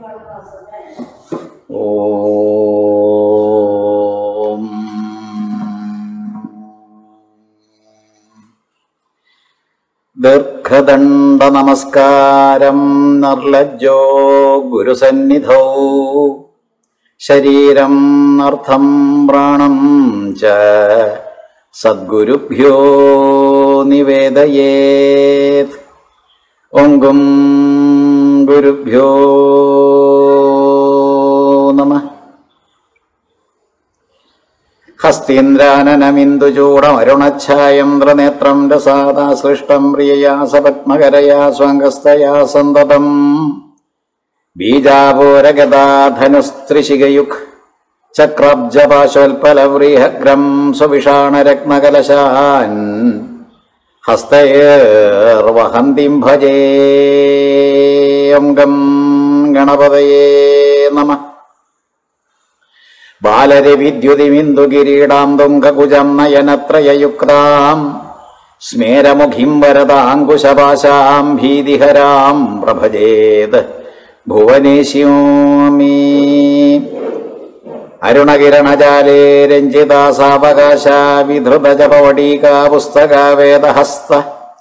ഓം ദീർഘദണ്ഡ നമസ്കാരം നിർലജ്ജോ ഗുരുസന്നിധൗ ശരീരം അർത്ഥം പ്രാണം ച സദ്ഗുരുഭ്യോ നിവേദയേത് ഓങ്കും ഗുരുഭ്യോ നമ ഹസ്തീന്ദ്രാനനമിന്ദുചൂടമരുണച്ഛായന്ദ്രനേത്രം രസാദാസൃഷ്ടം പ്രിയയാ സപത്മകരയാ സ്വാംഗസ്തയാ സന്തതം ബീജാപൂരഗതാധനുസ്ത്രിശികയുക് ചക്രബ്ജപാശോൽപലവ്രീഹഗ്രം സുവിഷാണരത്നകലശാൻ ഹസ്തയേർവഹന്തിം ഭജേയംഗം ഗണപതയേ നമ ബാലരവിദ്യുതിമിന്ദുകിരീടാം തുംഗകുജം നയനത്രയയുക്താം സ്മേരമുഖിം വരദാങ്കുശപാശാം ഭീതിഹരാം പ്രഭജേത് ഭുവനേശ്യോമീ അരുണകിരണജാലേ രഞ്ജിതാസാവകാശ വിധൃതജപവടീകാ പുസ്തക വേദഹസ്ത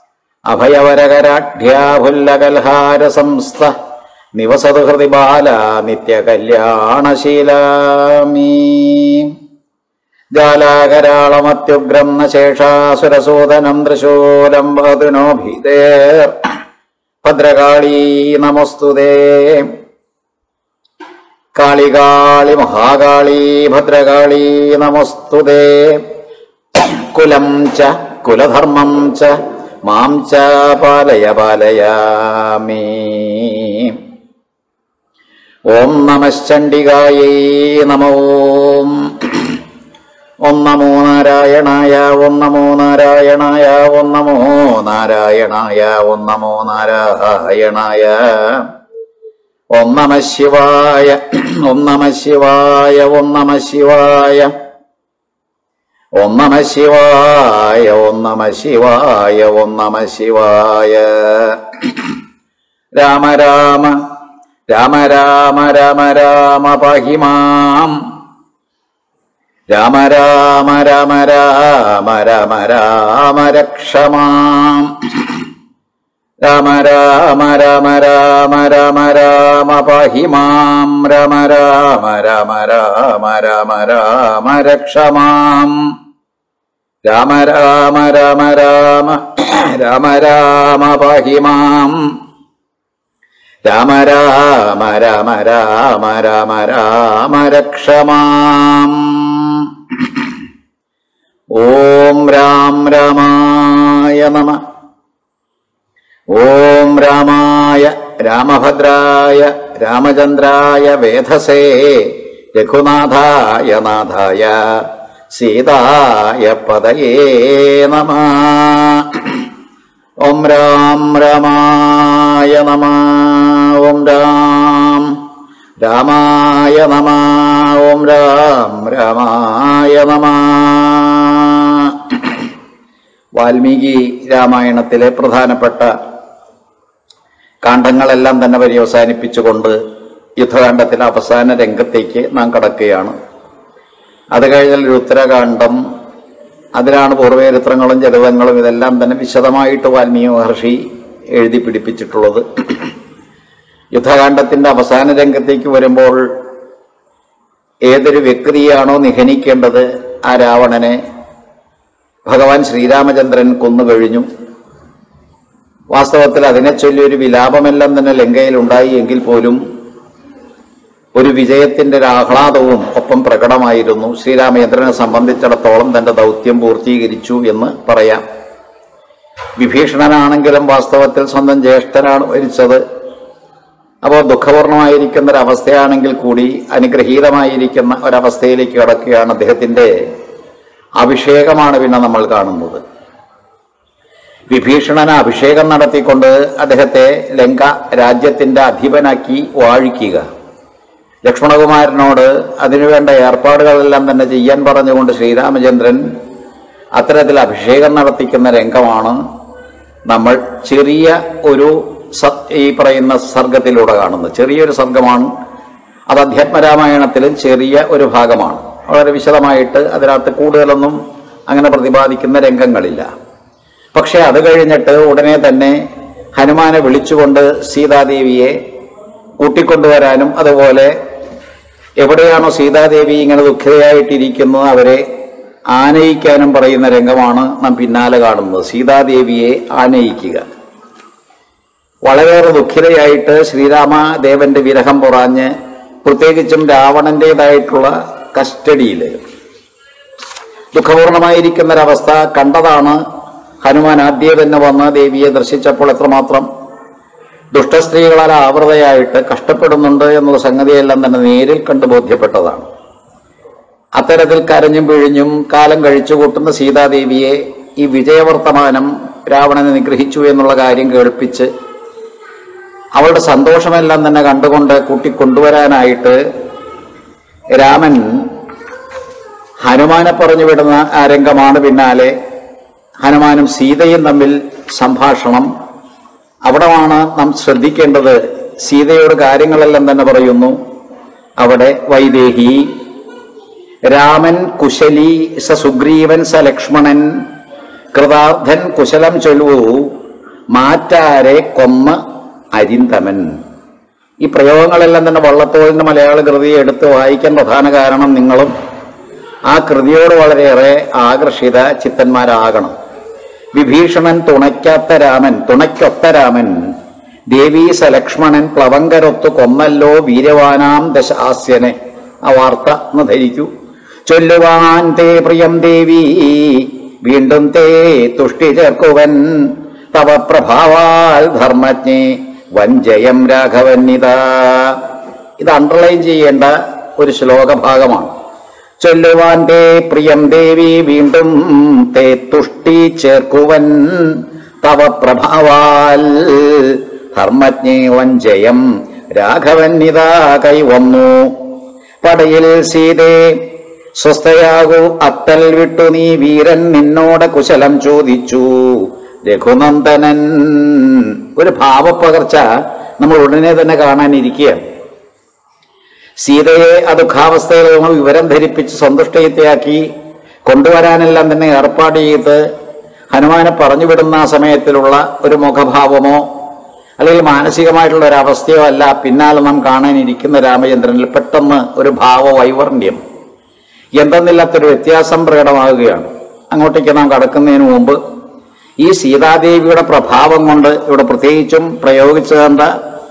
അഭയവരകരാഢ്യാഭുല്ലകൽഹാര സംസ്ഥ നിവസതു ഹൃദി ബാല നിത്യകല്യാണശീലാമീ ജാലാകരാളമത്യുഗ്രം ന ശേഷാസുരസൂദനം തൃശൂലം വധുനോ ഭീതേർ ഭദ്രകാളീ നമസ്തുതേ കാളികാളി മഹാകാളി ഭദ്രകാളി നമസ്തുതേ കുലം ച കുലധർമ്മം ച മാം ച പാലയ പാലയാമി ഓം നമശ്ചണ്ഡികായൈ നമ ഓം ഓം നമോ നാരായണായ ഓം നമോ നാരായണായ ഓം നമോ നാരായണായ ഓം നമോ നാരായണായ ഓം നമ ശിവായ ഓം നമ ശിവായ ഓം നമ ശിവായ ഓം നമ ശിവായ ഓം നമ ശിവായ ഓം നമ ശിവായ രാമ രാമ രാമ രാമ രാമ രാമ പാഹി മാം രാമ രാമ രാമ രാമ രാമ രാമ രക്ഷ മാം രാമ രാമ രാമ രാമ രാമ രാമ പാഹി മാം രാമ രാമ രാമ രാമ രാമ രാമ രക്ഷ മാം രാമ രാമ രാമ രാമ രാമ രാമ പാഹി മാം രാമ രാമ രാമ രാമ രാമ രാമ രക്ഷ മാം ഓം രാം രാമായ നമ ഓം രാമായ രാമഭദ്രായ രാമചന്ദ്രായ വേധസേ രഘുനാഥായ നാഥായ സീതായ പദയേ നമ ഓം രാം രാമായ നമ ഓം രാം രാമായ നമ ഓം രാം രാമായ നമ വാൽമീകി രാമായണത്തിലെ പ്രധാനപ്പെട്ട കാണ്ഡങ്ങളെല്ലാം തന്നെ പര്യവസാനിപ്പിച്ചുകൊണ്ട് യുദ്ധകാണ്ഡത്തിലെ അവസാന രംഗത്തേക്ക് നാം കടക്കുകയാണ് അത് കഴിഞ്ഞാൽ ഒരു ഉത്തരകാണ്ഡം അതിലാണ് പൂർവ്വചരിത്രങ്ങളും ചരിതങ്ങളും ഇതെല്ലാം തന്നെ വിശദമായിട്ട് വാൽമീകി മഹർഷി എഴുതി പിടിപ്പിച്ചിട്ടുള്ളത് യുദ്ധകാണ്ഡത്തിന്റെ അവസാന രംഗത്തേക്ക് വരുമ്പോൾ ഏതൊരു വ്യക്തിയാണോ നിഹനിക്കേണ്ടത് ആ രാവണനെ ഭഗവാൻ ശ്രീരാമചന്ദ്രൻ കൊന്നുകഴിഞ്ഞു വാസ്തവത്തിൽ അതിനെ ചൊല്ലി ഒരു വിലാപമെല്ലാം തന്നെ ലങ്കയിൽ ഉണ്ടായി എങ്കിൽ പോലും ഒരു വിജയത്തിന്റെ ഒരു ആഹ്ലാദവും ഒപ്പം പ്രകടമായിരുന്നു ശ്രീരാമചന്ദ്രനെ സംബന്ധിച്ചിടത്തോളം തന്റെ ദൗത്യം പൂർത്തീകരിച്ചു എന്ന് പറയാം വിഭീഷണനാണെങ്കിലും വാസ്തവത്തിൽ സ്വന്തം ജ്യേഷ്ഠനാണ് മരിച്ചത് അപ്പോൾ ദുഃഖപൂർണമായിരിക്കുന്ന ഒരവസ്ഥയാണെങ്കിൽ കൂടി അനുഗ്രഹീതമായിരിക്കുന്ന ഒരവസ്ഥയിലേക്ക് കടക്കുകയാണ് അദ്ദേഹത്തിന്റെ അഭിഷേകമാണ് പിന്നെ നമ്മൾ കാണുന്നത് വിഭീഷണന് അഭിഷേകം നടത്തിക്കൊണ്ട് അദ്ദേഹത്തെ ലങ്ക രാജ്യത്തിന്റെ അധിപനാക്കി വാഴിക്കുക ലക്ഷ്മണകുമാരനോട് അതിനുവേണ്ട ഏർപ്പാടുകളെല്ലാം തന്നെ ചെയ്യാൻ പറഞ്ഞുകൊണ്ട് ശ്രീരാമചന്ദ്രൻ അത്തരത്തിൽ അഭിഷേകം നടത്തിക്കുന്ന രംഗമാണ് നമ്മൾ ചെറിയ ഒരു സ- ഈ പറയുന്ന സർഗത്തിലൂടെ കാണുന്നത് ചെറിയൊരു സർഗമാണ് അത് അധ്യാത്മരാമായണത്തിലും ചെറിയ ഒരു ഭാഗമാണ് വളരെ വിശദമായിട്ട് അതിനകത്ത് കൂടുതലൊന്നും അങ്ങനെ പ്രതിപാദിക്കുന്ന രംഗങ്ങളില്ല പക്ഷെ അത് കഴിഞ്ഞിട്ട് ഉടനെ തന്നെ ഹനുമാനെ വിളിച്ചുകൊണ്ട് സീതാദേവിയെ കൂട്ടിക്കൊണ്ടുവരാനും അതുപോലെ എവിടെയാണോ സീതാദേവി ഇങ്ങനെ ദുഃഖിതയായിട്ടിരിക്കുന്നത് അവരെ ആനയിക്കാനും പറയുന്ന രംഗമാണ് നാം പിന്നാലെ കാണുന്നത് സീതാദേവിയെ ആനയിക്കുക വളരെയേറെ ദുഃഖിതയായിട്ട് ശ്രീരാമദേവന്റെ വിരഹം പുറാഞ്ഞ് പ്രത്യേകിച്ചും രാവണന്റേതായിട്ടുള്ള കസ്റ്റഡിയിൽ ദുഃഖപൂർണമായിരിക്കുന്ന ഒരവസ്ഥ കണ്ടതാണ് ഹനുമാൻ ആദ്യം തന്നെ വന്ന് ദേവിയെ ദർശിച്ചപ്പോൾ എത്രമാത്രം ദുഷ്ടസ്ത്രീകളാൽ ആവൃതയായിട്ട് കഷ്ടപ്പെടുന്നുണ്ട് എന്നുള്ള സംഗതിയെല്ലാം തന്നെ നേരിൽ കണ്ട് ബോധ്യപ്പെട്ടതാണ് അത്തരത്തിൽ കരഞ്ഞും പിഴിഞ്ഞും കാലം കഴിച്ചു കൂട്ടുന്ന സീതാദേവിയെ ഈ വിജയവർത്തമാനം രാവണനെ നിഗ്രഹിച്ചു എന്നുള്ള കാര്യം കേൾപ്പിച്ച് അവളുടെ സന്തോഷമെല്ലാം തന്നെ കണ്ടുകൊണ്ട് കൂട്ടിക്കൊണ്ടുവരാനായിട്ട് രാമൻ ഹനുമാനെ പറഞ്ഞു വിടുന്ന ആ രംഗമാണ് പിന്നാലെ ഹനുമാനും സീതയും തമ്മിൽ സംഭാഷണം അവിടമാണ് നാം ശ്രദ്ധിക്കേണ്ടത് സീതയോട് കാര്യങ്ങളെല്ലാം തന്നെ പറയുന്നു അവിടെ വൈദേഹി രാമൻ കുശലി സ സുഗ്രീവൻ സ ലക്ഷ്മണൻ കൃതാർത്ഥൻ കുശലം ചൊല്ലുവു മാറ്റാരെ കൊമ്മ അരിന്തമൻ ഈ പ്രയോഗങ്ങളെല്ലാം തന്നെ വള്ളത്തോളിന്റെ മലയാള കൃതി എടുത്ത് വായിക്കാൻ പ്രധാന കാരണം നിങ്ങളും ആ കൃതിയോട് വളരെയേറെ ആകർഷിത ചിത്തന്മാരാകണം വിഭീഷണൻ തുണയ്ക്കാത്ത രാമൻ തുണയ്ക്കൊത്ത രാമൻ ദേവീ സലക്ഷ്മണൻ പ്ലവങ്കരൊത്തു കൊമ്മല്ലോ വീരവാനാം ദശാസ്യനെ ആ വാർത്ത ഒന്ന് ധരിക്കൂ ചൊല്ലുവാൻ തേ പ്രിയം ദേവി വീണ്ടും തേ തുഷ്ടി ചേർക്കുവൻ തവ പ്രഭാവാൽ ധർമ്മജ്ഞേ വഞ്ചയം രാഘവന്നിതാ ഇത് അണ്ടർലൈൻ ചെയ്യേണ്ട ഒരു ശ്ലോകഭാഗമാണ് ചൊല്ലുവാൻ തേ പ്രിയം ദേവി വീണ്ടും തേ തുഷ്ടി ചേർക്കുവൻ തവ പ്രഭാവാൽ ധർമ്മജ്ഞേ വഞ്ചയം രാഘവന്നിതാ കൈവന്നു പടയിൽ സീതേ സ്വസ്ഥയാകൂ അത്തൽ വിട്ടു നീ വീരൻ നിന്നോട് കുശലം ചോദിച്ചു രഘുനന്ദനൻ ഒരു ഭാവപ്പകർച്ച നമ്മൾ ഉടനെ തന്നെ കാണാനിരിക്കുകയാണ് സീതയെ ആ ദുഃഖാവസ്ഥയിൽ നിന്ന് വിവരം ധരിപ്പിച്ച് സന്തുഷ്ടയത്തെയാക്കി കൊണ്ടുവരാനെല്ലാം തന്നെ ഏർപ്പാട് ചെയ്ത് ഹനുമാനെ പറഞ്ഞു വിടുന്ന ആ സമയത്തിലുള്ള ഒരു മുഖഭാവമോ അല്ലെങ്കിൽ മാനസികമായിട്ടുള്ള ഒരു അവസ്ഥയോ അല്ല പിന്നാലെ നാം കാണാനിരിക്കുന്ന രാമചന്ദ്രനിൽ പെട്ടെന്ന് ഒരു ഭാവ വൈവർണ്യം എന്തെന്നില്ലാത്തൊരു വ്യത്യാസം പ്രകടമാകുകയാണ് അങ്ങോട്ടേക്ക് നാം കടക്കുന്നതിന് മുമ്പ് ഈ സീതാദേവിയുടെ പ്രഭാവം കൊണ്ട് ഇവിടെ പ്രത്യേകിച്ചും പ്രയോഗിച്ചു കണ്ട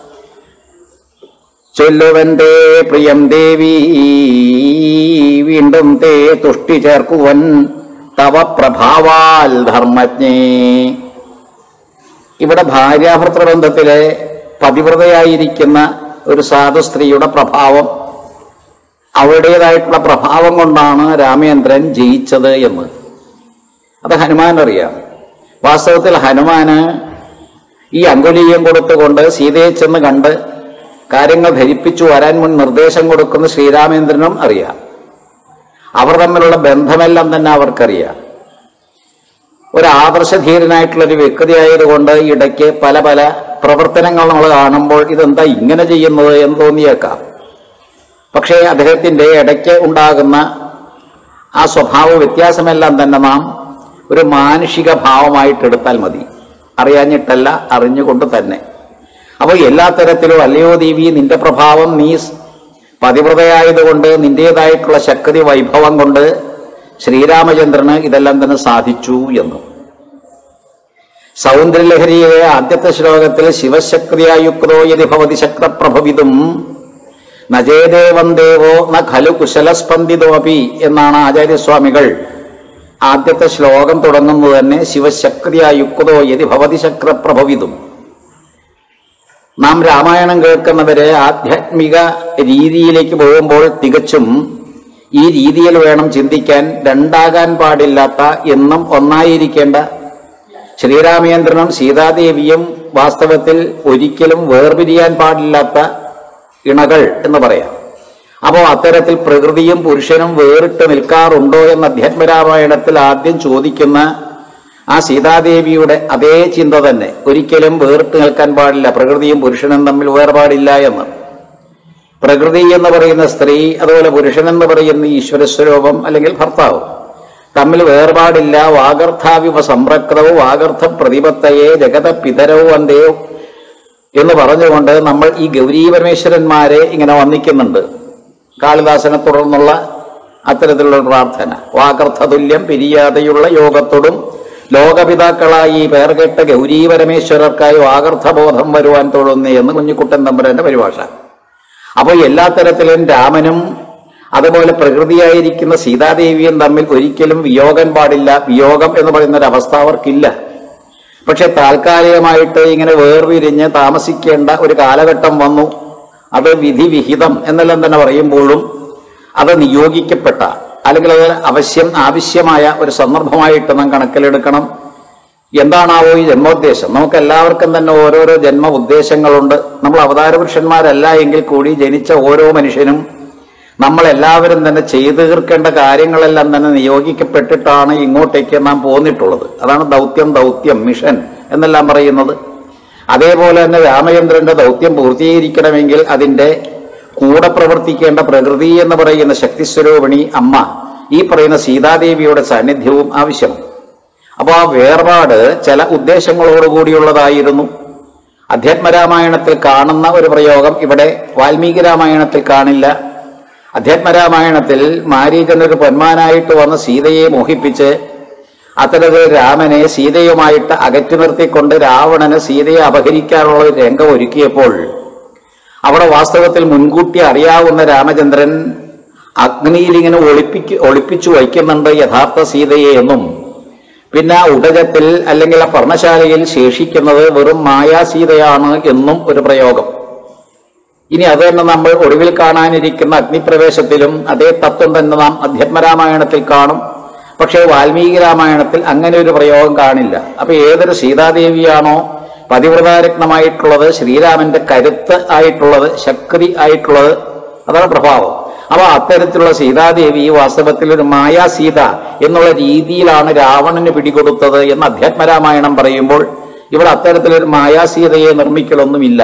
ചൊല്ലുവൻ തേ പ്രിയം ദേവി വീണ്ടും തേ തുഷ്ടി ചേർക്കുവൻ തവ പ്രഭാവാൽ ധർമ്മജ്ഞേ ഇവിടെ ഭാര്യാഭർത്തൃ ബന്ധത്തിലെ പതിവ്രതയായിരിക്കുന്ന ഒരു സാധു സ്ത്രീയുടെ പ്രഭാവം അവരുടേതായിട്ടുള്ള പ്രഭാവം കൊണ്ടാണ് രാമേന്ദ്രൻ ജയിച്ചത് എന്ന് അത് ഹനുമാൻ അറിയാം വാസ്തവത്തിൽ ഹനുമാന് ഈ അങ്കുലീയം കൊടുത്തുകൊണ്ട് സീതയെ ചെന്ന് കണ്ട് കാര്യങ്ങൾ ധരിപ്പിച്ചു വരാൻ മുൻ നിർദ്ദേശം കൊടുക്കുന്ന ശ്രീരാമേന്ദ്രനും അറിയാം അവർ തമ്മിലുള്ള ബന്ധമെല്ലാം തന്നെ അവർക്കറിയാം ഒരു ആദർശധീരനായിട്ടുള്ള ഒരു വ്യക്തിയായതുകൊണ്ട് ഇടയ്ക്ക് പല പല പ്രവർത്തനങ്ങൾ നമ്മൾ കാണുമ്പോൾ ഇതെന്താ ഇങ്ങനെ ചെയ്യുന്നത് എന്ന് തോന്നിയേക്കാം പക്ഷേ അദ്ദേഹത്തിന്റെ ഇടയ്ക്ക് ഉണ്ടാകുന്ന ആ സ്വഭാവ വ്യത്യാസമെല്ലാം തന്നെ നാം ഒരു മാനുഷിക ഭാവമായിട്ട് എടുത്താൽ മതി അറിയാഞ്ഞിട്ടല്ല അറിഞ്ഞുകൊണ്ട് തന്നെ അപ്പോൾ എല്ലാ തരത്തിലും അല്ലയോ ദേവി നിന്റെ പ്രഭാവം നീ പതിവ്രതയായതുകൊണ്ട് നിന്റേതായിട്ടുള്ള ശക്തി വൈഭവം കൊണ്ട് ശ്രീരാമചന്ദ്രന് ഇതെല്ലാം തന്നെ സാധിച്ചു എന്ന് സൗന്ദര്യലഹരിയിലെ ആദ്യത്തെ ശ്ലോകത്തിൽ ശിവശക്തിയായുക്തോ യതി ഭവതി ശക്രപ്രഭവിതും നജേദേവം ദേവോ ന ഖലു കുശലസ്പന്ദിതോ അപി എന്നാണ് ആചാര്യസ്വാമികൾ ആദ്യത്തെ ശ്ലോകം തുടങ്ങുന്നത് തന്നെ ശിവശക്തിയായുക്തോ യതി ഭവതി ശക്രപ്രഭവിതും നാം രാമായണം കേൾക്കുന്നവരെ ആധ്യാത്മിക രീതിയിലേക്ക് പോകുമ്പോൾ തികച്ചും ഈ രീതിയിൽ വേണം ചിന്തിക്കാൻ രണ്ടാകാൻ പാടില്ലാത്ത എന്നും ഒന്നായിരിക്കേണ്ട ശ്രീരാമചന്ദ്രനും സീതാദേവിയും വാസ്തവത്തിൽ ഒരിക്കലും വേർപിരിയാൻ പാടില്ലാത്ത ഇണകൾ എന്ന് പറയാം അപ്പോൾ അത്തരത്തിൽ പ്രകൃതിയും പുരുഷനും വേറിട്ട് നിൽക്കാറുണ്ടോ എന്ന് അധ്യാത്മരാമായണത്തിൽ ആദ്യം ചോദിക്കുന്ന ആ സീതാദേവിയുടെ അതേ ചിന്ത തന്നെ ഒരിക്കലും വേറിട്ട് നിൽക്കാൻ പാടില്ല പ്രകൃതിയും പുരുഷനും തമ്മിൽ വേർപാടില്ല എന്ന് പ്രകൃതി എന്ന് പറയുന്ന സ്ത്രീ അതുപോലെ പുരുഷൻ എന്ന് പറയുന്ന ഈശ്വരസ്വരൂപം അല്ലെങ്കിൽ ഭർത്താവ് തമ്മിൽ വേർപാടില്ല വാഗർത്ഥാവിവ സംരക്തവും വാഗർത്ഥ പ്രതിപത്തയെ ജഗത പിതരവും അന്തയോ എന്ന് പറഞ്ഞുകൊണ്ട് നമ്മൾ ഈ ഗൗരീ പരമേശ്വരന്മാരെ ഇങ്ങനെ വന്ദിക്കുന്നുണ്ട് കാളിദാസനെ തുടർന്നുള്ള അത്തരത്തിലുള്ള പ്രാർത്ഥന വാഗർത്ഥതുല്യം പിരിയാതെയുള്ള യോഗത്തോടും ലോകപിതാക്കളായി ഈ പേർകെട്ട ഗൗരീ പരമേശ്വരർക്കായി വാഗർത്ഥബോധം വരുവാൻ തൊഴുന്നേ എന്ന് കുഞ്ഞിക്കുട്ടൻ തമ്പുരാന്റെ പരിഭാഷ അപ്പോൾ എല്ലാ തരത്തിലും രാമനും അതുപോലെ പ്രകൃതിയായിരിക്കുന്ന സീതാദേവിയും തമ്മിൽ ഒരിക്കലും വിയോഗം പാടില്ല വിയോഗം എന്ന് പറയുന്ന ഒരു അവസ്ഥ അവർക്കില്ല പക്ഷെ താൽക്കാലികമായിട്ട് ഇങ്ങനെ വേർപിരിഞ്ഞ് താമസിക്കേണ്ട ഒരു കാലഘട്ടം വന്നു അത് വിധിവിഹിതം എന്നെല്ലാം തന്നെ പറയുമ്പോഴും അത് നിയോഗിക്കപ്പെട്ട അല്ലെങ്കിൽ അത് അവശ്യം ആവശ്യമായ ഒരു സന്ദർഭമായിട്ട് നാം കണക്കിലെടുക്കണം എന്താണാവോ ഈ ജന്മോദ്ദേശം നമുക്ക് എല്ലാവർക്കും തന്നെ ഓരോരോ ജന്മ ഉദ്ദേശങ്ങളുണ്ട് നമ്മൾ അവതാര പുരുഷന്മാരല്ല എങ്കിൽ കൂടി ജനിച്ച ഓരോ മനുഷ്യനും നമ്മളെല്ലാവരും തന്നെ ചെയ്തു തീർക്കേണ്ട കാര്യങ്ങളെല്ലാം തന്നെ നിയോഗിക്കപ്പെട്ടിട്ടാണ് ഇങ്ങോട്ടേക്ക് നാം പോന്നിട്ടുള്ളത് അതാണ് ദൗത്യം ദൗത്യം മിഷൻ എന്നെല്ലാം പറയുന്നത് അതേപോലെ തന്നെ രാമചന്ദ്രന്റെ ദൗത്യം പൂർത്തീകരിക്കണമെങ്കിൽ അതിന്റെ കൂടെ പ്രവർത്തിക്കേണ്ട പ്രകൃതി എന്ന് പറയുന്ന ശക്തിസ്വരൂപിണി അമ്മ ഈ പറയുന്ന സീതാദേവിയുടെ സാന്നിധ്യവും ആവശ്യമാണ് അപ്പോൾ ആ വേർപാട് ചില ഉദ്ദേശങ്ങളോടുകൂടിയുള്ളതായിരുന്നു അധ്യാത്മരാമായണത്തിൽ കാണുന്ന ഒരു പ്രയോഗം ഇവിടെ വാൽമീകി രാമായണത്തിൽ കാണില്ല അധ്യാത്മരാമായണത്തിൽ മാരീചൻ ഒരു പൊന്മാനായിട്ട് വന്ന് സീതയെ മോഹിപ്പിച്ച് അത്തരത്തിൽ രാമനെ സീതയുമായിട്ട് അകറ്റി നിർത്തിക്കൊണ്ട് രാവണന് സീതയെ അപഹരിക്കാനുള്ള ഒരു രംഗം ഒരുക്കിയപ്പോൾ അവിടെ വാസ്തവത്തിൽ മുൻകൂട്ടി അറിയാവുന്ന രാമചന്ദ്രൻ അഗ്നിയിൽ ഇങ്ങനെ ഒളിപ്പിക്ക് ഒളിപ്പിച്ചു വയ്ക്കുന്നുണ്ട് യഥാർത്ഥ സീതയെ എന്നും പിന്നെ ആ ഉടജത്തിൽ അല്ലെങ്കിൽ ആ പർണശാലയിൽ ശേഷിക്കുന്നത് വെറും മായാസീതയാണ് എന്നും ഒരു പ്രയോഗം ഇനി അത് തന്നെ നമ്മൾ ഒടുവിൽ കാണാനിരിക്കുന്ന അഗ്നിപ്രവേശത്തിലും അതേ തത്വം തന്നെ നാം അധ്യാത്മരാമായണത്തിൽ കാണും പക്ഷേ വാൽമീകി രാമായണത്തിൽ അങ്ങനെ ഒരു പ്രയോഗം കാണില്ല അപ്പൊ ഏതൊരു സീതാദേവിയാണോ പതിവ്രതാരത്നമായിട്ടുള്ളത് ശ്രീരാമന്റെ കരുത്ത് ആയിട്ടുള്ളത് ശക്തി ആയിട്ടുള്ളത് അതാണ് പ്രഭാവം അപ്പൊ അത്തരത്തിലുള്ള സീതാദേവി വാസ്തവത്തിൽ ഒരു മായാ സീത എന്നുള്ള രീതിയിലാണ് രാവണന് പിടികൊടുത്തത് എന്ന് അധ്യാത്മരാമായണം പറയുമ്പോൾ ഇവിടെ അത്തരത്തിലൊരു മായാ സീതയെ നിർമ്മിക്കലൊന്നുമില്ല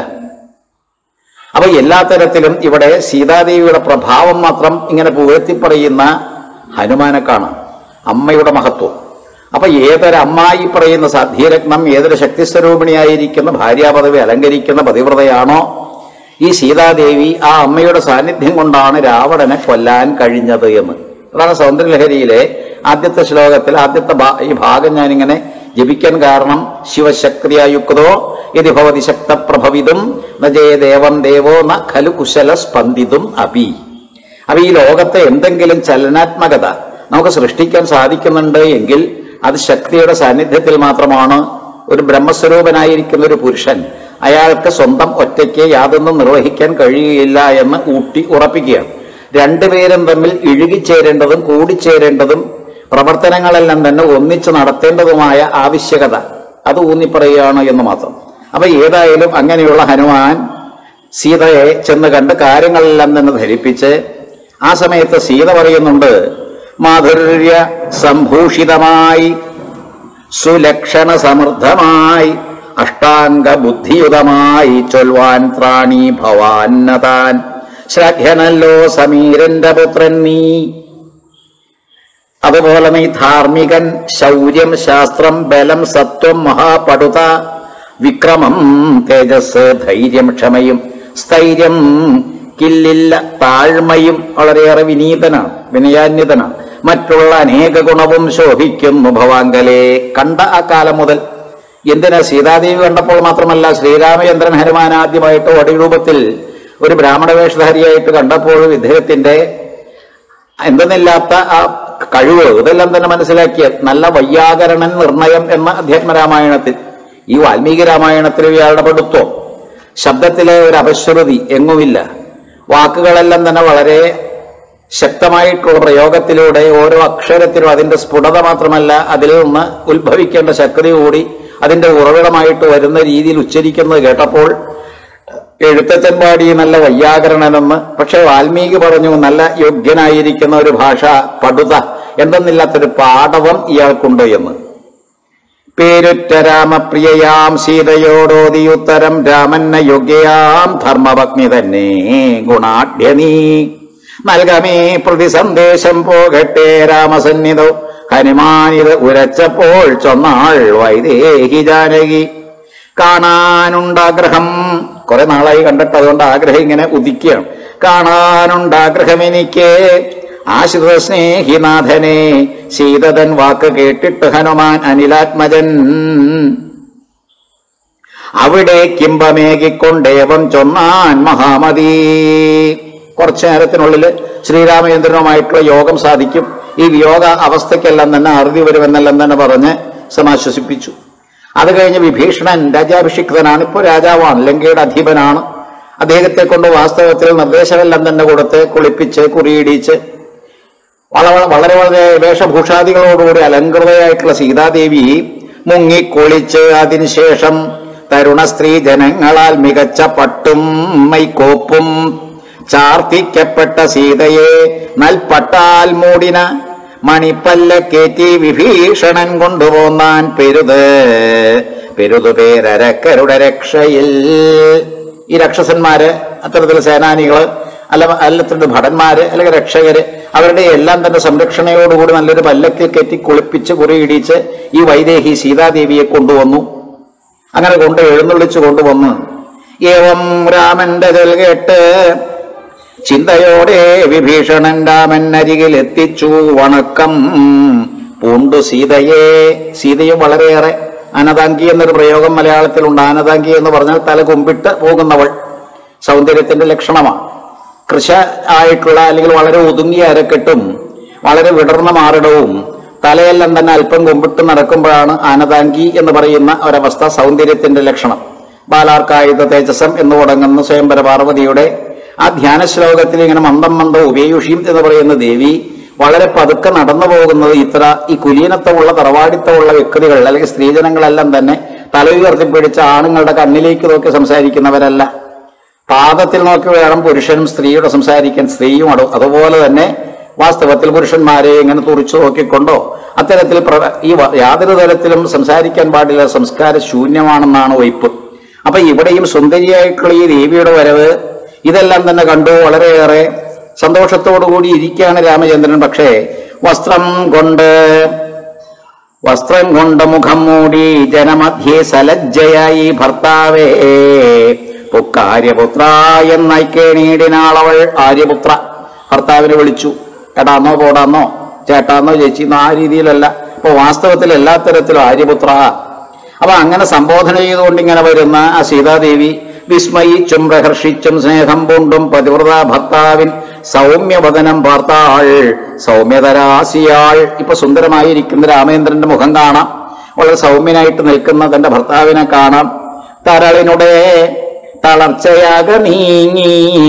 അപ്പൊ എല്ലാ തരത്തിലും ഇവിടെ സീതാദേവിയുടെ പ്രഭാവം മാത്രം ഇങ്ങനെ പുകഴ്ത്തി പറയുന്ന ഹനുമാനെ കാണാം അമ്മയുടെ മഹത്വം അപ്പൊ ഏതൊരു അമ്മായി പറയുന്ന സാധ്യരത്നം ഏതൊരു ശക്തിസ്വരൂപിണിയായിരിക്കുന്ന ഭാര്യാപദവി അലങ്കരിക്കുന്ന പതിവ്രതയാണോ ഈ സീതാദേവി ആ അമ്മയുടെ സാന്നിധ്യം കൊണ്ടാണ് രാവണനെ കൊല്ലാൻ കഴിഞ്ഞത് എന്ന് അതാണ് സൗന്ദര്യലഹരിയിലെ ആദ്യത്തെ ശ്ലോകത്തിൽ ആദ്യത്തെ ഭാ- ഈ ഭാഗം ഞാനിങ്ങനെ ജപിക്കാൻ കാരണം ശിവശക്തിയായുക്തോ യതി ഭവതി ശക്തപ്രഭവിതും നജേ ദേവം ദേവോ ന ഖലു കുശല സ്പന്ദിതും അപി അപ്പൊ ഈ ലോകത്തെ എന്തെങ്കിലും ചലനാത്മകത നമുക്ക് സൃഷ്ടിക്കാൻ സാധിക്കുന്നുണ്ട് എങ്കിൽ അത് ശക്തിയുടെ സാന്നിധ്യത്തിൽ മാത്രമാണ് ഒരു ബ്രഹ്മസ്വരൂപനായിരിക്കുന്ന ഒരു പുരുഷൻ അയാൾക്ക് സ്വന്തം ഒറ്റയ്ക്ക് യാതൊന്നും നിർവഹിക്കാൻ കഴിയുകയില്ല എന്ന് ഊട്ടി ഉറപ്പിക്കുകയാണ് രണ്ടുപേരും തമ്മിൽ ഇഴുകിച്ചേരേണ്ടതും കൂടിച്ചേരേണ്ടതും പ്രവർത്തനങ്ങളെല്ലാം തന്നെ ഒന്നിച്ച് നടത്തേണ്ടതുമായ ആവശ്യകത അത് ഊന്നിപ്പറയുകയാണ് എന്ന് മാത്രം അപ്പൊ ഏതായാലും അങ്ങനെയുള്ള ഹനുമാൻ സീതയെ ചെന്ന് കണ്ട് കാര്യങ്ങളെല്ലാം തന്നെ ധരിപ്പിച്ച് ആ സമയത്ത് സീത പറയുന്നുണ്ട് മാധുര്യ സംഭൂഷിതമായി സുലക്ഷണ സമൃദ്ധമായി അഷ്ടാംഗ ബുദ്ധിയുതമായി ചൊൽവാൻ ത്രാണി ഭവാന്നതാൻ ശ്രാദ്ധനല്ലോ സമീരന്റെ പുത്രൻ നീ അതുപോലെ നീ ധാർമ്മികൻ ശൗര്യം ശാസ്ത്രം ബലം സത്വം മഹാപടുത വിക്രമം തേജസ് ധൈര്യം ക്ഷമയും സ്ഥൈര്യം കില്ലില്ല താഴ്മയും വളരെയേറെ വിനീതനാണ് വിനയാന്യതനാണ് മറ്റുള്ള അനേക ഗുണവും ശോഭിക്കുന്നു ഭവാങ്കലെ കണ്ട ആ കാലം മുതൽ എന്തിനാ സീതാദേവി കണ്ടപ്പോൾ മാത്രമല്ല ശ്രീരാമചന്ദ്രൻ ഹനുമാൻ ആദ്യമായിട്ട് ഒടിരൂപത്തിൽ ഒരു ബ്രാഹ്മണ വേഷധാരിയായിട്ട് കണ്ടപ്പോഴും ഇദ്ദേഹത്തിന്റെ എന്തെന്നില്ലാത്ത ആ കഴിവ് ഇതെല്ലാം തന്നെ മനസ്സിലാക്കിയ നല്ല വയ്യാകരണൻ നിർണയം എന്ന അധ്യാത്മരാമായണത്തിൽ ഈ വാൽമീകി രാമായണത്തിൽ ഇയാളുടെ പെടുത്തോ ശബ്ദത്തിലെ ഒരു അപശ്രുതി എങ്ങുമില്ല വാക്കുകളെല്ലാം തന്നെ വളരെ ശക്തമായിട്ടുള്ള പ്രയോഗത്തിലൂടെ ഓരോ അക്ഷരത്തിലും അതിന്റെ സ്ഫുടത മാത്രമല്ല അതിൽ നിന്ന് ഉത്ഭവിക്കേണ്ട ശക്തി കൂടി അതിന്റെ ഉറവിടമായിട്ട് വരുന്ന രീതിയിൽ ഉച്ചരിക്കുന്നത് കേട്ടപ്പോൾ എഴുത്തച്ഛൻ പാടി നല്ല വയ്യാകരണനെന്ന് പക്ഷെ വാൽമീകി പറഞ്ഞു നല്ല യോഗ്യനായിരിക്കുന്ന ഒരു ഭാഷ പടുത എന്തെന്നില്ലാത്തൊരു പാടവം ഇയാൾക്കുണ്ട് എന്ന് പേരുറ്റ രാമപ്രിയയാം സീതയോടോതിയുത്തരം രാമന്ന യോഗ്യയാം ധർമ്മപത്നി തന്നെ ഗുണാഢ്യ നീ നൽകമേ പ്രതിസന്ദേശം പോകട്ടെ രാമസന്നിധോ ഹനുമാനിത് ഉരച്ചപ്പോൾ ചൊന്നാൾ വൈദേഹി ജാനകി കാണാനുണ്ടാഗ്രഹം കുറെ നാളായി കണ്ടിട്ട് അതുകൊണ്ട് ആഗ്രഹം ഇങ്ങനെ ഉദിക്കുകയാണ് കാണാനുണ്ടാഗ്രഹം എനിക്ക് ആശ്രിത സ്നേഹിനാഥനെ സീതതൻ വാക്ക് കേട്ടിട്ട് ഹനുമാൻ അനിലാത്മജൻ അവിടെ കിംബമേകിക്കൊണ്ടേവം ചൊന്നാൻ മഹാമതി കുറച്ചു നേരത്തിനുള്ളിൽ ശ്രീരാമചന്ദ്രനുമായിട്ടുള്ള യോഗം സാധിക്കും ഈ വിയോഗ അവസ്ഥയ്ക്കെല്ലാം തന്നെ അറുതി വരുമെന്നെല്ലാം തന്നെ പറഞ്ഞ് സമാശ്വസിപ്പിച്ചു അത് കഴിഞ്ഞ് വിഭീഷണൻ രാജാഭിഷിക്തനാണ് ഇപ്പോൾ രാജാവാണ് ലങ്കയുടെ അധീപനാണ് അദ്ദേഹത്തെ കൊണ്ട് വാസ്തവത്തിൽ നിർദ്ദേശമെല്ലാം തന്നെ കൊടുത്ത് കുളിപ്പിച്ച് കുറിയിടിച്ച് വളരെ വളരെ വളരെ വേഷഭൂഷാദികളോടുകൂടി അലങ്കൃതയായിട്ടുള്ള സീതാദേവി മുങ്ങിക്കുളിച്ച് അതിനുശേഷം തരുണ സ്ത്രീ ജനങ്ങളാൽ മികച്ച പട്ടും മൈക്കോപ്പും ചാർത്തിക്കപ്പെട്ട സീതയെ നൽപട്ടാൽ മൂടിന മണിപ്പല്ല കേറ്റി വിഭീഷണൻ കൊണ്ടുപോന്നാൻ പെരുത് പെരുതു പേരരക്കരുടെ രക്ഷയിൽ ഈ രക്ഷസന്മാര് അത്തരത്തിലുള്ള സേനാനികള് അല്ല അല്ലത്തിന്റെ ഭടന്മാര് അല്ലെങ്കിൽ രക്ഷകര് അവരുടെ എല്ലാം തന്നെ സംരക്ഷണയോടുകൂടി നല്ലൊരു പല്ലക്കിൽ കെറ്റി കുളിപ്പിച്ച് കുറിയിടിച്ച് ഈ വൈദേഹി സീതാദേവിയെ കൊണ്ടുവന്നു അങ്ങനെ കൊണ്ട് എഴുന്നള്ളിച്ചു കൊണ്ടുവന്ന് ഏവം രാമന്റെ ചെൽ കേട്ട് ചിന്തയോടെ വിഭീഷണൻ രാമൻ അരികിൽ എത്തിച്ചു വണക്കം പൂണ്ടു സീതയെ സീതയും വളരെയേറെ അനതാങ്കി എന്നൊരു പ്രയോഗം മലയാളത്തിലുണ്ട് അനതാങ്കി എന്ന് പറഞ്ഞാൽ തല കുമ്പിട്ട് പോകുന്നവൾ സൗന്ദര്യത്തിന്റെ ലക്ഷണമാണ് കൃശ ആയിട്ടുള്ള അല്ലെങ്കിൽ വളരെ ഒതുങ്ങിയ അരക്കെട്ടും വളരെ വിടർന്ന മാറിടവും തലയെല്ലാം തന്നെ അല്പം കുമ്പിട്ട് നടക്കുമ്പോഴാണ് ആനതാങ്കി എന്ന് പറയുന്ന ഒരവസ്ഥ സൗന്ദര്യത്തിന്റെ ലക്ഷണം ബാലാർക്കായുധ തേജസം എന്ന് തുടങ്ങുന്ന സ്വയംവര പാർവതിയുടെ ആ ധ്യാന ശ്ലോകത്തിൽ ഇങ്ങനെ മന്ദം മന്ദം ഉപേയുഷിയും എന്ന് പറയുന്ന ദേവി വളരെ പതുക്കെ നടന്നു പോകുന്നത് ഇത്ര ഈ കുലീനത്വമുള്ള തറവാടിത്തമുള്ള വ്യക്തികൾ അല്ലെങ്കിൽ സ്ത്രീജനങ്ങളെല്ലാം തന്നെ തല ഉയർത്തിപ്പിടിച്ച ആണുങ്ങളുടെ കണ്ണിലേക്ക് നോക്കി സംസാരിക്കുന്നവരല്ല പാദത്തിൽ നോക്കി വേണം പുരുഷനും സ്ത്രീയുടെ സംസാരിക്കാൻ സ്ത്രീയും അടു അതുപോലെ തന്നെ വാസ്തവത്തിൽ പുരുഷന്മാരെ ഇങ്ങനെ തുറിച്ചു നോക്കിക്കൊണ്ടോ അത്തരത്തിൽ പ്ര- ഈ വ- യാതൊരു തരത്തിലും സംസാരിക്കാൻ പാടില്ല സംസ്കാര ശൂന്യമാണെന്നാണ് വയ്പ് അപ്പൊ ഇവിടെയും സുന്ദരിയായിട്ടുള്ള ഈ ദേവിയുടെ വരവ് ഇതെല്ലാം തന്നെ കണ്ടു വളരെയേറെ സന്തോഷത്തോടു കൂടി ഇരിക്കുകയാണ് രാമചന്ദ്രൻ പക്ഷേ വസ്ത്രം കൊണ്ട് വസ്ത്രം കൊണ്ട് മുഖം മൂടി ജനമധ്യേ സലജ്ജയായി ഭർത്താവേ പുക്കാര്യപുത്ര എന്നൈക്കേണീടിനാളവൾ ആര്യപുത്ര ഭർത്താവിനെ വിളിച്ചു എടാന്നോ പോടാന്നോ ചേട്ടാന്നോ ചേച്ചിന്നോ ആ രീതിയിലല്ല ഇപ്പൊ വാസ്തവത്തിൽ എല്ലാ തരത്തിലും ആര്യപുത്ര അപ്പൊ അങ്ങനെ സംബോധന ചെയ്തുകൊണ്ട് ഇങ്ങനെ വരുന്ന ആ സീതാദേവി വിസ്മയിച്ചും പ്രഹർഷിച്ചും സ്നേഹം പൂണ്ടും പതിവ്രത ഭർത്താവിൻ സൗമ്യവദനം പാർത്താൾ സൗമ്യതരാസിയാൾ ഇപ്പൊ സുന്ദരമായിരിക്കുന്ന രാമേന്ദ്രന്റെ മുഖം കാണാം വളരെ സൗമ്യനായിട്ട് നിൽക്കുന്ന തന്റെ ഭർത്താവിനെ കാണാം തരളിനുടെ തളർച്ചയാക നീങ്ങി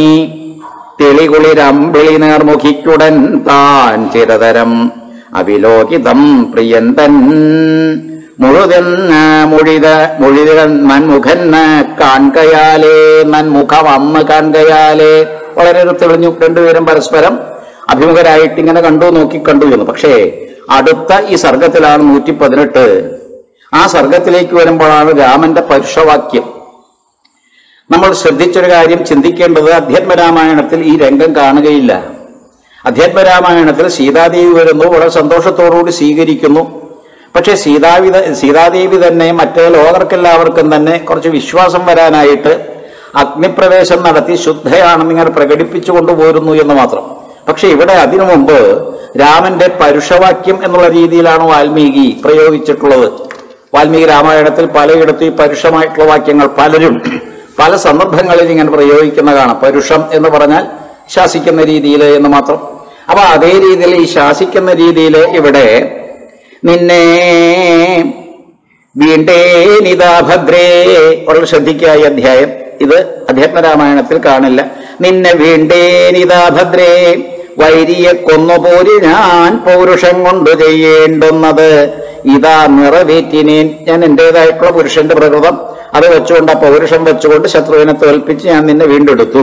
തെളികുളിരമ്പിളി നേർമുഖിക്കുടൻ താൻ ചിരതരം അവിലോകിതം പ്രിയന്തൻ മുഴുതൻ മുഴിത മുഴിതൻ നന്മുഖൻ കാൺകയാലേ നന്മുഖമന്ന് കാൺകയാലേ വളരെ തെളിഞ്ഞു രണ്ടുപേരും പരസ്പരം അഭിമുഖരായിട്ട് ഇങ്ങനെ കണ്ടു നോക്കി കണ്ടു എന്ന് പക്ഷേ അടുത്ത ഈ സർഗത്തിലാണ് നൂറ്റി പതിനെട്ട് ആ സർഗത്തിലേക്ക് വരുമ്പോഴാണ് രാമന്റെ പരുഷവാക്യം നമ്മൾ ശ്രദ്ധിച്ചൊരു കാര്യം ചിന്തിക്കേണ്ടത് അധ്യാത്മരാമായണത്തിൽ ഈ രംഗം കാണുകയില്ല അധ്യാത്മരാമായണത്തിൽ സീതാദേവി വരുന്നു വളരെ സന്തോഷത്തോടുകൂടി സ്വീകരിക്കുന്നു പക്ഷേ സീതാവി സീതാദേവി തന്നെ മറ്റേ ലോകർക്കെല്ലാവർക്കും തന്നെ കുറച്ച് വിശ്വാസം വരാനായിട്ട് അഗ്നിപ്രവേശം നടത്തി ശുദ്ധയാണെന്ന് ഇങ്ങനെ പ്രകടിപ്പിച്ചു കൊണ്ടുപോരുന്നു എന്ന് മാത്രം പക്ഷെ ഇവിടെ അതിനു മുമ്പ് രാമന്റെ പരുഷവാക്യം എന്നുള്ള രീതിയിലാണ് വാൽമീകി പ്രയോഗിച്ചിട്ടുള്ളത് വാൽമീകി രാമായണത്തിൽ പലയിടത്തും ഈ പരുഷമായിട്ടുള്ള വാക്യങ്ങൾ പലരും പല സന്ദർഭങ്ങളിൽ ഇങ്ങനെ പ്രയോഗിക്കുന്ന കാണാം പരുഷം എന്ന് പറഞ്ഞാൽ ശാസിക്കുന്ന രീതിയിൽ എന്ന് മാത്രം അപ്പൊ അതേ രീതിയിൽ ഈ ശാസിക്കുന്ന രീതിയിൽ ഇവിടെ നിന്നെ വീണ്ടേനിതാ ഭദ്രേ വളരെ ശ്രദ്ധിക്കുക ഈ അധ്യായം ഇത് അധ്യാത്മരാമായണത്തിൽ കാണില്ല നിന്നെ വീണ്ടേനിതാ ഭദ്രേ വൈരിയെ കൊന്നുപോരി ഞാൻ പൗരുഷം കൊണ്ട് ചെയ്യേണ്ടുന്നത് ഇതാ നിറവേറ്റിനേൻ ഞാൻ എന്റേതായിട്ടുള്ള പുരുഷന്റെ പ്രകൃതം അത് വെച്ചുകൊണ്ട് ആ പൗരുഷം വെച്ചുകൊണ്ട് ശത്രുവിനെ തോൽപ്പിച്ച് ഞാൻ നിന്നെ വീണ്ടെടുത്തു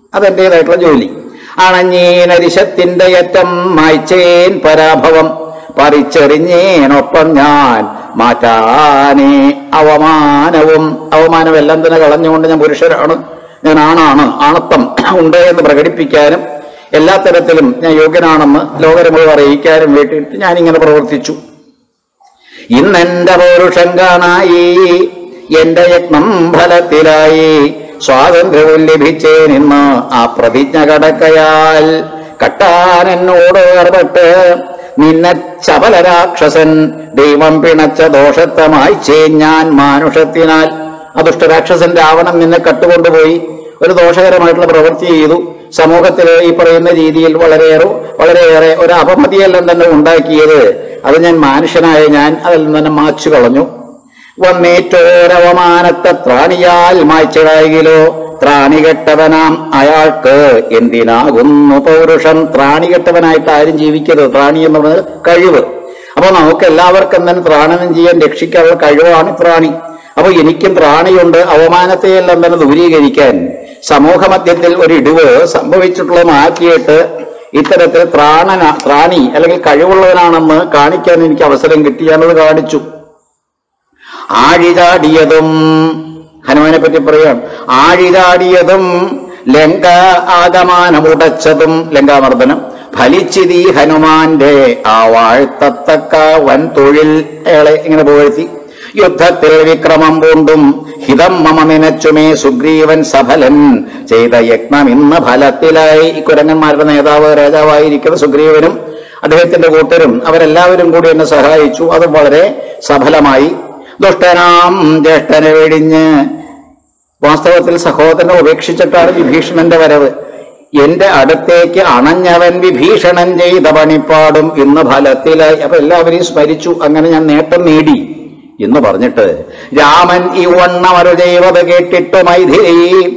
അതെന്റേതായിട്ടുള്ള ജോലി അണഞ്ഞീനരിശത്തിന്റെ അറ്റം മായ്ച്ചേൻ പരാഭവം പറിച്ചെറിഞ്ഞേനൊപ്പം ഞാൻ മാറ്റാനേ അവമാനവും അവമാനമെല്ലാം തന്നെ കളഞ്ഞുകൊണ്ട് ഞാൻ പുരുഷരാണ് ഞാൻ ആണാണ് ആണത്വം ഉണ്ട് എന്ന് പ്രകടിപ്പിക്കാനും എല്ലാ തരത്തിലും ഞാൻ യോഗ്യനാണെന്ന് ലോകരെ മുഴുവൻ അറിയിക്കാനും വേണ്ടിയിട്ട് ഞാൻ ഇങ്ങനെ പ്രവർത്തിച്ചു ഇന്നെന്റെ പൗരുഷം കാണായി എന്റെ യത്നം ഫലത്തിലായി സ്വാതന്ത്ര്യവും ലഭിച്ചേ നിന്ന് ആ പ്രതിജ്ഞ കടക്കയാൽ കട്ടാൻ എന്നോട് ഏർപ്പെട്ട് നിന്നെ ചപല രാക്ഷസൻ ദൈവം പിണച്ച ദോഷത്തമായി ഞാൻ മാനുഷത്തിനാൽ അദുഷ്ടരാക്ഷസൻ രാവണൻ നിന്നെ കട്ടുകൊണ്ടുപോയി ഒരു ദോഷകരമായിട്ടുള്ള പ്രവൃത്തി ചെയ്തു സമൂഹത്തിൽ ഈ പറയുന്ന രീതിയിൽ വളരെയേറെ വളരെയേറെ ഒരു അപമതിയെല്ലാം തന്നെ ഉണ്ടാക്കിയത് അത് ഞാൻ മനുഷ്യനായ ഞാൻ അതിൽ നിന്ന് തന്നെ മാച്ചു കളഞ്ഞു വന്നേറ്റോരവമാനത്തെ ത്രാണിയാൽ മായ്ച്ചിടായിലോ ത്രാണികെട്ടവനാം അയാൾക്ക് എന്തിനാകുന്നു പൗരുഷം ത്രാണികെട്ടവനായിട്ട് ആരും ജീവിക്കരുത് ത്രാണി എന്ന് പറയുന്നത് കഴിവ് അപ്പൊ നമുക്ക് എല്ലാവർക്കും തന്നെ ത്രാണനം ചെയ്യാൻ രക്ഷിക്കാനുള്ള കഴിവാണ് ത്രാണി അപ്പൊ എനിക്കും ത്രാണിയുണ്ട് അവമാനത്തെയെല്ലാം തന്നെ ദൂരീകരിക്കാൻ സമൂഹ മധ്യത്തിൽ ഒരു ഇടിവ് സംഭവിച്ചിട്ടുള്ള മാറ്റിയിട്ട് ഇത്തരത്തിൽ ത്രാണന ത്രാണി അല്ലെങ്കിൽ കഴിവുള്ളവനാണെന്ന് കാണിക്കാൻ എനിക്ക് അവസരം കിട്ടി ഞാനത് കാണിച്ചു ആഴിചാടിയതും ഹനുമാനെ പറ്റി പറയാം ആഴിചാടിയതും ലങ്ക ആഗമാനമുടച്ചതും ലങ്കാമർദ്ദനം ഫലിച്ചിതി ഹനുമാന്റെ ആ വാഴ്ത്തത്തക്ക വൻ തൊഴിൽ അയാളെ ഇങ്ങനെ പുകഴ്ത്തി യുദ്ധത്തിൽ വിക്രമം പൂണ്ടും ഹിതം മമ നിനച്ചുമേ സുഗ്രീവൻ സഫലൻ ചെയ്ത യജ്ഞം ഇന്ന് ഫലത്തിലായി ഈ കുരങ്ങന്മാരുടെ നേതാവ് രാജാവായിരിക്കുന്ന സുഗ്രീവനും അദ്ദേഹത്തിന്റെ കൂട്ടരും അവരെല്ലാവരും കൂടി എന്നെ സഹായിച്ചു അത് വളരെ സഫലമായി ദുഷ്ടനാം ജ്യേഷ്ഠനെ വെടിഞ്ഞ് വാസ്തവത്തിൽ സഹോദരനെ ഉപേക്ഷിച്ചിട്ടാണ് വിഭീഷണന്റെ വരവ് എന്റെ അടുത്തേക്ക് അണഞ്ഞവൻ വിഭീഷണൻ ചെയ്ത പണിപ്പാടും ഇന്ന് ഫലത്തിലായി അപ്പൊ എല്ലാവരെയും സ്മരിച്ചു അങ്ങനെ ഞാൻ നേട്ടം നേടി എന്ന് പറഞ്ഞിട്ട് രാമൻ ഈ വണ്ണമരു ചെയ്വത് കേട്ടിട്ട് മൈഥിലി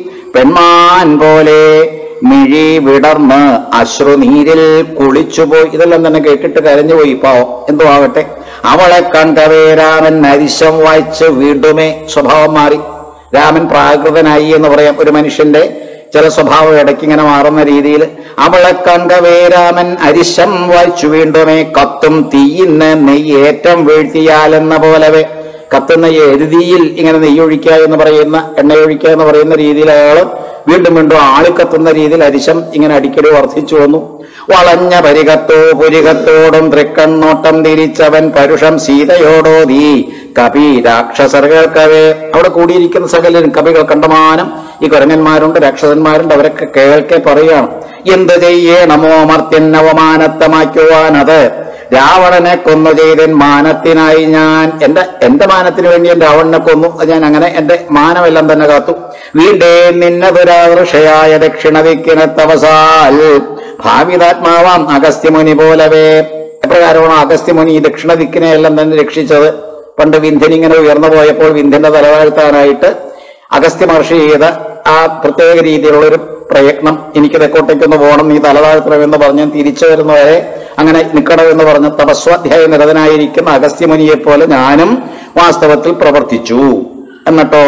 പെൺമാൻ പോലെ മിഴി വിടർന്ന് അശ്രുനീരിൽ കുളിച്ചുപോയി ഇതെല്ലാം തന്നെ കേട്ടിട്ട് കരഞ്ഞുപോയി പാവം എന്തോ ആവട്ടെ അവളെ കണ്ടവേ രാമൻ നരിശം വായിച്ച് വീണ്ടുമേ സ്വഭാവം മാറി രാമൻ പ്രാകൃതനായി എന്ന് പറയാം ഒരു മനുഷ്യന്റെ ചില സ്വഭാവം ഇടയ്ക്ക് ഇങ്ങനെ മാറുന്ന രീതിയിൽ അവളെ കണ്ടവേ രാമൻ അരിശം വായിച്ചു വീണ്ടുമേ കത്തും തീയിന്ന് നെയ്യേറ്റം വീഴ്ത്തിയാലെന്ന പോലവേ കത്തുന്ന ഈ എരുതിയിൽ ഇങ്ങനെ നെയ്യൊഴിക്കുക എന്ന് പറയുന്ന എണ്ണയൊഴിക്കുക എന്ന് പറയുന്ന രീതിയിൽ അയാൾ വീണ്ടും വീണ്ടും ആളിക്കത്തുന്ന രീതിയിൽ അരിശം ഇങ്ങനെ അടിക്കടി വർദ്ധിച്ചു വന്നു വളഞ്ഞ പരികത്തോ പുരികത്തോടും തൃക്കണ്ണോട്ടം തിരിച്ചവൻ പരുഷം സീതയോടോതി കപി രാക്ഷസർ കേൾക്കവേ അവിടെ കൂടിയിരിക്കുന്ന സകലരും കവികൾ കണ്ടമാനം ഈ കുരങ്ങന്മാരുണ്ട് രാക്ഷസന്മാരുണ്ട് അവരൊക്കെ കേൾക്കെ പറയുകയാണ് എന്ത് ചെയ്യണമോ മർത്യൻ അവമാനത്തമാക്കുവാനത് രാവണനെ കൊന്നു ചെയ്തൻ മാനത്തിനായി ഞാൻ എന്റെ എന്റെ മാനത്തിന് വേണ്ടി ഞാൻ രാവണനെ കൊന്നു അത് ഞാൻ അങ്ങനെ എന്റെ മാനമെല്ലാം തന്നെ കാത്തു വീണ്ടേ നിന്നതുരാവൃഷയായ ദക്ഷിണ ദിക്കിനെ തപസാൽ ഭാവിതാത്മാവാം അഗസ്ത്യമുനി പോലവേ എപ്രകാരമാണ് അഗസ്ത്യമുനി ഈ ദക്ഷിണ ദിക്കിനെ എല്ലാം തന്നെ രക്ഷിച്ചത് പണ്ട് വിന്ധ്യൻ ഇങ്ങനെ ഉയർന്നു പോയപ്പോൾ വിന്ധ്യന്റെ തലവാഴ്ത്താനായിട്ട് അഗസ്ത്യ മഹർഷി ചെയ്ത ആ പ്രത്യേക രീതിയിലുള്ള ഒരു പ്രയത്നം എനിക്ക് തെക്കോട്ടേക്കൊന്ന് പോകണം നീ തലതാഴ്ത്തണം എന്ന് പറഞ്ഞ് തിരിച്ചു വരുന്നവരെ അങ്ങനെ നിൽക്കണം എന്ന് പറഞ്ഞ് തപസ്വാധ്യായ നിരതനായിരിക്കുന്ന അഗസ്ത്യമുനിയെ പോലെ ഞാനും വാസ്തവത്തിൽ പ്രവർത്തിച്ചു എന്നിട്ടോ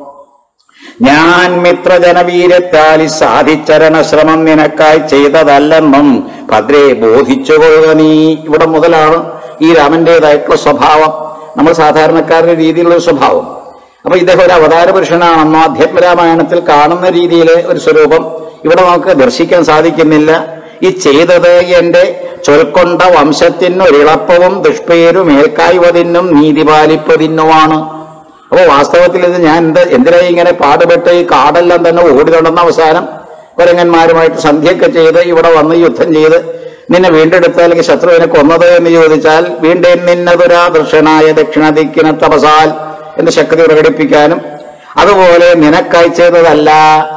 ഞാൻ മിത്രജനവീരത്താലി സാധിച്ചരണശ്രമം നിനക്കായി ചെയ്തതല്ലെന്നും ഭദ്രേ ബോധിച്ചുകൊള്ളുക നീ ഇവിടെ മുതലാണ് ഈ രാമന്റേതായിട്ടുള്ള സ്വഭാവം നമ്മൾ സാധാരണക്കാരുടെ രീതിയിലുള്ള ഒരു സ്വഭാവം അപ്പൊ ഇദ്ദേഹം ഒരു അവതാര പുരുഷനാണെന്നോ അധ്യാത്മരാമായണത്തിൽ കാണുന്ന രീതിയിലെ ഒരു സ്വരൂപം ഇവിടെ നമുക്ക് ദർശിക്കാൻ സാധിക്കുന്നില്ല ഈ ചെയ്തത് എന്റെ ചൊൽക്കൊണ്ട വംശത്തിന് ഒരിളപ്പവും ദുഷ്പേരും ഏൽക്കായ്വതിനും നീതി പാലിപ്പതിനുമാണ് അപ്പൊ വാസ്തവത്തിൽ ഇത് ഞാൻ എന്ത് എന്തിനായി ഇങ്ങനെ പാടുപെട്ട് ഈ കാടെല്ലാം തന്നെ ഓടി നടന്ന അവസാനം കുരങ്ങന്മാരുമായിട്ട് സന്ധ്യയൊക്കെ ചെയ്ത് ഇവിടെ വന്ന് യുദ്ധം ചെയ്ത് നിന്നെ വീണ്ടെടുത്ത അല്ലെങ്കിൽ ശത്രുവിനെ കൊന്നത് എന്ന് ചോദിച്ചാൽ വീണ്ടും നിന്നതുരാ ദൃഷനായ ദക്ഷിണ ദിക്കിന തപസാൽ എന്ന് ശക്തി പ്രകടിപ്പിക്കാനും അതുപോലെ നിനക്കായി ചെയ്തതല്ല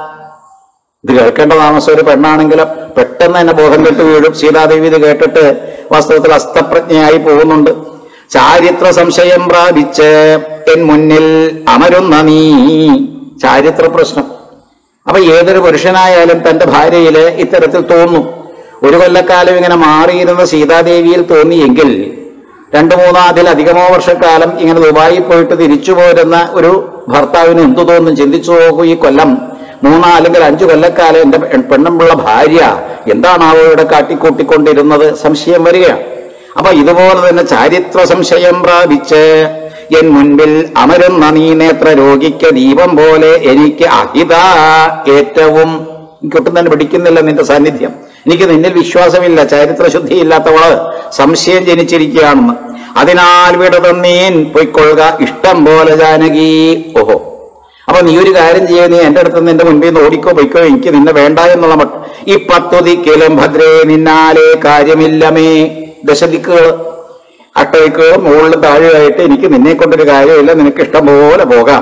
ഇത് കേൾക്കേണ്ട താമസം ഒരു പെണ്ണാണെങ്കിലും പെട്ടെന്ന് തന്നെ ബോധം കെട്ട് വീഴും സീതാദേവി ഇത് കേട്ടിട്ട് വാസ്തവത്തിൽ അസ്തപ്രജ്ഞയായി പോകുന്നുണ്ട് ചാരിത്ര സംശയം പ്രാപിച്ച് എൻ മുന്നിൽ അമരുന്ന നീ ചാരിത്ര പ്രശ്നം അപ്പൊ ഏതൊരു പുരുഷനായാലും തന്റെ ഭാര്യയില് ഇത്തരത്തിൽ തോന്നും ഒരു കൊല്ലക്കാലം ഇങ്ങനെ മാറിയിരുന്ന സീതാദേവിയിൽ തോന്നിയെങ്കിൽ രണ്ടു മൂന്നോ അതിലധികമോ വർഷക്കാലം ഇങ്ങനെ ദുബായിൽ പോയിട്ട് തിരിച്ചു പോരുന്ന ഒരു ഭർത്താവിന് എന്തു തോന്നും ചിന്തിച്ചു നോക്കൂ ഈ കൊല്ലം മൂന്നോ അല്ലെങ്കിൽ അഞ്ചു കൊല്ലക്കാലം എന്റെ പെണ്ണുമ്പുള്ള ഭാര്യ എന്താണാവോ ഇവിടെ കാട്ടിക്കൂട്ടിക്കൊണ്ടിരുന്നത് സംശയം വരികയാണ് അപ്പൊ ഇതുപോലെ തന്നെ ചാരിത്ര സംശയം പ്രാപിച്ച് എൻ മുൻപിൽ അമരുന്ന നീ നേത്ര രോഗിക്ക് ദീപം പോലെ എനിക്ക് അഹിത ഏറ്റവും എനിക്കൊട്ടും തന്നെ പിടിക്കുന്നില്ല നിന്റെ സാന്നിധ്യം എനിക്ക് നിന്നിൽ വിശ്വാസമില്ല ചരിത്രശുദ്ധിയില്ലാത്തവള് സംശയം ജനിച്ചിരിക്കുകയാണെന്ന് അതിനാൽ വിടതന്നീൻ പൊയ്ക്കൊള്ളുക ഇഷ്ടം പോലെ ജാനകി ഓഹോ അപ്പൊ നീ ഒരു കാര്യം ചെയ്യ നീ എന്റെ അടുത്ത് നിന്റെ മുൻപിൽ നിന്ന് ഓടിക്കോ പൊയ്ക്കോ എനിക്ക് നിന്നെ വേണ്ട എന്നുള്ള മട്ട് ഈ പത്തുതിക്കലും ഭദ്രേ നിന്നാലേ കാര്യമില്ലമേ ദശദിക്കുകൾ അട്ടദിക്കുകൾ മുകളിലും താഴെയായിട്ട് എനിക്ക് നിന്നെ കൊണ്ടൊരു കാര്യമില്ല നിനക്ക് ഇഷ്ടം പോലെ പോകാം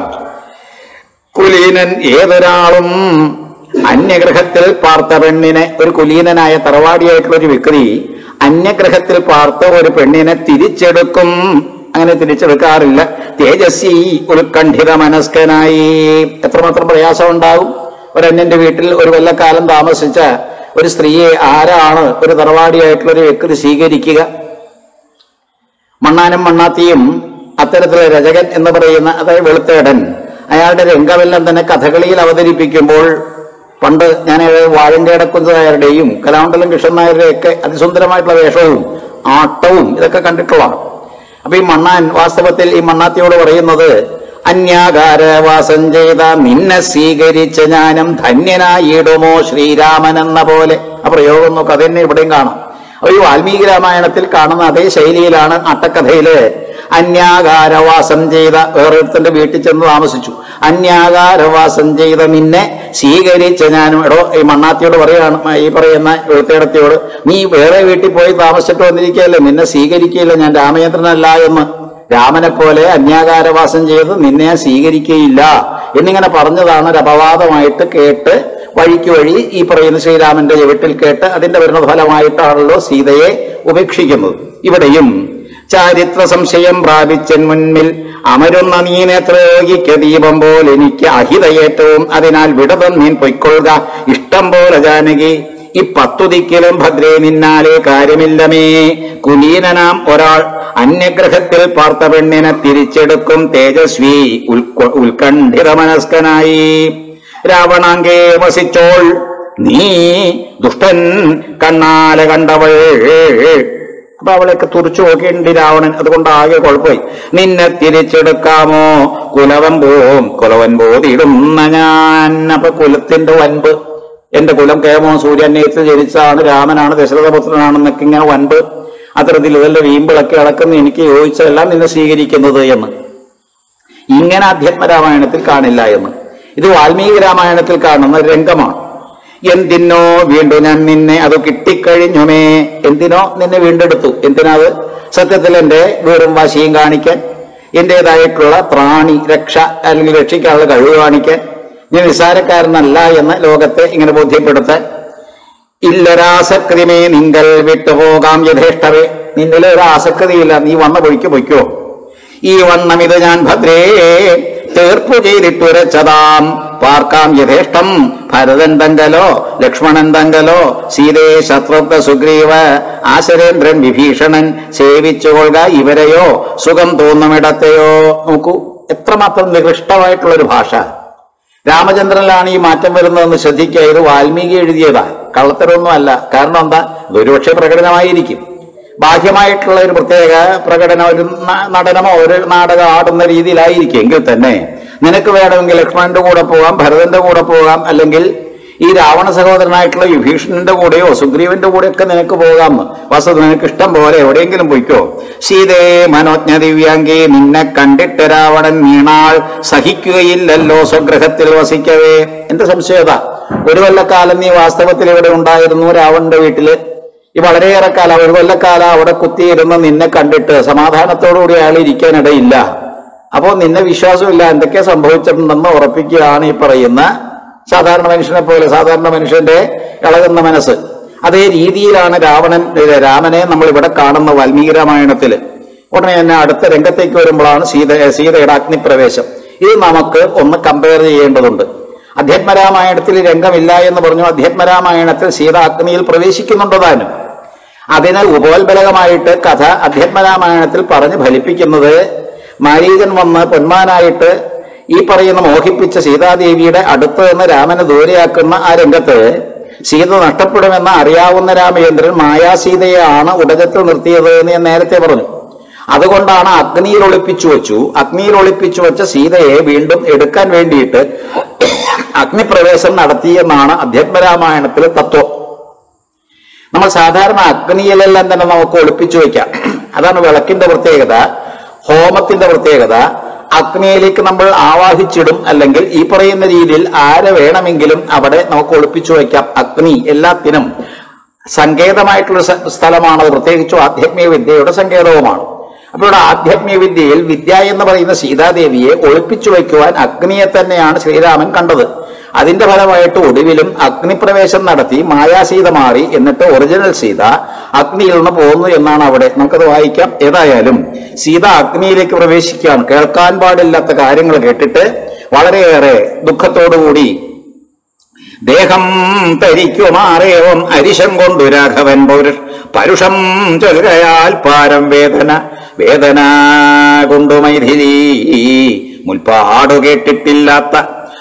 കുലീനൻ ഏതൊരാളും അന്യഗ്രഹത്തിൽ പാർത്ത പെണ്ണിനെ ഒരു കുലീനനായ തറവാടിയായിട്ടുള്ള ഒരു വ്യക്തി അന്യഗ്രഹത്തിൽ പാർത്ത ഒരു പെണ്ണിനെ തിരിച്ചെടുക്കും അങ്ങനെ തിരിച്ചെടുക്കാറില്ല തേജസ്വി ഉത്കണ്ഠിത മനസ്കനായി എത്രമാത്രം പ്രയാസം ഉണ്ടാവും ഒരന്യന്റെ വീട്ടിൽ ഒരു കൊല്ലക്കാലം താമസിച്ച ഒരു സ്ത്രീയെ ആരാണ് ഒരു തറവാടിയായിട്ടുള്ള ഒരു വ്യക്തി സ്വീകരിക്കുക മണ്ണാനും മണ്ണാത്തിയും അത്തരത്തിലെ രചകൻ എന്ന് പറയുന്ന അതായത് വെളുത്തേടൻ അയാളുടെ രംഗമെല്ലാം തന്നെ കഥകളിയിൽ അവതരിപ്പിക്കുമ്പോൾ പണ്ട് ഞാൻ വാഴന്റെ അടക്കുന്ന നായരുടെയും കലാമണ്ഡലം കൃഷ്ണൻ നായരുടെ ഒക്കെ അതിസുന്ദരമായിട്ടുള്ള വേഷവും ആട്ടവും ഇതൊക്കെ കണ്ടിട്ടുള്ളതാണ് അപ്പൊ ഈ മണ്ണാൻ വാസ്തവത്തിൽ ഈ മണ്ണാത്തിയോട് പറയുന്നത് അന്യാകാരവാസം ചെയ്ത നിന്നെ സ്വീകരിച്ച ഞാനും ധന്യനായിടുമോ ശ്രീരാമൻ എന്ന പോലെ ആ പ്രയോഗം നോക്ക് അതെന്നെ ഇവിടെയും കാണാം അപ്പൊ ഈ വാൽമീകി രാമായണത്തിൽ കാണുന്ന അതേ ശൈലിയിലാണ് അട്ടക്കഥയില് അന്യാകാരവാസം ചെയ്ത വേറൊരുത്തന്റെ വീട്ടിൽ ചെന്ന് താമസിച്ചു അന്യാകാരവാസം ചെയ്ത നിന്നെ സ്വീകരിച്ച ഞാനും എടോ ഈ മണ്ണാത്തിയോട് പറയാണ് ഈ പറയുന്ന എഴുത്തേടത്തിയോട് നീ വേറെ വീട്ടിൽ പോയി താമസിച്ചിട്ട് വന്നിരിക്കുകയല്ലേ നിന്നെ സ്വീകരിക്കുകയില്ല ഞാൻ രാമചന്ദ്രനല്ല എന്ന് രാമനെ പോലെ അന്യാകാരവാസം ചെയ്ത് നിന്നെ ഞാൻ സ്വീകരിക്കുകയില്ല എന്നിങ്ങനെ പറഞ്ഞതാണ് ഒരു അപവാദമായിട്ട് കേട്ട് വഴിക്ക് വഴി ഈ പറയുന്ന ശ്രീരാമന്റെ ചവിട്ടിൽ കേട്ട് അതിന്റെ വരുന്ന ഫലമായിട്ടാണല്ലോ സീതയെ ഉപേക്ഷിക്കുന്നത് ഇവിടെയും ചാരിത്ര സംശയം പ്രാപിച്ചൻ മുൻപിൽ അമരുന്ന നീ നേത്രയോഗിക്ക ദീപം പോലെ എനിക്ക് അഹിതയേറ്റവും അതിനാൽ വിടതം നീൻ പൊയ്ക്കൊള്ളുക ഇഷ്ടം പോലെ ജാനകി ഈ പത്തുതിക്കലും ഭദ്രേ നിന്നാലേ കാര്യമില്ലമേ കുലീനനാം ഒരാൾ അന്യഗ്രഹത്തിൽ പാർത്ത പെണ്ണിനെ തിരിച്ചെടുക്കും തേജസ്വി ഉൽക്ക- ഉത്കണ്ഠിത മനസ്കനായി രാവണാങ്കേ വസിച്ചോൾ നീ ദുഷ്ടൻ കണ്ണാല കണ്ടവൾ അപ്പൊ അവളെയൊക്കെ തുറച്ചു നോക്കിയിട്ടുണ്ട് രാവണൻ അതുകൊണ്ട് ആകെ കുഴപ്പമായി നിന്നെ തിരിച്ചെടുക്കാമോ കുലവൻ പോവും കുലവൻ ബോധിടുന്ന ഞാൻ അപ്പൊ കുലത്തിന്റെ വൻപ് എന്റെ കുലം കേമോ സൂര്യനേത്ത് ജനിച്ചതാണ് രാമനാണ് ദശരഥപുത്രനാണെന്നൊക്കെ ഇങ്ങനെ വൻപ് അത്തരത്തിൽ ഇതെല്ലാം വീമ്പിളക്കി അടക്കുന്ന എനിക്ക് യോജിച്ചതെല്ലാം നിന്നെ സ്വീകരിക്കുന്നത് എന്ന് ഇങ്ങനെ അധ്യാത്മരാമായണത്തിൽ കാണില്ല എന്ന് ഇത് വാൽമീകി രാമായണത്തിൽ കാണുന്ന ഒരു രംഗമാണ് എന്തിനോ വീണ്ടും ഞാൻ നിന്നെ അത് കിട്ടിക്കഴിഞ്ഞുമേ എന്തിനോ നിന്നെ വീണ്ടെടുത്തു എന്തിനാത് സത്യത്തിൽ എന്റെ വീറും വാശിയും കാണിക്കാൻ എന്റേതായിട്ടുള്ള ത്രാണി രക്ഷ അല്ലെങ്കിൽ രക്ഷിക്കാനുള്ള കഴിവ് കാണിക്കാൻ ഞാൻ നിസ്സാരക്കാരനല്ല എന്ന് ലോകത്തെ ഇങ്ങനെ ബോധ്യപ്പെടുത്താൻ ഇല്ലൊരാസക്തിമേ നിങ്കൽ വിട്ടുപോകാം യഥേഷ്ടവേ നിന്നിലെ ഒരു ആസക്തിയില്ല നീ വന്ന പൊഴിക്ക് പൊയ്ക്കോ ഈ വണ്ണം ഇത് ഞാൻ ഭദ്രേ തീർപ്പു ചെയ്തിട്ടുരച്ചതാം പാർക്കാം യഥേഷ്ടം ഭരതൻ തങ്കലോ ലക്ഷ്മണൻ തങ്കലോ സീതേ ശത്രുഘ്ന സുഗ്രീവ ആശരേന്ദ്രൻ വിഭീഷണൻ സേവിച്ചുകൊള്ളുക ഇവരെയോ സുഖം തോന്നുമിടത്തെയോ നോക്കൂ എത്രമാത്രം നികൃഷ്ടമായിട്ടുള്ള ഒരു ഭാഷ രാമചന്ദ്രനിലാണ് ഈ മാറ്റം വരുന്നതെന്ന് ശ്രദ്ധിക്കുക ഇത് വാൽമീകി എഴുതിയതാ കള്ളത്തരമൊന്നുമല്ല കാരണം എന്താ ഇതൊരുപക്ഷെ പ്രകടനമായിരിക്കും ബാഹ്യമായിട്ടുള്ള ഒരു പ്രത്യേക പ്രകടനം ഒരു ന- നടനമോ ഒരു നാടകം ആടുന്ന രീതിയിലായിരിക്കും എങ്കിൽ തന്നെ നിനക്ക് വേണമെങ്കിൽ ലക്ഷ്മണന്റെ കൂടെ പോകാം ഭരതന്റെ കൂടെ പോകാം അല്ലെങ്കിൽ ഈ രാവണ സഹോദരനായിട്ടുള്ള വിഭീഷണന്റെ കൂടെയോ സുഗ്രീവന്റെ കൂടെയൊക്കെ നിനക്ക് പോകാം വസ്തു നിനക്ക് ഇഷ്ടം പോലെ എവിടെയെങ്കിലും പോയിക്കോ സീതേ മനോജ്ഞ ദിവ്യാംഗി നിന്നെ കണ്ടിട്ട് രാവണൻ വീണാൾ സഹിക്കുകയില്ലല്ലോ സ്വഗ്രഹത്തിൽ വസിക്കവേ എന്ത് സംശയത ഒരു കൊല്ലക്കാലം നീ വാസ്തവത്തിൽ ഇവിടെ ഉണ്ടായിരുന്നു രാവണന്റെ വീട്ടില് ഈ വളരെയേറെ കാലം ഒരു കൊല്ലക്കാലം അവിടെ കുത്തിയിരുന്ന് നിന്നെ കണ്ടിട്ട് സമാധാനത്തോടുകൂടി അയാൾ ഇരിക്കാനിടയില്ല അപ്പോ നിന്നെ വിശ്വാസമില്ല എന്തൊക്കെ സംഭവിച്ചിട്ടുണ്ടെന്ന് ഉറപ്പിക്കുകയാണ് ഈ പറയുന്ന സാധാരണ മനുഷ്യനെ പോലെ സാധാരണ മനുഷ്യന്റെ ഇളകുന്ന മനസ്സ് അതേ രീതിയിലാണ് രാവണൻ ഏ, രാമനെ നമ്മൾ ഇവിടെ കാണുന്ന വാൽമീകി രാമായണത്തില് ഉടനെ തന്നെ അടുത്ത രംഗത്തേക്ക് വരുമ്പോഴാണ് സീത സീതയുടെ അഗ്നിപ്രവേശം ഇത് നമുക്ക് ഒന്ന് കമ്പയർ ചെയ്യേണ്ടതുണ്ട് അധ്യാത്മരാമായണത്തിൽ രംഗമില്ല എന്ന് പറഞ്ഞു അധ്യാത്മരാമായണത്തിൽ സീത അഗ്നിയിൽ പ്രവേശിക്കുന്നുണ്ട് താനും അതിന് ഉപോത്ബലകമായിട്ട് കഥ അധ്യാത്മരാമായണത്തിൽ പറഞ്ഞ് ഫലിപ്പിക്കുന്നത് മാരീചൻ വന്ന് പൊന്മാനായിട്ട് ഈ പറയുന്ന മോഹിപ്പിച്ച സീതാദേവിയുടെ അടുത്ത് നിന്ന് രാമനെ ദൂരെയാക്കുന്ന ആ രംഗത്ത് സീത നഷ്ടപ്പെടുമെന്ന് അറിയാവുന്ന രാമചന്ദ്രൻ മായാസീതയാണ് ഉടജത്തിൽ നിർത്തിയത് എന്ന് ഞാൻ നേരത്തെ പറഞ്ഞു അതുകൊണ്ടാണ് അഗ്നിയിൽ ഒളിപ്പിച്ചു വെച്ചു അഗ്നിയിൽ ഒളിപ്പിച്ചു വെച്ച സീതയെ വീണ്ടും എടുക്കാൻ വേണ്ടിയിട്ട് അഗ്നിപ്രവേശം നടത്തിയെന്നാണ് അധ്യാത്മരാമായണത്തിലെ തത്വം നമ്മൾ സാധാരണ അഗ്നിയിലെല്ലാം തന്നെ നമുക്ക് ഒളിപ്പിച്ചു വെക്കാം അതാണ് വിളക്കിന്റെ പ്രത്യേകത ഹോമത്തിന്റെ പ്രത്യേകത അഗ്നിയിലേക്ക് നമ്മൾ ആവാഹിച്ചിടും അല്ലെങ്കിൽ ഈ പറയുന്ന രീതിയിൽ ആരെ വേണമെങ്കിലും അവിടെ നമുക്ക് ഒളിപ്പിച്ചു വയ്ക്കാം അഗ്നി എല്ലാത്തിനും സങ്കേതമായിട്ടുള്ള സ- സ്ഥലമാണത് പ്രത്യേകിച്ചും ആധ്യാത്മിക വിദ്യയുടെ സങ്കേതവുമാണ് അപ്പോൾ ഇവിടെ ആധ്യാത്മിക വിദ്യയിൽ വിദ്യ എന്ന് പറയുന്ന സീതാദേവിയെ ഒളിപ്പിച്ചു വയ്ക്കുവാൻ അഗ്നിയെ തന്നെയാണ് ശ്രീരാമൻ കണ്ടത് അതിന്റെ ഫലമായിട്ട് ഒടുവിലും അഗ്നിപ്രവേശം നടത്തി മായാസീത മാറി എന്നിട്ട് ഒറിജിനൽ സീത അഗ്നിയിൽ നിന്ന് പോകുന്നു എന്നാണ് അവിടെ നമുക്കത് വായിക്കാം ഏതായാലും സീത അഗ്നിയിലേക്ക് പ്രവേശിക്കുകയാണ് കേൾക്കാൻ പാടില്ലാത്ത കാര്യങ്ങൾ കേട്ടിട്ട് വളരെയേറെ ദുഃഖത്തോടുകൂടി ദേഹം തരിക്കുമാറേവം അരിശം കൊണ്ടു രാഘവൻ പൗരുഷ പരുഷം ചൊൽകയാൽ പാരം വേദന വേദന കൊണ്ടു മൈഥിലി മുൽപ്പാടു കേട്ടിട്ടില്ലാത്ത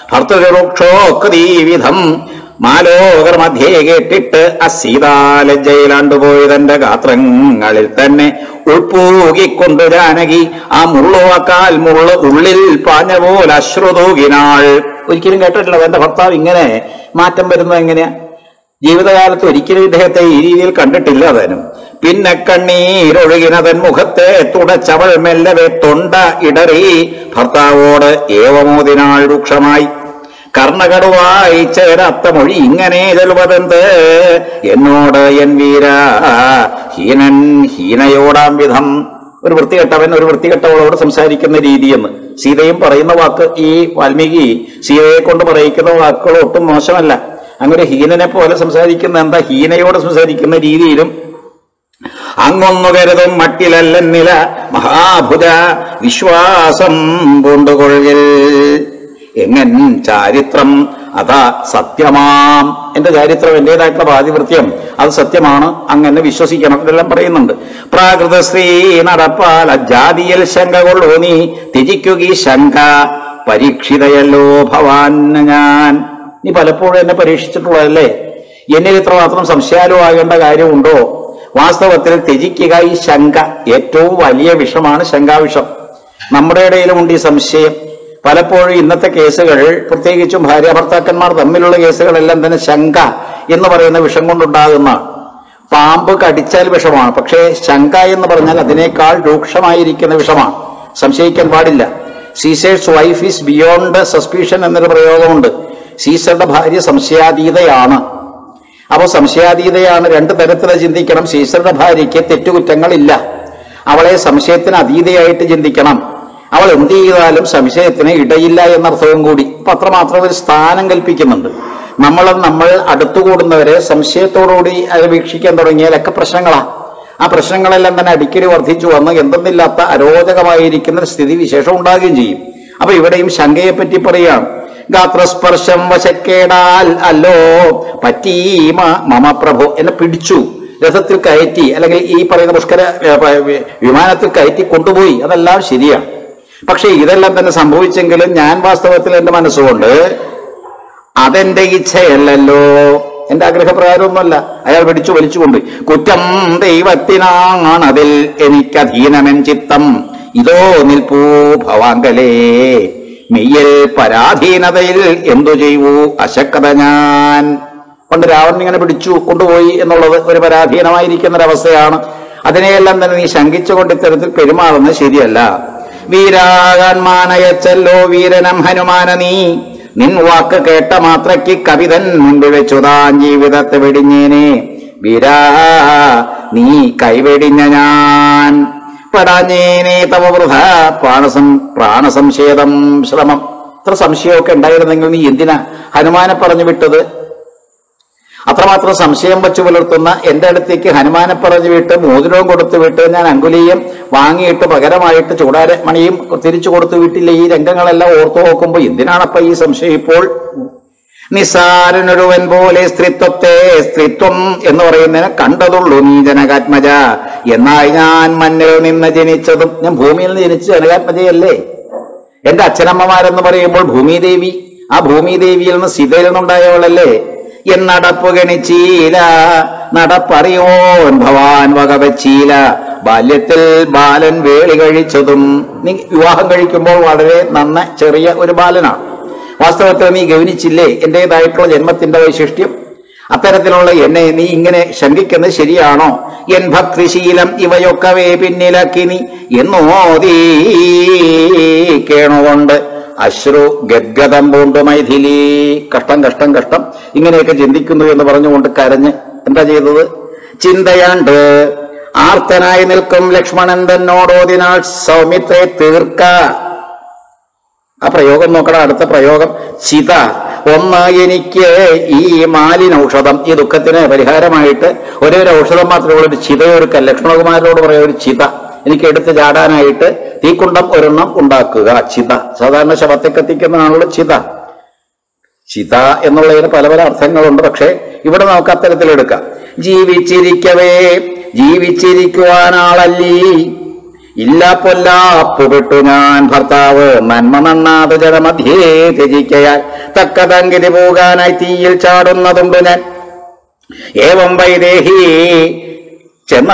ഭർത്തൃവൃക്ഷോക്തീവിധം മാലോകർ മധ്യേ കേട്ടിട്ട് അസീതാലജ്ജയിലാണ്ടുപോയി തന്റെ ഗാത്രങ്ങളിൽ തന്നെ ഉൾപ്പൂകിക്കൊണ്ടു ജാനകി ആ മുള്ളുവാക്കാൽ മുള്ളു ഉള്ളിൽ പാഞ്ഞ പോലെ അശ്രുതൂകിനാൾ ഒരിക്കലും കേട്ടിട്ടില്ല തന്റെ ഭർത്താവ് ഇങ്ങനെ മാറ്റം വരുന്നത് എങ്ങനെയാ ജീവിതകാലത്ത് ഒരിക്കലും ഇദ്ദേഹത്തെ ഈ രീതിയിൽ കണ്ടിട്ടില്ല താനും പിന്നെ കണ്ണീരൊഴുകിനതൻ മുഖത്തെ തുടച്ചവൾ മെല്ലവെ തൊണ്ട ഇടറി ഭർത്താവോട് ഏവമോദിനാൾ രൂക്ഷമായി കർണകടുവായി ചേരാത്ത മൊഴി ഇങ്ങനെ ചെൽവതെന്ത് എന്നോട് എൻ വീര ഹീനൻ ഹീനയോടാം വിധം ഒരു വൃത്തികെട്ടവൻ ഒരു വൃത്തികെട്ടവളോട് സംസാരിക്കുന്ന രീതിയെന്ന് സീതയും പറയുന്ന വാക്ക് ഈ വാൽമീകി സീതയെ കൊണ്ട് പറയിക്കുന്ന വാക്കുകൾ ഒട്ടും മോശമല്ല അങ്ങനെ ഹീനനെ പോലെ സംസാരിക്കുന്ന എന്താ ഹീനയോട് സംസാരിക്കുന്ന രീതിയിലും അങ്ങൊന്നു കരുതും മട്ടിലല്ലെന്നില മഹാഭുജ വിശ്വാസം പൂണ്ടുകൊള്ളിൽ എങ്ങൻ ചാരിത്രം അതാ സത്യമാം എന്റെ ചാരിത്രം എന്റേതായിട്ടുള്ള പാതിവൃത്യം അത് സത്യമാണ് അങ്ങനെ വിശ്വസിക്കണം ഇതെല്ലാം പറയുന്നുണ്ട് പ്രാകൃത സ്ത്രീ നടപ്പാൽ ജാതിയൽ ശങ്ക കൊള്ളൂ നീ ത്യജിക്കുക ഈ ശങ്ക പരീക്ഷിതയല്ലോ ഭവാൻ ഞാൻ നീ പലപ്പോഴും എന്നെ പരീക്ഷിച്ചിട്ടുള്ളതല്ലേ എന്നിൽ ഇത്രമാത്രം സംശയാലുവാകേണ്ട കാര്യമുണ്ടോ വാസ്തവത്തിൽ ത്യജിക്കുക ഈ ശങ്ക ഏറ്റവും വലിയ വിഷമാണ് ശങ്കാവിഷം നമ്മുടെ ഇടയിലുമുണ്ട് ഈ സംശയം പലപ്പോഴും ഇന്നത്തെ കേസുകൾ പ്രത്യേകിച്ചും ഭാര്യ ഭർത്താക്കന്മാർ തമ്മിലുള്ള കേസുകളെല്ലാം തന്നെ ശങ്ക എന്ന് പറയുന്ന വിഷം കൊണ്ടുണ്ടാകുന്നതാണ് പാമ്പ് കടിച്ചാൽ വിഷമാണ് പക്ഷേ ശങ്ക എന്ന് പറഞ്ഞാൽ അതിനേക്കാൾ രൂക്ഷമായിരിക്കുന്ന വിഷമാണ് സംശയിക്കാൻ പാടില്ല Caesar's wife is beyond suspicion എന്നൊരു പ്രയോഗമുണ്ട് സീസറുടെ ഭാര്യ സംശയാതീതയാണ് അപ്പോൾ സംശയാതീതയാണ് രണ്ട് തരത്തിൽ ചിന്തിക്കണം സീസറുടെ ഭാര്യയ്ക്ക് തെറ്റുകുറ്റങ്ങളില്ല അവളെ സംശയത്തിന് അതീതയായിട്ട് ചിന്തിക്കണം അവൾ എന്ത് ചെയ്താലും സംശയത്തിന് ഇടയില്ല എന്നർത്ഥവും കൂടി അപ്പൊ അത്രമാത്രം ഒരു സ്ഥാനം കൽപ്പിക്കുന്നുണ്ട് നമ്മൾ നമ്മൾ അടുത്തുകൂടുന്നവരെ സംശയത്തോടുകൂടി അത് വീക്ഷിക്കാൻ തുടങ്ങിയാലൊക്കെ പ്രശ്നങ്ങളാ ആ പ്രശ്നങ്ങളെല്ലാം തന്നെ അടിക്കടി വർദ്ധിച്ചു വന്ന് എന്തെന്നില്ലാത്ത അരോചകമായിരിക്കുന്ന ഒരു സ്ഥിതി വിശേഷം ഉണ്ടാകുകയും ചെയ്യും അപ്പൊ ഇവിടെയും ശങ്കയെ പറ്റി പറയുകയാണ് ഗാത്രസ്പർശം വശക്കേടാൽ അല്ലോ പറ്റീമ മമ പ്രഭു എന്നെ പിടിച്ചു രഥത്തിൽ കയറ്റി അല്ലെങ്കിൽ ഈ പറയുന്ന പുഷ്കര ഏ, പ- വി- വിമാനത്തിൽ കയറ്റി കൊണ്ടുപോയി അതെല്ലാം ശരിയാണ് പക്ഷെ ഇതെല്ലാം തന്നെ സംഭവിച്ചെങ്കിലും ഞാൻ വാസ്തവത്തിൽ എന്റെ മനസ്സുകൊണ്ട് അതെന്റെ ഇച്ഛയല്ലല്ലോ എന്റെ ആഗ്രഹപ്രകാരമൊന്നുമല്ല അയാൾ പിടിച്ചു വലിച്ചുകൊണ്ട് കുറ്റം ദൈവത്തിനാണതിൽ എനിക്കധീനമെൻ ചിത്തം ഇതോ നിൽപ്പൂ ഭവാങ്കലേ മെയ്യൽ പരാധീനതയിൽ എന്തു ചെയ്യൂ അശക്തത ഞാൻ പണ്ട് രാവണൻ ഇങ്ങനെ പിടിച്ചു കൊണ്ടുപോയി എന്നുള്ളത് ഒരു പരാധീനമായിരിക്കുന്ന ഒരവസ്ഥയാണ് അതിനെയെല്ലാം തന്നെ നീ ശങ്കിച്ചുകൊണ്ട് ഇത്തരത്തിൽ പെരുമാറുന്നത് ശരിയല്ല വീരാകാൻ മാനയച്ചല്ലോ വീരനം ഹനുമാന നീ നിൻ വാക്ക് കേട്ട മാത്രയ്ക്ക് കവിതൻ മുൻപിൽ വെച്ചു താൻ ജീവിതത്തെ വെടിഞ്ഞേനെ വീരാ നീ കൈവെടിഞ്ഞ ഞാൻ പെടാഞ്ഞേനെ തവ വൃഥ പ്രാണസം പ്രാണസംശേദം ശ്രമം ഇത്ര സംശയമൊക്കെ ഉണ്ടായിരുന്നെങ്കിൽ നീ എന്തിനാ ഹനുമാനെ പറഞ്ഞു വിട്ടത് അത്രമാത്രം സംശയം വച്ചു പുലർത്തുന്ന എന്റെ അടുത്തേക്ക് ഹനുമാനെ പറഞ്ഞു വിട്ട് മോതിരവും കൊടുത്തു വിട്ട് ഞാൻ അങ്കുലിയും വാങ്ങിയിട്ട് പകരമായിട്ട് ചൂടാരമണിയും തിരിച്ചു കൊടുത്തു വിട്ടില്ല ഈ രംഗങ്ങളെല്ലാം ഓർത്തു നോക്കുമ്പോൾ എന്തിനാണപ്പ ഈ സംശയം ഇപ്പോൾ നിസാരനൊരുവൻ പോലെ സ്ത്രീത്വത്തെ സ്ത്രീത്വം എന്ന് പറയുന്നതിനെ കണ്ടതുള്ളൂ നീ ജനകാത്മജ എന്നാൽ ഞാൻ മണ്ണിൽ നിന്ന് ജനിച്ചതും ഞാൻ ഭൂമിയിൽ നിന്ന് ജനിച്ച ജനകാത്മജയല്ലേ എന്റെ അച്ഛനമ്മമാരെന്ന് പറയുമ്പോൾ ഭൂമിദേവി ആ ഭൂമിദേവിയിൽ നിന്ന് സീതയിൽ നിന്നുണ്ടായവളല്ലേ എന്നടപ്പു ഗണിച്ചീല നടപ്പറിയോൻ ഭവാൻ വകവച്ചീല ബാല്യത്തിൽ ബാലൻ വേളി കഴിച്ചതും നീ വിവാഹം കഴിക്കുമ്പോൾ വളരെ നന്ന ചെറിയ ഒരു ബാലനാണ് വാസ്തവത്തിൽ നീ ഗവനിച്ചില്ലേ എന്റേതായിട്ടുള്ള ജന്മത്തിന്റെ വൈശിഷ്ട്യം അത്തരത്തിലുള്ള എന്നെ നീ ഇങ്ങനെ ശങ്കിക്കുന്നത് ശരിയാണോ എൻ ഭക്തിശീലം ഇവയൊക്കവേ പിന്നിലാക്കി നീ എന്നോതീ കേണുകൊണ്ട് അശ്രു ഗദ്ഗതം പൂണ്ടു മൈഥിലി കഷ്ടം കഷ്ടം കഷ്ടം ഇങ്ങനെയൊക്കെ ചിന്തിക്കുന്നു എന്ന് പറഞ്ഞുകൊണ്ട് കരഞ്ഞ് എന്താ ചെയ്തത് ചിന്തയാണ്ട് ആർത്തനായി നിൽക്കും ലക്ഷ്മണൻ തന്നോടോതിനാൾ സൗമിത്രേ തീർക്ക ആ പ്രയോഗം നോക്കണം അടുത്ത പ്രയോഗം ചിത ഒന്ന് എനിക്ക് ഈ മാലിന ഔഷധം ഈ ദുഃഖത്തിന് പരിഹാരമായിട്ട് ഒരേ ഒരു ഔഷധം മാത്രമേ ഉള്ളൂ ഒരു ചിതയൊരുക്കൽ ലക്ഷ്മണകുമാരനോട് പറയാം ഒരു ചിത എനിക്ക് എടുത്ത് ചാടാനായിട്ട് തീക്കുണ്ടം ഒരെണ്ണം ഉണ്ടാക്കുക ചിത സാധാരണ ശവത്തെ കത്തിക്കുന്നതാണല്ലോ ചിത ചിത എന്നുള്ളതിന് പല പല അർത്ഥങ്ങളുണ്ട് പക്ഷെ ഇവിടെ നമുക്ക് അത്തരത്തിൽ എടുക്കാം ജീവിച്ചിരിക്കവേ ജീവിച്ചിരിക്കുവാനാളല്ലീ ഇല്ല പൊല്ലാപ്പുവിട്ടു ഞാൻ ഭർത്താവ് നന്മ നന്നാത് ജനമധ്യേ ത്യജിക്കയാൽ തക്കതങ്കിരി പോകാനായി തീയിൽ ചാടുന്നതുണ്ട് ഞാൻ ഏവം വൈദേഹി ചെന്ന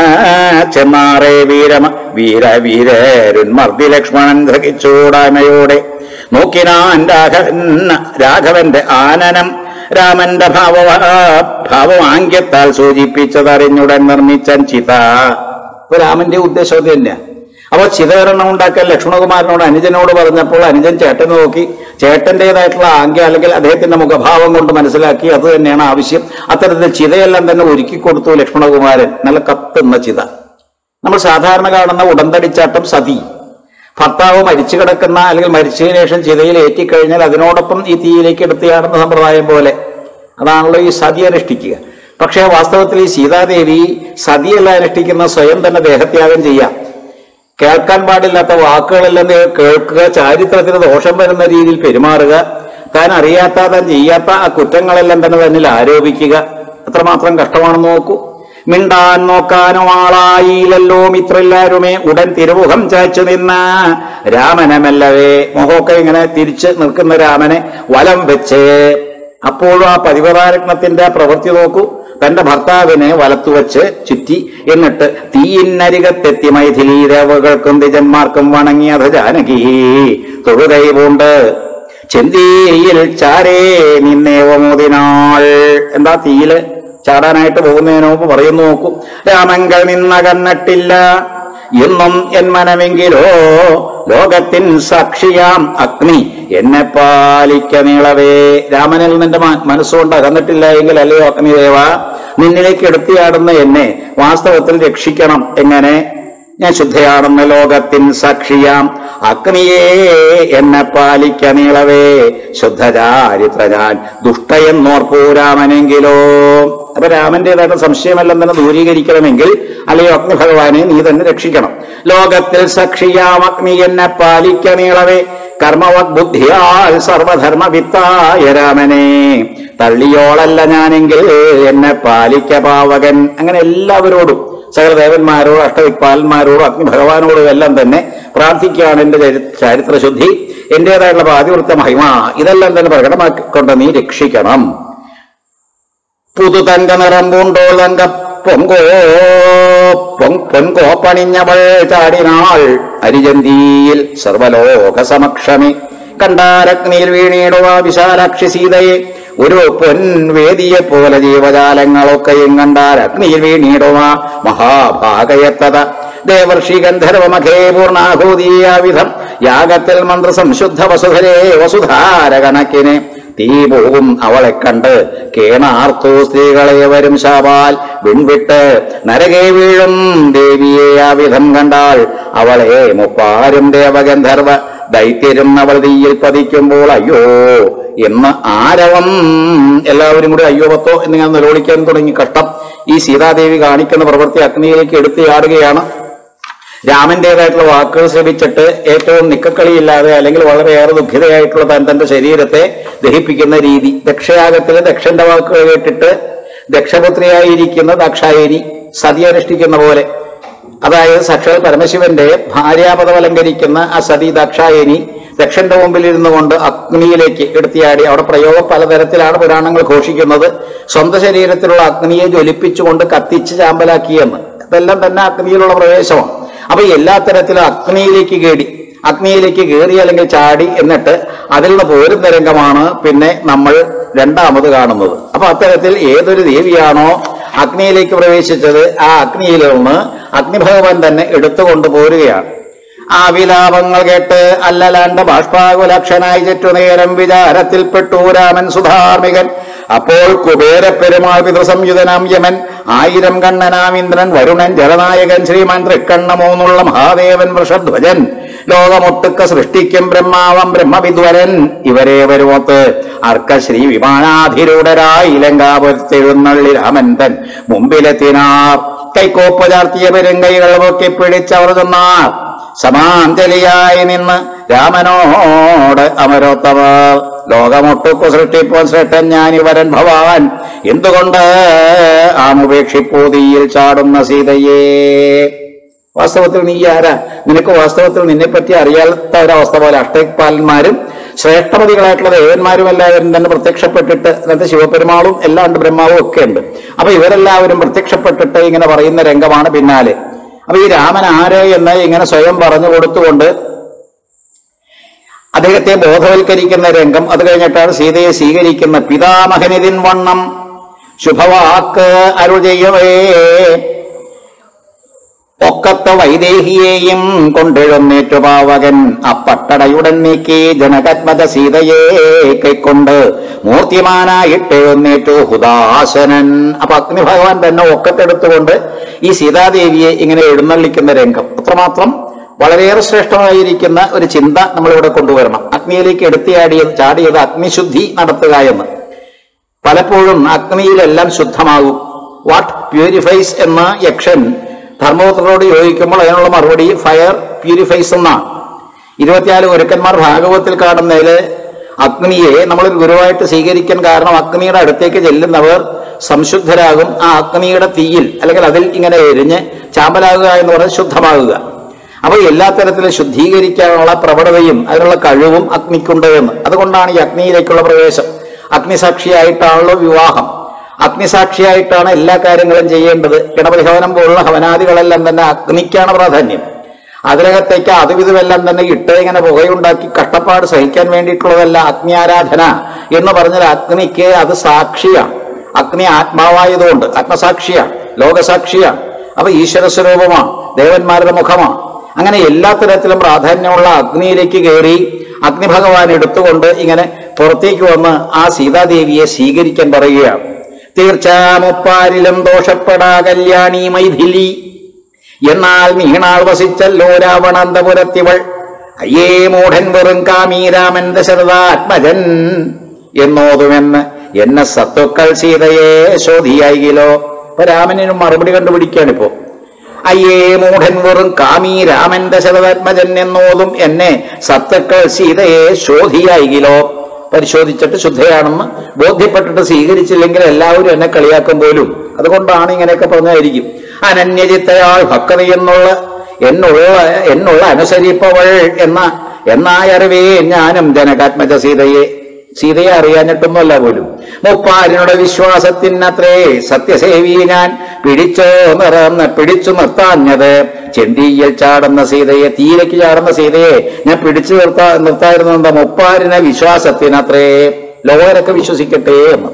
ചെന്നാറേ വീരമ വീര വീരരുന്മർദ്ദി ലക്ഷ്മണൻ ധകിച്ചൂടായ്മയോടെ നോക്കിനാൻ രാഘവൻ രാഘവന്റെ ആനനം രാമന്റെ ഭാവ ഭാവമാംഗ്യത്താൽ സൂചിപ്പിച്ചതറിഞ്ഞുടൻ നിർമ്മിച്ചൻ ചിത ഇപ്പൊ രാമന്റെ ഉദ്ദേശം അത് തന്നെയാണ് അപ്പൊ ചിതകരണം ഉണ്ടാക്കാൻ ലക്ഷ്മണകുമാരനോട് അനുജനോട് പറഞ്ഞപ്പോൾ അനുജൻ ചേട്ടനെ നോക്കി ചേട്ടന്റേതായിട്ടുള്ള ആംഗ്യ അല്ലെങ്കിൽ അദ്ദേഹത്തിന്റെ മുഖഭാവം കൊണ്ട് മനസ്സിലാക്കി അത് തന്നെയാണ് ആവശ്യം അത്തരത്തിൽ ചിതയെല്ലാം തന്നെ ഒരുക്കി കൊടുത്തു ലക്ഷ്മണകുമാരൻ നല്ല കത്തുന്ന ചിത നമ്മൾ സാധാരണ കാണുന്ന ഉടന്തടിച്ചാട്ടം സതി ഭർത്താവ് മരിച്ചു കിടക്കുന്ന അല്ലെങ്കിൽ മരിച്ചതിന് ശേഷം ചിതയിൽ ഏറ്റിക്കഴിഞ്ഞാൽ അതിനോടൊപ്പം ഈ തീയിലേക്ക് എടുത്തിയാടുന്ന സമ്പ്രദായം പോലെ അതാണല്ലോ ഈ സതി അനുഷ്ഠിക്കുക പക്ഷേ വാസ്തവത്തിൽ ഈ സീതാദേവി സതിയല്ല അനുഷ്ഠിക്കുന്ന സ്വയം തന്നെ ദേഹത്യാഗം ചെയ്യാം കേൾക്കാൻ പാടില്ലാത്ത വാക്കുകളെല്ലാം ദേ കേൾക്കുക ചാരിത്രത്തിന് ദോഷം വരുന്ന രീതിയിൽ പെരുമാറുക താൻ അറിയാത്ത താൻ ചെയ്യാത്ത ആ കുറ്റങ്ങളെല്ലാം തന്നെ തന്നിൽ ആരോപിക്കുക എത്രമാത്രം കഷ്ടമാണെന്ന് നോക്കൂ മിണ്ടാൻ നോക്കാനോ ആളായില്ലല്ലോ മിത്രല്ലാരുമേ ഉടൻ തിരുമുഖം ചാച്ചു നിന്ന രാമനമല്ലവേ മുഖമൊക്കെ ഇങ്ങനെ തിരിച്ച് നിൽക്കുന്ന രാമനെ വലം വെച്ച് അപ്പോഴും ആ പതിവതാരത്നത്തിന്റെ പ്രവൃത്തി നോക്കൂ തന്റെ ഭർത്താവിനെ വലത്തുവച്ച് ചുറ്റി എന്നിട്ട് തീയിന്നരികത്തെത്തി മൈഥിലി ദേവകൾക്കും ദിജന്മാർക്കും വണങ്ങിയത് ജാനകി തൊഴുകൈ പൂണ്ട് ചെന്തിയിൽ ചാരേ നിന്നേവമോദിനാൾ എന്താ തീയില് ചാടാനായിട്ട് പോകുന്നതിന് മുമ്പ് പറയുന്നു നോക്കൂ രാമങ്കൽ നിന്ന കന്നിട്ടില്ല എന്നും എൻ മനമെങ്കിലോ ലോകത്തിൻ സാക്ഷിയാം അഗ്നി എന്നെ പാലിക്ക നീളവേ രാമനിൽ നിന്റെ മ- മനസ്സുകൊണ്ട് അകന്നിട്ടില്ല എങ്കിൽ അല്ലയോ അഗ്നിദേവ നിന്നിലേക്ക് എടുത്തിയാടുന്ന എന്നെ വാസ്തവത്തിൽ രക്ഷിക്കണം എങ്ങനെ ഞാൻ ശുദ്ധയാണെന്ന ലോകത്തിൻ സാക്ഷിയാം അഗ്നിയേ എന്നെ പാലിക്ക നീളവേ ശുദ്ധചാരിത്ര ഞാൻ ദുഷ്ടയെന്നോർപ്പൂ രാമനെങ്കിലോ അപ്പൊ രാമന്റേതായിട്ട് സംശയമെല്ലാം തന്നെ ദൂരീകരിക്കണമെങ്കിൽ അല്ലയോ അഗ്നി ഭഗവാനെ നീ തന്നെ രക്ഷിക്കണം ലോകത്തിൽ സക്ഷിയാം അഗ്നി എന്നെ പാലിക്ക നീളവേ കർമ്മവത് ബുദ്ധിയാൽ സർവധർമ്മ വിത്തായ രാമനെ തള്ളിയോളല്ല ഞാനെങ്കിൽ എന്നെ പാലിക്ക പാവകൻ അങ്ങനെ എല്ലാവരോടും സകലദേവന്മാരോടും അഷ്ടവിക്പാലന്മാരോടും അഗ്നി ഭഗവാനോടും എല്ലാം തന്നെ പ്രാർത്ഥിക്കുകയാണ് എന്റെ ചരി- ചരിത്രശുദ്ധി എന്റേതായിട്ടുള്ള പാതിവൃത്ത മഹിമ ഇതെല്ലാം തന്നെ പ്രകടമാക്കിക്കൊണ്ട് നീ രക്ഷിക്കണം പുതുതങ്ക നിറം പൂണ്ടോൾ തങ്ക പൊങ്കോ പൊൻ- പൊൻകോ പണിഞ്ഞവൾ ചാടിനാൾ അരിജന്തിയിൽ സർവലോക സമക്ഷമേ കണ്ടാരഗ്നിയിൽ വീണിടുക വിശാലാക്ഷി സീതയെ ഒരു പൊൻവേദിയെ പോലെ ജീവജാലങ്ങളൊക്കെയും കണ്ടാൽ അഗ്നിയിൽ വീണിടുക മഹാഭാഗയത്തത ദേവർഷി ഗന്ധർവമഖേ പൂർണാഹൂതീയാവിധം യാഗത്തിൽ മന്ത്ര സംശുദ്ധ വസുധരേ വസുധാര കണക്കിനെ തീ പോകും അവളെ കണ്ട് കേണാർത്തു സ്ത്രീകളെ വരും ശാപാൽ വിൺവിട്ട് നരകെ വീഴും ദേവിയെ ആ വിധം കണ്ടാൽ അവളെ മുപ്പാരും ദേവഗന്ധർവ ദൈത്യരും അവൾ തീയിൽ പതിക്കുമ്പോൾ അയ്യോ എന്ന് ആരവം എല്ലാവരും കൂടി അയ്യോ പത്തോ എന്ന് ഞാൻ നിലവിളിക്കാൻ തുടങ്ങി കഷ്ടം ഈ സീതാദേവി കാണിക്കുന്ന പ്രവൃത്തി അഗ്നിയിലേക്ക് എടുത്തിയാടുകയാണ് രാമന്റേതായിട്ടുള്ള വാക്കുകൾ ശ്രമിച്ചിട്ട് ഏറ്റവും നിക്കക്കളിയില്ലാതെ അല്ലെങ്കിൽ വളരെയേറെ ദുഃഖിതയായിട്ടുള്ള താൻ തന്റെ ശരീരത്തെ ദഹിപ്പിക്കുന്ന രീതി ദക്ഷയാഗത്തിലെ ദക്ഷന്റെ വാക്കുകൾ കേട്ടിട്ട് ദക്ഷപുത്രിയായിരിക്കുന്ന ദക്ഷായനി സതി അനുഷ്ഠിക്കുന്ന പോലെ അതായത് സാക്ഷാൽ പരമശിവന്റെ ഭാര്യാപദം അലങ്കരിക്കുന്ന ആ സതി ദക്ഷായനി ദക്ഷന്റെ മുമ്പിൽ ഇരുന്നു കൊണ്ട് അഗ്നിയിലേക്ക് എടുത്തിയാടി അവിടെ പ്രയോഗം പലതരത്തിലാണ് പുരാണങ്ങൾ ഘോഷിക്കുന്നത് സ്വന്തം ശരീരത്തിലുള്ള അഗ്നിയെ ജ്വലിപ്പിച്ചുകൊണ്ട് കത്തിച്ച് ചാമ്പലാക്കിയെന്ന് ഇതെല്ലാം തന്നെ അഗ്നിയിലുള്ള പ്രവേശമാണ് അപ്പൊ എല്ലാ തരത്തിലും അഗ്നിയിലേക്ക് കേടി അഗ്നിയിലേക്ക് കയറി അല്ലെങ്കിൽ ചാടി എന്നിട്ട് അതിൽ നിന്ന് പോരുന്ന രംഗമാണ് പിന്നെ നമ്മൾ രണ്ടാമത് കാണുന്നത് അപ്പൊ അത്തരത്തിൽ ഏതൊരു ദേവിയാണോ അഗ്നിയിലേക്ക് പ്രവേശിച്ചത് ആ അഗ്നിയിൽ നിന്ന് അഗ്നിഭഗവാൻ തന്നെ എടുത്തുകൊണ്ട് പോരുകയാണ് ആ വിലാപങ്ങൾ കേട്ട് അല്ലലാണ്ട് ബാഷ്പാകുലക്ഷനായി ചുറ്റുനേരം വിചാരത്തിൽപ്പെട്ടു രാമൻ സുധാർമികൻ അപ്പോൾ കുബേരപ്പെരുമാൾ പിതൃസംയുതനാം യമൻ ആയിരം കണ്ണനാം ഇന്ദ്രൻ വരുണൻ ജലനായകൻ ശ്രീമാൻ തൃക്കണ്ണമൂന്നുള്ള മഹാദേവൻ വൃഷധ്വജൻ ലോകമൊട്ടുക്ക സൃഷ്ടിക്കും ബ്രഹ്മാവം ബ്രഹ്മവിദ്വരൻ ഇവരെ വരുമൊത്ത് അർക്ക ശ്രീ വിമാനാധിരൂഢരായി ലങ്കാപുരത്തെഴുന്നള്ളി രാമൻ തൻ മുമ്പിലെത്തിനാർ കൈക്കോപ്പ് ചാർത്തിയ പെരുങ്കൈകൾ പൊക്കി പിടിച്ചവർ തന്നാർ സമാഞ്ജലിയായി നിന്ന് രാമനോട് അമരോത്തമർ ലോകമൊട്ടുക്കു സൃഷ്ടിപ്പോൾ ശ്രേഷ്ഠൻ ഞാൻ ഇവരൻ ഭവാൻ എന്തുകൊണ്ട് ആമുപേക്ഷിപ്പൂതിയിൽ ചാടുന്ന സീതയെ വാസ്തവത്തിൽ നീ ആരാ നിനക്ക് വാസ്തവത്തിൽ നിന്നെപ്പറ്റി അറിയാത്ത ഒരവസ്ഥ പോലെ അഷ്ടപാലന്മാരും ശ്രേഷ്ഠപതികളായിട്ടുള്ള ദേവന്മാരും എല്ലാവരും തന്നെ പ്രത്യക്ഷപ്പെട്ടിട്ട് അതായത് ശിവപെരുമാളും എല്ലാം ഉണ്ട് ബ്രഹ്മാവും ഒക്കെ ഉണ്ട് അപ്പൊ ഇവരെല്ലാവരും പ്രത്യക്ഷപ്പെട്ടിട്ട് ഇങ്ങനെ പറയുന്ന രംഗമാണ് പിന്നാലെ അപ്പൊ ഈ രാമൻ ആര് എന്ന് ഇങ്ങനെ സ്വയം പറഞ്ഞു കൊടുത്തുകൊണ്ട് അദ്ദേഹത്തെ ബോധവൽക്കരിക്കുന്ന രംഗം അത് കഴിഞ്ഞിട്ടാണ് സീതയെ സ്വീകരിക്കുന്ന പിതാമഹനിതിൻ വണ്ണം ശുഭവാക്ക് അരുൾ ചെയ്യവേ ഒക്കത്ത വൈദേഹിയെയും കൊണ്ടെഴുന്നേറ്റു പാവകൻ അപ്പട്ടടയുടൻ നീക്കി ജനകത്മത സീതയെ കൈക്കൊണ്ട് മൂർത്തിമാനായിട്ടെഴുന്നേറ്റു ഹുദാസനൻ അപ്പൊ അഗ്നി ഭഗവാൻ തന്നെ ഒക്കത്തെടുത്തുകൊണ്ട് ഈ സീതാദേവിയെ ഇങ്ങനെ എഴുന്നള്ളിക്കുന്ന രംഗം അത്രമാത്രം വളരെയേറെ ശ്രേഷ്ഠമായിരിക്കുന്ന ഒരു ചിന്ത നമ്മളിവിടെ കൊണ്ടുവരണം അഗ്നിയിലേക്ക് എടുത്തിയാടിയത് ചാടിയത് അഗ്നിശുദ്ധി നടത്തുക എന്ന് പലപ്പോഴും അഗ്നിയിലെല്ലാം ശുദ്ധമാകും വാട്ട് പ്യൂരിഫൈസ് എന്ന യക്ഷൻ ധർമ്മപുത്രനോട് ചോദിക്കുമ്പോൾ അതിനുള്ള മറുപടി ഫയർ പ്യൂരിഫൈസ് എന്നാണ് ഇരുപത്തിനാല് ഗുരുക്കന്മാർ ഭാഗവത്തിൽ കാണുന്നതിൽ അഗ്നിയെ നമ്മൾ ഗുരുവായിട്ട് സ്വീകരിക്കാൻ കാരണം അഗ്നിയുടെ അടുത്തേക്ക് ചെല്ലുന്നവർ സംശുദ്ധരാകും ആ അഗ്നിയുടെ തീയിൽ അല്ലെങ്കിൽ അതിൽ ഇങ്ങനെ എരിഞ്ഞ് ചാമ്പലാകുക എന്ന് പറഞ്ഞാൽ ശുദ്ധമാകുക അപ്പൊ എല്ലാ തരത്തിലും ശുദ്ധീകരിക്കാനുള്ള പ്രവണതയും അതിനുള്ള കഴിവും അഗ്നിക്കുണ്ട് എന്ന് അതുകൊണ്ടാണ് ഈ അഗ്നിയിലേക്കുള്ള പ്രവേശം അഗ്നിസാക്ഷിയായിട്ടാണല്ലോ വിവാഹം അഗ്നിസാക്ഷിയായിട്ടാണ് എല്ലാ കാര്യങ്ങളും ചെയ്യേണ്ടത് ഗണപതി ഹവനം പോലുള്ള ഹവനാദികളെല്ലാം തന്നെ അഗ്നിക്കാണ് പ്രാധാന്യം അതിനകത്തേക്ക് അതുവിധമെല്ലാം തന്നെ ഇട്ട് ഇങ്ങനെ പുകയുണ്ടാക്കി കഷ്ടപ്പാട് സഹിക്കാൻ വേണ്ടിയിട്ടുള്ളതല്ല അഗ്നി ആരാധന എന്ന് പറഞ്ഞാൽ അഗ്നിക്ക് അത് സാക്ഷിയാണ് അഗ്നി ആത്മാവായതുകൊണ്ട് ആത്മസാക്ഷിയാണ് ലോകസാക്ഷിയാണ് അപ്പൊ ഈശ്വര സ്വരൂപമാണ് ദേവന്മാരുടെ മുഖമാണ് അങ്ങനെ എല്ലാ തരത്തിലും പ്രാധാന്യമുള്ള അഗ്നിയിലേക്ക് കയറി അഗ്നി ഭഗവാൻ എടുത്തുകൊണ്ട് ഇങ്ങനെ പുറത്തേക്ക് വന്ന് ആ സീതാദേവിയെ സ്വീകരിക്കാൻ പറയുകയാണ് തീർച്ചാമുപ്പാരിലും ദോഷപ്പെടാ കല്യാണി മൈഥിലി എന്നാൽ നീണാൾ വസിച്ചല്ലോ രാവണന്തപുരത്തിവൾ അയ്യേ മൂഢൻ വെറും കാമീരാമൻ ദശരഥാത്മജൻ എന്നോതുമെന്ന് എന്നെ സത്തുക്കൾ സീതയെ ശോധിയായിലോ ഇപ്പൊ രാമനും മറുപടി കണ്ടുപിടിക്കുകയാണിപ്പോ അയ്യേ മൂഢൻ വെറും കാമീ രാമൻ ദശരഥാത്മജൻ എന്നോതും എന്നെ സത്തുക്കൾ സീതയെ ശോധിയായിലോ പരിശോധിച്ചിട്ട് ശുദ്ധയാണെന്ന് ബോധ്യപ്പെട്ടിട്ട് സ്വീകരിച്ചില്ലെങ്കിൽ എല്ലാവരും എന്നെ കളിയാക്കും പോലും അതുകൊണ്ടാണ് ഇങ്ങനെയൊക്കെ പറഞ്ഞായിരിക്കും അനന്യചിത്തയാൾ ഭക്തി എന്നുള്ള എന്നുള്ള എന്നുള്ള അനുസരിപ്പവൾ എന്ന എന്നായറിവേ ഞാനും ജനകാത്മജ സീതയെ സീതയെ അറിയാഞ്ഞിട്ടൊന്നുമല്ല പോലും മുപ്പാരിനുടെ വിശ്വാസത്തിനത്രേ സത്യസേവി ഞാൻ പിടിച്ചോ നിറന്ന് പിടിച്ചു നിർത്താഞ്ഞത് ചെന്തിയിൽ ചാടുന്ന സീതയെ തീയിലേക്ക് ചാടുന്ന സീതയെ ഞാൻ പിടിച്ചു നിർത്താ നിർത്തായിരുന്ന മുപ്പാരിനെ വിശ്വാസത്തിനത്രേ ലോകരൊക്കെ വിശ്വസിക്കട്ടെ എന്ന്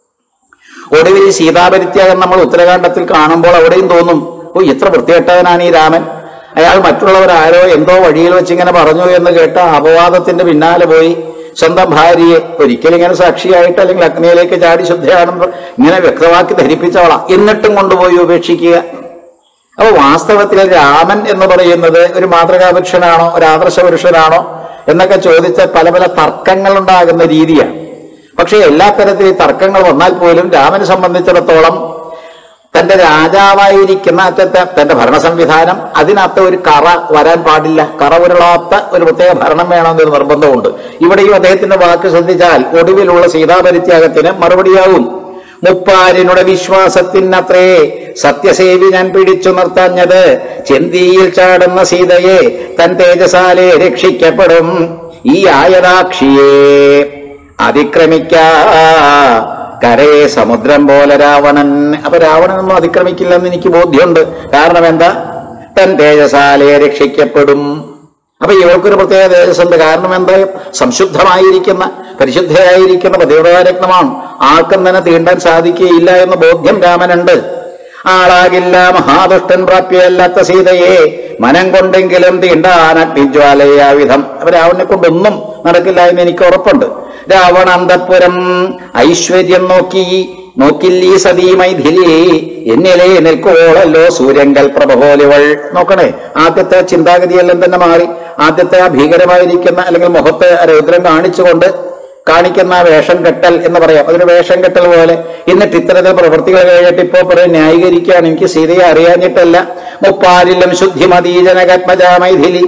ഒടുവിൽ ഈ സീതാപരിത്യാഗം നമ്മൾ ഉത്തരകാണ്ഡത്തിൽ കാണുമ്പോൾ അവിടെയും തോന്നും ഓ ഇത്ര വൃത്തികെട്ടവനാണ് ഈ രാമൻ അയാൾ മറ്റുള്ളവരാരോ എന്തോ വഴിയിൽ വെച്ചിങ്ങനെ പറഞ്ഞു എന്ന് കേട്ട അപവാദത്തിന്റെ പിന്നാലെ പോയി സ്വന്തം ഭാര്യയെ ഒരിക്കലും ഇങ്ങനെ സാക്ഷിയായിട്ട് അല്ലെങ്കിൽ അഗ്നിയിലേക്ക് ചാടി ശുദ്ധയാണെന്ന് ഇങ്ങനെ വ്യക്തമാക്കി ധരിപ്പിച്ചവളാ എന്നിട്ടും കൊണ്ടുപോയി ഉപേക്ഷിക്കുക അപ്പൊ വാസ്തവത്തിൽ രാമൻ എന്ന് പറയുന്നത് ഒരു മാതൃകാപുരുഷനാണോ ഒരു ആദർശ പുരുഷനാണോ എന്നൊക്കെ ചോദിച്ച പല പല തർക്കങ്ങൾ ഉണ്ടാകുന്ന രീതിയാണ് പക്ഷെ എല്ലാ തരത്തിൽ ഈ തർക്കങ്ങൾ വന്നാൽ പോലും രാമനെ സംബന്ധിച്ചിടത്തോളം തന്റെ രാജാവായിരിക്കുന്ന അറ്റത്തെ തന്റെ ഭരണ സംവിധാനം അതിനകത്ത് ഒരു കറ വരാൻ പാടില്ല കറ ഉരുളാത്ത ഒരു പ്രത്യേക ഭരണം വേണമെന്നൊരു നിർബന്ധമുണ്ട് ഇവിടെയും അദ്ദേഹത്തിന്റെ വാക്ക് ശ്രദ്ധിച്ചാൽ ഒടുവിലുള്ള സീതാപരിത്യാഗത്തിന് മറുപടിയാകും മുപ്പാരിനുടെ വിശ്വാസത്തിനത്രേ സത്യസേവി ഞാൻ പിടിച്ചു നിർത്താഞ്ഞത് ചെന്തിയിൽ ചാടുന്ന സീതയെ തൻ തേജസാലെ രക്ഷിക്കപ്പെടും ഈ ആയതാക്ഷിയെ അതിക്രമിക്കാ കരയെ സമുദ്രം പോലെ രാവണൻ അപ്പൊ രാവണനൊന്നും അതിക്രമിക്കില്ലെന്ന് എനിക്ക് ബോധ്യമുണ്ട് കാരണം എന്താ തൻ തേജസാലെ രക്ഷിക്കപ്പെടും അപ്പൊ ഇവൾക്കൊരു പ്രത്യേക തേജസ്സുണ്ട് കാരണം എന്താ സംശുദ്ധമായിരിക്കുന്ന പരിശുദ്ധയായിരിക്കുന്ന പതിവ്രതാരത്നമാണ് ആർക്കും തന്നെ തീണ്ടാൻ സാധിക്കുകയില്ല എന്ന ബോധ്യം രാമനുണ്ട് ആളാകില്ല മഹാദുഷ്ടൻ പ്രാപ്യമല്ലാത്ത സീതയെ മനം കൊണ്ടെങ്കിലും തീണ്ടാൻ അഗ്നിജ്വാലയാവിധം അപ്പൊ രാവണനെ കൊണ്ടൊന്നും നടക്കില്ല എന്ന് എനിക്ക് ഉറപ്പുണ്ട് രാവണ അന്തപുരം ഐശ്വര്യം നോക്കി നോക്കില്ലീ സതീ മൈഥിലി എന്നിലേ നിൽക്കുവോളല്ലോ സൂര്യങ്കൽ പ്രഭ പോലിവൾ നോക്കണേ ആദ്യത്തെ ചിന്താഗതിയെല്ലാം തന്നെ മാറി ആദ്യത്തെ ആ ഭീകരമായിരിക്കുന്ന അല്ലെങ്കിൽ മുഖത്ത് രൗദ്രം കാണിച്ചുകൊണ്ട് കാണിക്കുന്ന ആ വേഷം കെട്ടൽ എന്ന് പറയാം അതൊരു വേഷം കെട്ടൽ പോലെ എന്നിട്ട് ഇത്തരത്തിൽ പ്രവൃത്തികൾ കഴിഞ്ഞിട്ട് ഇപ്പോ പറയും ന്യായീകരിക്കുകയാണ് എനിക്ക് സീതയെ അറിയാഞ്ഞിട്ടല്ല മുപ്പാരിലും ശുദ്ധിമതീ ജനകത്മജാ മൈഥിലി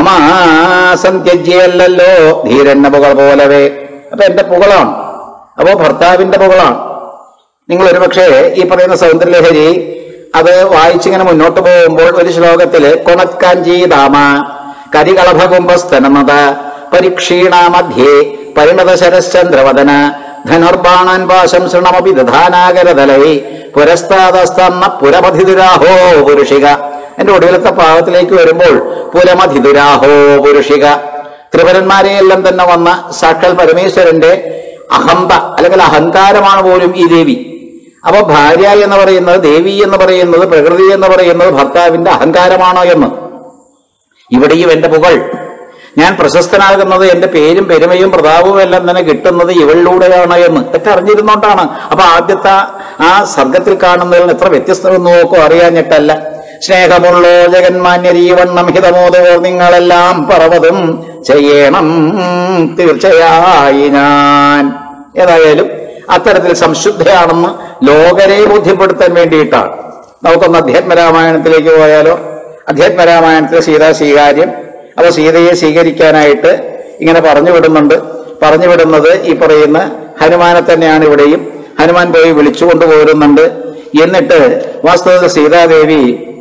മമാസന്ത്യജ്യല്ലോ ധീരന്ന പുകൾ പോലവേ അപ്പൊ എന്റെ പുകളാണ് അപ്പോ ഭർത്താവിന്റെ പുകളാണ് നിങ്ങൾ ഒരുപക്ഷെ ഈ പറയുന്ന സൗന്ദര്യലഹരി അത് വായിച്ചിങ്ങനെ മുന്നോട്ട് പോകുമ്പോൾ ഒരു ശ്ലോകത്തില് കൊണത്കാഞ്ചി ദാമ കരികളഭകുംഭസ്തനമത പരീക്ഷീണ മധ്യേ പരിണത ശരശ്ചന്ദ്രവദന ധനുർബാണാൻ പാശം ശൃണമപി ദധാനാകരതലൈ പുരസ്താദസ്തന്ന പുരമധിതുരാഹോ പുരുഷിക എന്റെ ഒടുവിലത്തെ പാവത്തിലേക്ക് വരുമ്പോൾ പുരമധിതുരാഹോ പുരുഷിക ത്രിപുരന്മാരെയെല്ലാം തന്നെ വന്ന സാക്ഷാൽ പരമേശ്വരന്റെ അഹന്ത അല്ലെങ്കിൽ അഹങ്കാരമാണ് പോലും ഈ ദേവി അപ്പൊ ഭാര്യ എന്ന് പറയുന്നത് ദേവി എന്ന് പറയുന്നത് പ്രകൃതി എന്ന് പറയുന്നത് ഭർത്താവിന്റെ അഹങ്കാരമാണോ എന്ന് ഇവിടെയും എന്റെ പുകൾ ഞാൻ പ്രശസ്തനാകുന്നത് എന്റെ പേരും പെരുമയും പ്രതാപവും എല്ലാം തന്നെ കിട്ടുന്നത് ഇവളിലൂടെയാണ് എന്ന് ഇതൊക്കെ അറിഞ്ഞിരുന്നോണ്ടാണ് അപ്പൊ ആദ്യത്തെ ആ സർഗത്തിൽ കാണുന്നതിൽ എത്ര വ്യത്യസ്തമെന്ന് നോക്കോ അറിയാഞ്ഞിട്ടല്ല സ്നേഹമുള്ളോ ജഗന്മാന്യരീവണ്ണം ഹിതമോദോർ നിങ്ങളെല്ലാം പറവതും ചെയ്യണം തീർച്ചയായി ഞാൻ ഏതായാലും അത്തരത്തിൽ സംശുദ്ധയാണെന്ന് ലോകരെ ബോധ്യപ്പെടുത്താൻ വേണ്ടിയിട്ടാണ് നമുക്കൊന്ന് അധ്യാത്മരാമായണത്തിലേക്ക് പോയാലോ അധ്യാത്മരാമായണത്തിലെ സീതാ സ്വീകാര്യം അപ്പൊ സീതയെ സ്വീകരിക്കാനായിട്ട് ഇങ്ങനെ പറഞ്ഞു വിടുന്നുണ്ട് പറഞ്ഞു വിടുന്നത് ഈ പറയുന്ന ഹനുമാനെ തന്നെയാണ് ഇവിടെയും ഹനുമാൻ പോയി വിളിച്ചു കൊണ്ടുപോരുന്നുണ്ട് എന്നിട്ട് വാസ്തവത്തിൽ സീതാദേവി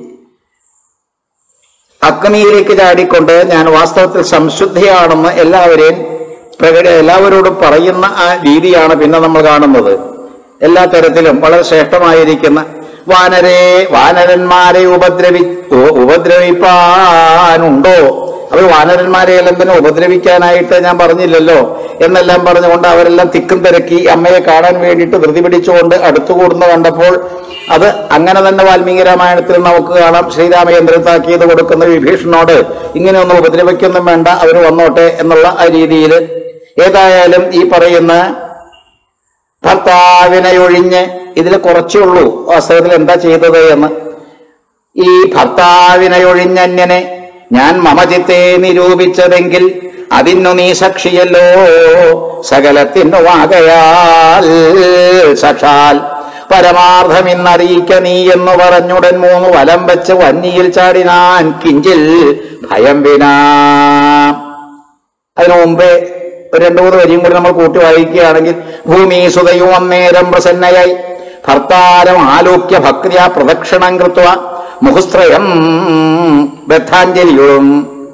അഗ്നിയിലേക്ക് ചാടിക്കൊണ്ട് ഞാൻ വാസ്തവത്തിൽ സംശുദ്ധിയാണെന്ന് എല്ലാവരെയും പ്രകട എല്ലാവരോടും പറയുന്ന ആ രീതിയാണ് പിന്നെ നമ്മൾ കാണുന്നത് എല്ലാ തരത്തിലും വളരെ ശ്രേഷ്ഠമായിരിക്കുന്ന വാനരെ വാനരന്മാരെ ഉപദ്രവി ഉ- ഉപദ്രവിപ്പാനുണ്ടോ അവർ വാനരന്മാരെയെല്ലാം തന്നെ ഉപദ്രവിക്കാനായിട്ട് ഞാൻ പറഞ്ഞില്ലല്ലോ എന്നെല്ലാം പറഞ്ഞുകൊണ്ട് അവരെല്ലാം തിക്കും തിരക്കി അമ്മയെ കാണാൻ വേണ്ടിയിട്ട് ധൃതി പിടിച്ചുകൊണ്ട് അടുത്തുകൂടുന്ന കണ്ടപ്പോൾ അത് അങ്ങനെ തന്നെ വാൽമീകി രാമായണത്തിൽ നമുക്ക് കാണാം ശ്രീരാമചന്ദ്രൻ താക്കീത് കൊടുക്കുന്ന വിഭീഷണോട് ഇങ്ങനെയൊന്നും ഉപദ്രവിക്കൊന്നും വേണ്ട അവർ വന്നോട്ടെ എന്നുള്ള ആ രീതിയിൽ ഏതായാലും ഈ പറയുന്ന ഭർത്താവിനെ ഒഴിഞ്ഞ് ഇതിൽ കുറച്ചേ ഉള്ളൂ വാസ്തവത്തിൽ എന്താ ചെയ്തത് എന്ന് ഈ ഭർത്താവിനെ ഒഴിഞ്ഞന്യനെ ഞാൻ മമചിത്തെ നിരൂപിച്ചതെങ്കിൽ അതിനു നീ സാക്ഷിയല്ലോ സകലത്തിനു ആകയാൽ സാക്ഷാൽ പരമാർത്ഥമിന്നറിയിക്ക നീ എന്ന് പറഞ്ഞുടൻ മൂന്ന് വലം വെച്ച് വന്നിയിൽ ചാടിനാൻ കിഞ്ചിൽ ഭയം വിനാ അതിനു മുമ്പേ ഒരു രണ്ടു മൂന്ന് വരിയും കൂടി നമ്മൾ കൂട്ടി വായിക്കുകയാണെങ്കിൽ ഭൂമി സുതയും അന്നേരം പ്രസന്നയായി ഭർത്താരം ആലോക്യ ഭക്തിയ പ്രദക്ഷിണം കൃത്വ മുഹുസ്ത്രയം ബദ്ധാഞ്ജലിയും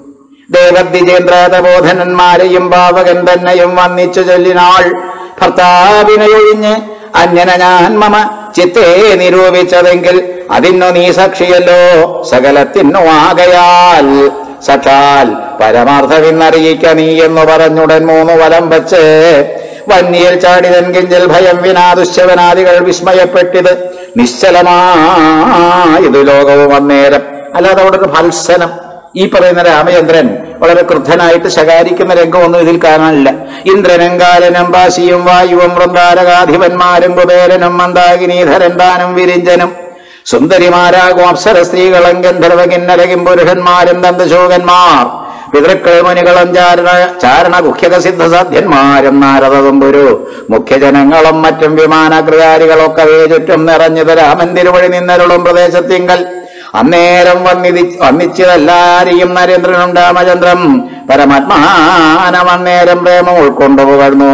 ദേവദ്വിജേന്ദ്രബോധനന്മാരെയും പാവകൻ തന്നെയും വന്നിച്ചു ചൊല്ലിനാൾ ഭർത്താവിനെയൊഴിഞ്ഞ് അന്യന ഞാൻ മമ ചിത്തേ നിരൂപിച്ചതെങ്കിൽ അതിനു നീ സാക്ഷിയല്ലോ സകലത്തിനു ആകയാൽ സഖാൽ പരമാർത്ഥമെന്നറിയിക്ക നീ എന്ന് പറഞ്ഞുടൻ മൂന്ന് വലം വച്ച് വന്യയിൽ ചാടിതൻ കിഞ്ചൽ ഭയം വിനാ ദുശ്ശവനാദികൾ വിസ്മയപ്പെട്ടിത് നിശ്ചലമായതു ലോകവും അന്നേരം അല്ലാതെ അവിടെ ഒരു ഭത്സനം ഈ പറയുന്ന രാമചന്ദ്രൻ വളരെ ക്രുദ്ധനായിട്ട് ശകാരിക്കുന്ന രംഗമൊന്നും ഇതിൽ കാണാനില്ല ഇന്ദ്രനും കാലനും പാശിയും വായുവും വൃന്ദാരകാധിപന്മാരും കുബേരനും മന്ദാകിനീധരൻ താനും വിരിഞ്ചനും സുന്ദരിമാരാകും അപ്സര സ്ത്രീകളും ഗന്ധർവ കിന്നരകിം പുരുഷന്മാരും ദന്തശോകന്മാർ പിതൃക്കൾ മുനികളും ചാരണ ചാരണ ഗുഹ്യക സിദ്ധസാധ്യന്മാരും നാരദതുമ്പുരു മുഖ്യജനങ്ങളും മറ്റും വിമാനകൃകാരികളൊക്കെ ചുറ്റും നിറഞ്ഞത് രാമൻ തിരുവഴി നിന്നരുളും പ്രദേശത്തിങ്കൽ അന്നേരം വന്നിതി വന്നിച്ചതെല്ലാരെയും നരേന്ദ്രനും രാമചന്ദ്രം പരമാത്മാനം അന്നേരം പ്രേമം ഉൾക്കൊണ്ടു പുകഴ്ന്നു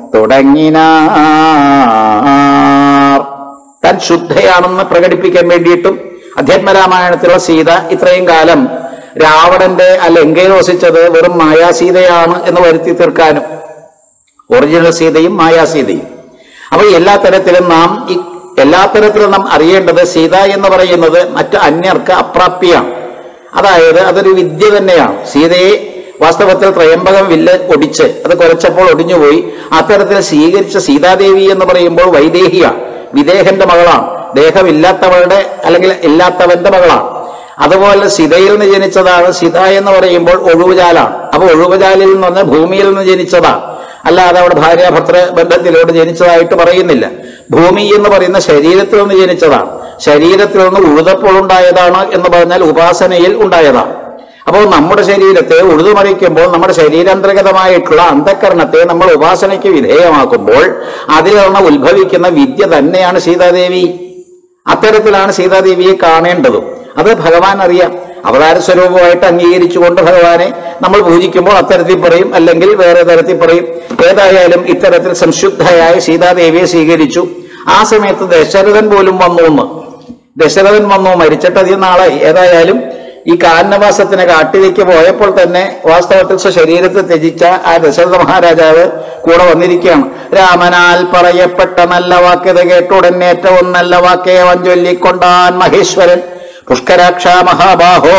തുടങ്ങിനാർ താൻ ശുദ്ധയാണെന്ന് പ്രകടിപ്പിക്കാൻ വേണ്ടിയിട്ടും അധ്യാത്മരാമായണത്തിലുള്ള സീത ഇത്രയും കാലം രാവണന്റെ ആ ലങ്കയിൽ വസിച്ചത് വെറും മായാസീതയാണ് എന്ന് വരുത്തി തീർക്കാനും ഒറിജിനൽ സീതയും മായാസീതയും അപ്പൊ എല്ലാ തരത്തിലും നാം ഈ എല്ലാ തരത്തിലും നാം അറിയേണ്ടത് സീത എന്ന് പറയുന്നത് മറ്റ് അന്യർക്ക് അപ്രാപ്യാണ് അതായത് അതൊരു വിദ്യ തന്നെയാണ് സീതയെ വാസ്തവത്തിൽ ത്രയംബകം വില്ല് ഒടിച്ച് അത് കുരച്ചപ്പോൾ ഒടിഞ്ഞുപോയി അത്തരത്തിൽ സ്വീകരിച്ച സീതാദേവി എന്ന് പറയുമ്പോൾ വൈദേഹിയാണ് വിദേഹന്റെ മകളാണ് ദേഹമില്ലാത്തവളുടെ അല്ലെങ്കിൽ ഇല്ലാത്തവന്റെ മകളാണ് അതുപോലെ സിതയിൽ നിന്ന് ജനിച്ചതാണ് സിത എന്ന് പറയുമ്പോൾ ഒഴുവുചാലാണ് അപ്പൊ ഒഴുവുചാലിൽ നിന്ന് പറഞ്ഞാൽ ഭൂമിയിൽ നിന്ന് ജനിച്ചതാണ് അല്ലാതെ അവിടെ ഭാര്യാഭർത്തൃ ബന്ധത്തിലൂടെ ജനിച്ചതായിട്ട് പറയുന്നില്ല ഭൂമി എന്ന് പറയുന്ന ശരീരത്തിൽ നിന്ന് ജനിച്ചതാണ് ശരീരത്തിൽ നിന്ന് ഉഴുതപ്പോൾ ഉണ്ടായതാണ് എന്ന് പറഞ്ഞാൽ ഉപാസനയിൽ ഉണ്ടായതാണ് അപ്പോൾ നമ്മുടെ ശരീരത്തെ ഉഴുതുമറിക്കുമ്പോൾ നമ്മുടെ ശരീരാന്തർഗതമായിട്ടുള്ള അന്ധകരണത്തെ നമ്മൾ ഉപാസനയ്ക്ക് വിധേയമാക്കുമ്പോൾ അതിൽ നിന്ന് ഉത്ഭവിക്കുന്ന വിദ്യ തന്നെയാണ് സീതാദേവി അത്തരത്തിലാണ് സീതാദേവിയെ കാണേണ്ടതും അത് ഭഗവാൻ അറിയാം അവതാര സ്വരൂപമായിട്ട് അംഗീകരിച്ചുകൊണ്ട് ഭഗവാനെ നമ്മൾ പൂജിക്കുമ്പോൾ അത്തരത്തിൽ പറയും അല്ലെങ്കിൽ വേറെ തരത്തിൽ പറയും ഏതായാലും ഇത്തരത്തിൽ സംശുദ്ധയായ സീതാദേവിയെ സ്വീകരിച്ചു ആ സമയത്ത് ദശരഥൻ പോലും വന്നു എന്ന് ദശരഥൻ വന്നു മരിച്ചിട്ട് അധികം നാളായി ഏതായാലും ഈ കാനവാസത്തിന് കാട്ടിലേക്ക് പോയപ്പോൾ തന്നെ വാസ്തവത്തിൽ സ്വശരീരത്തെ ത്യജിച്ച ആ ദശരഥ മഹാരാജാവ് കൂടെ വന്നിരിക്കുകയാണ് രാമനാൽ പറയപ്പെട്ട നല്ല വാക്യത കേട്ടുടൻ ഏറ്റവും നല്ല വാക്യവൻ ചൊല്ലിക്കൊണ്ടാൻ മഹേശ്വരൻ പുഷ്കരാക്ഷ മഹാബാഹോ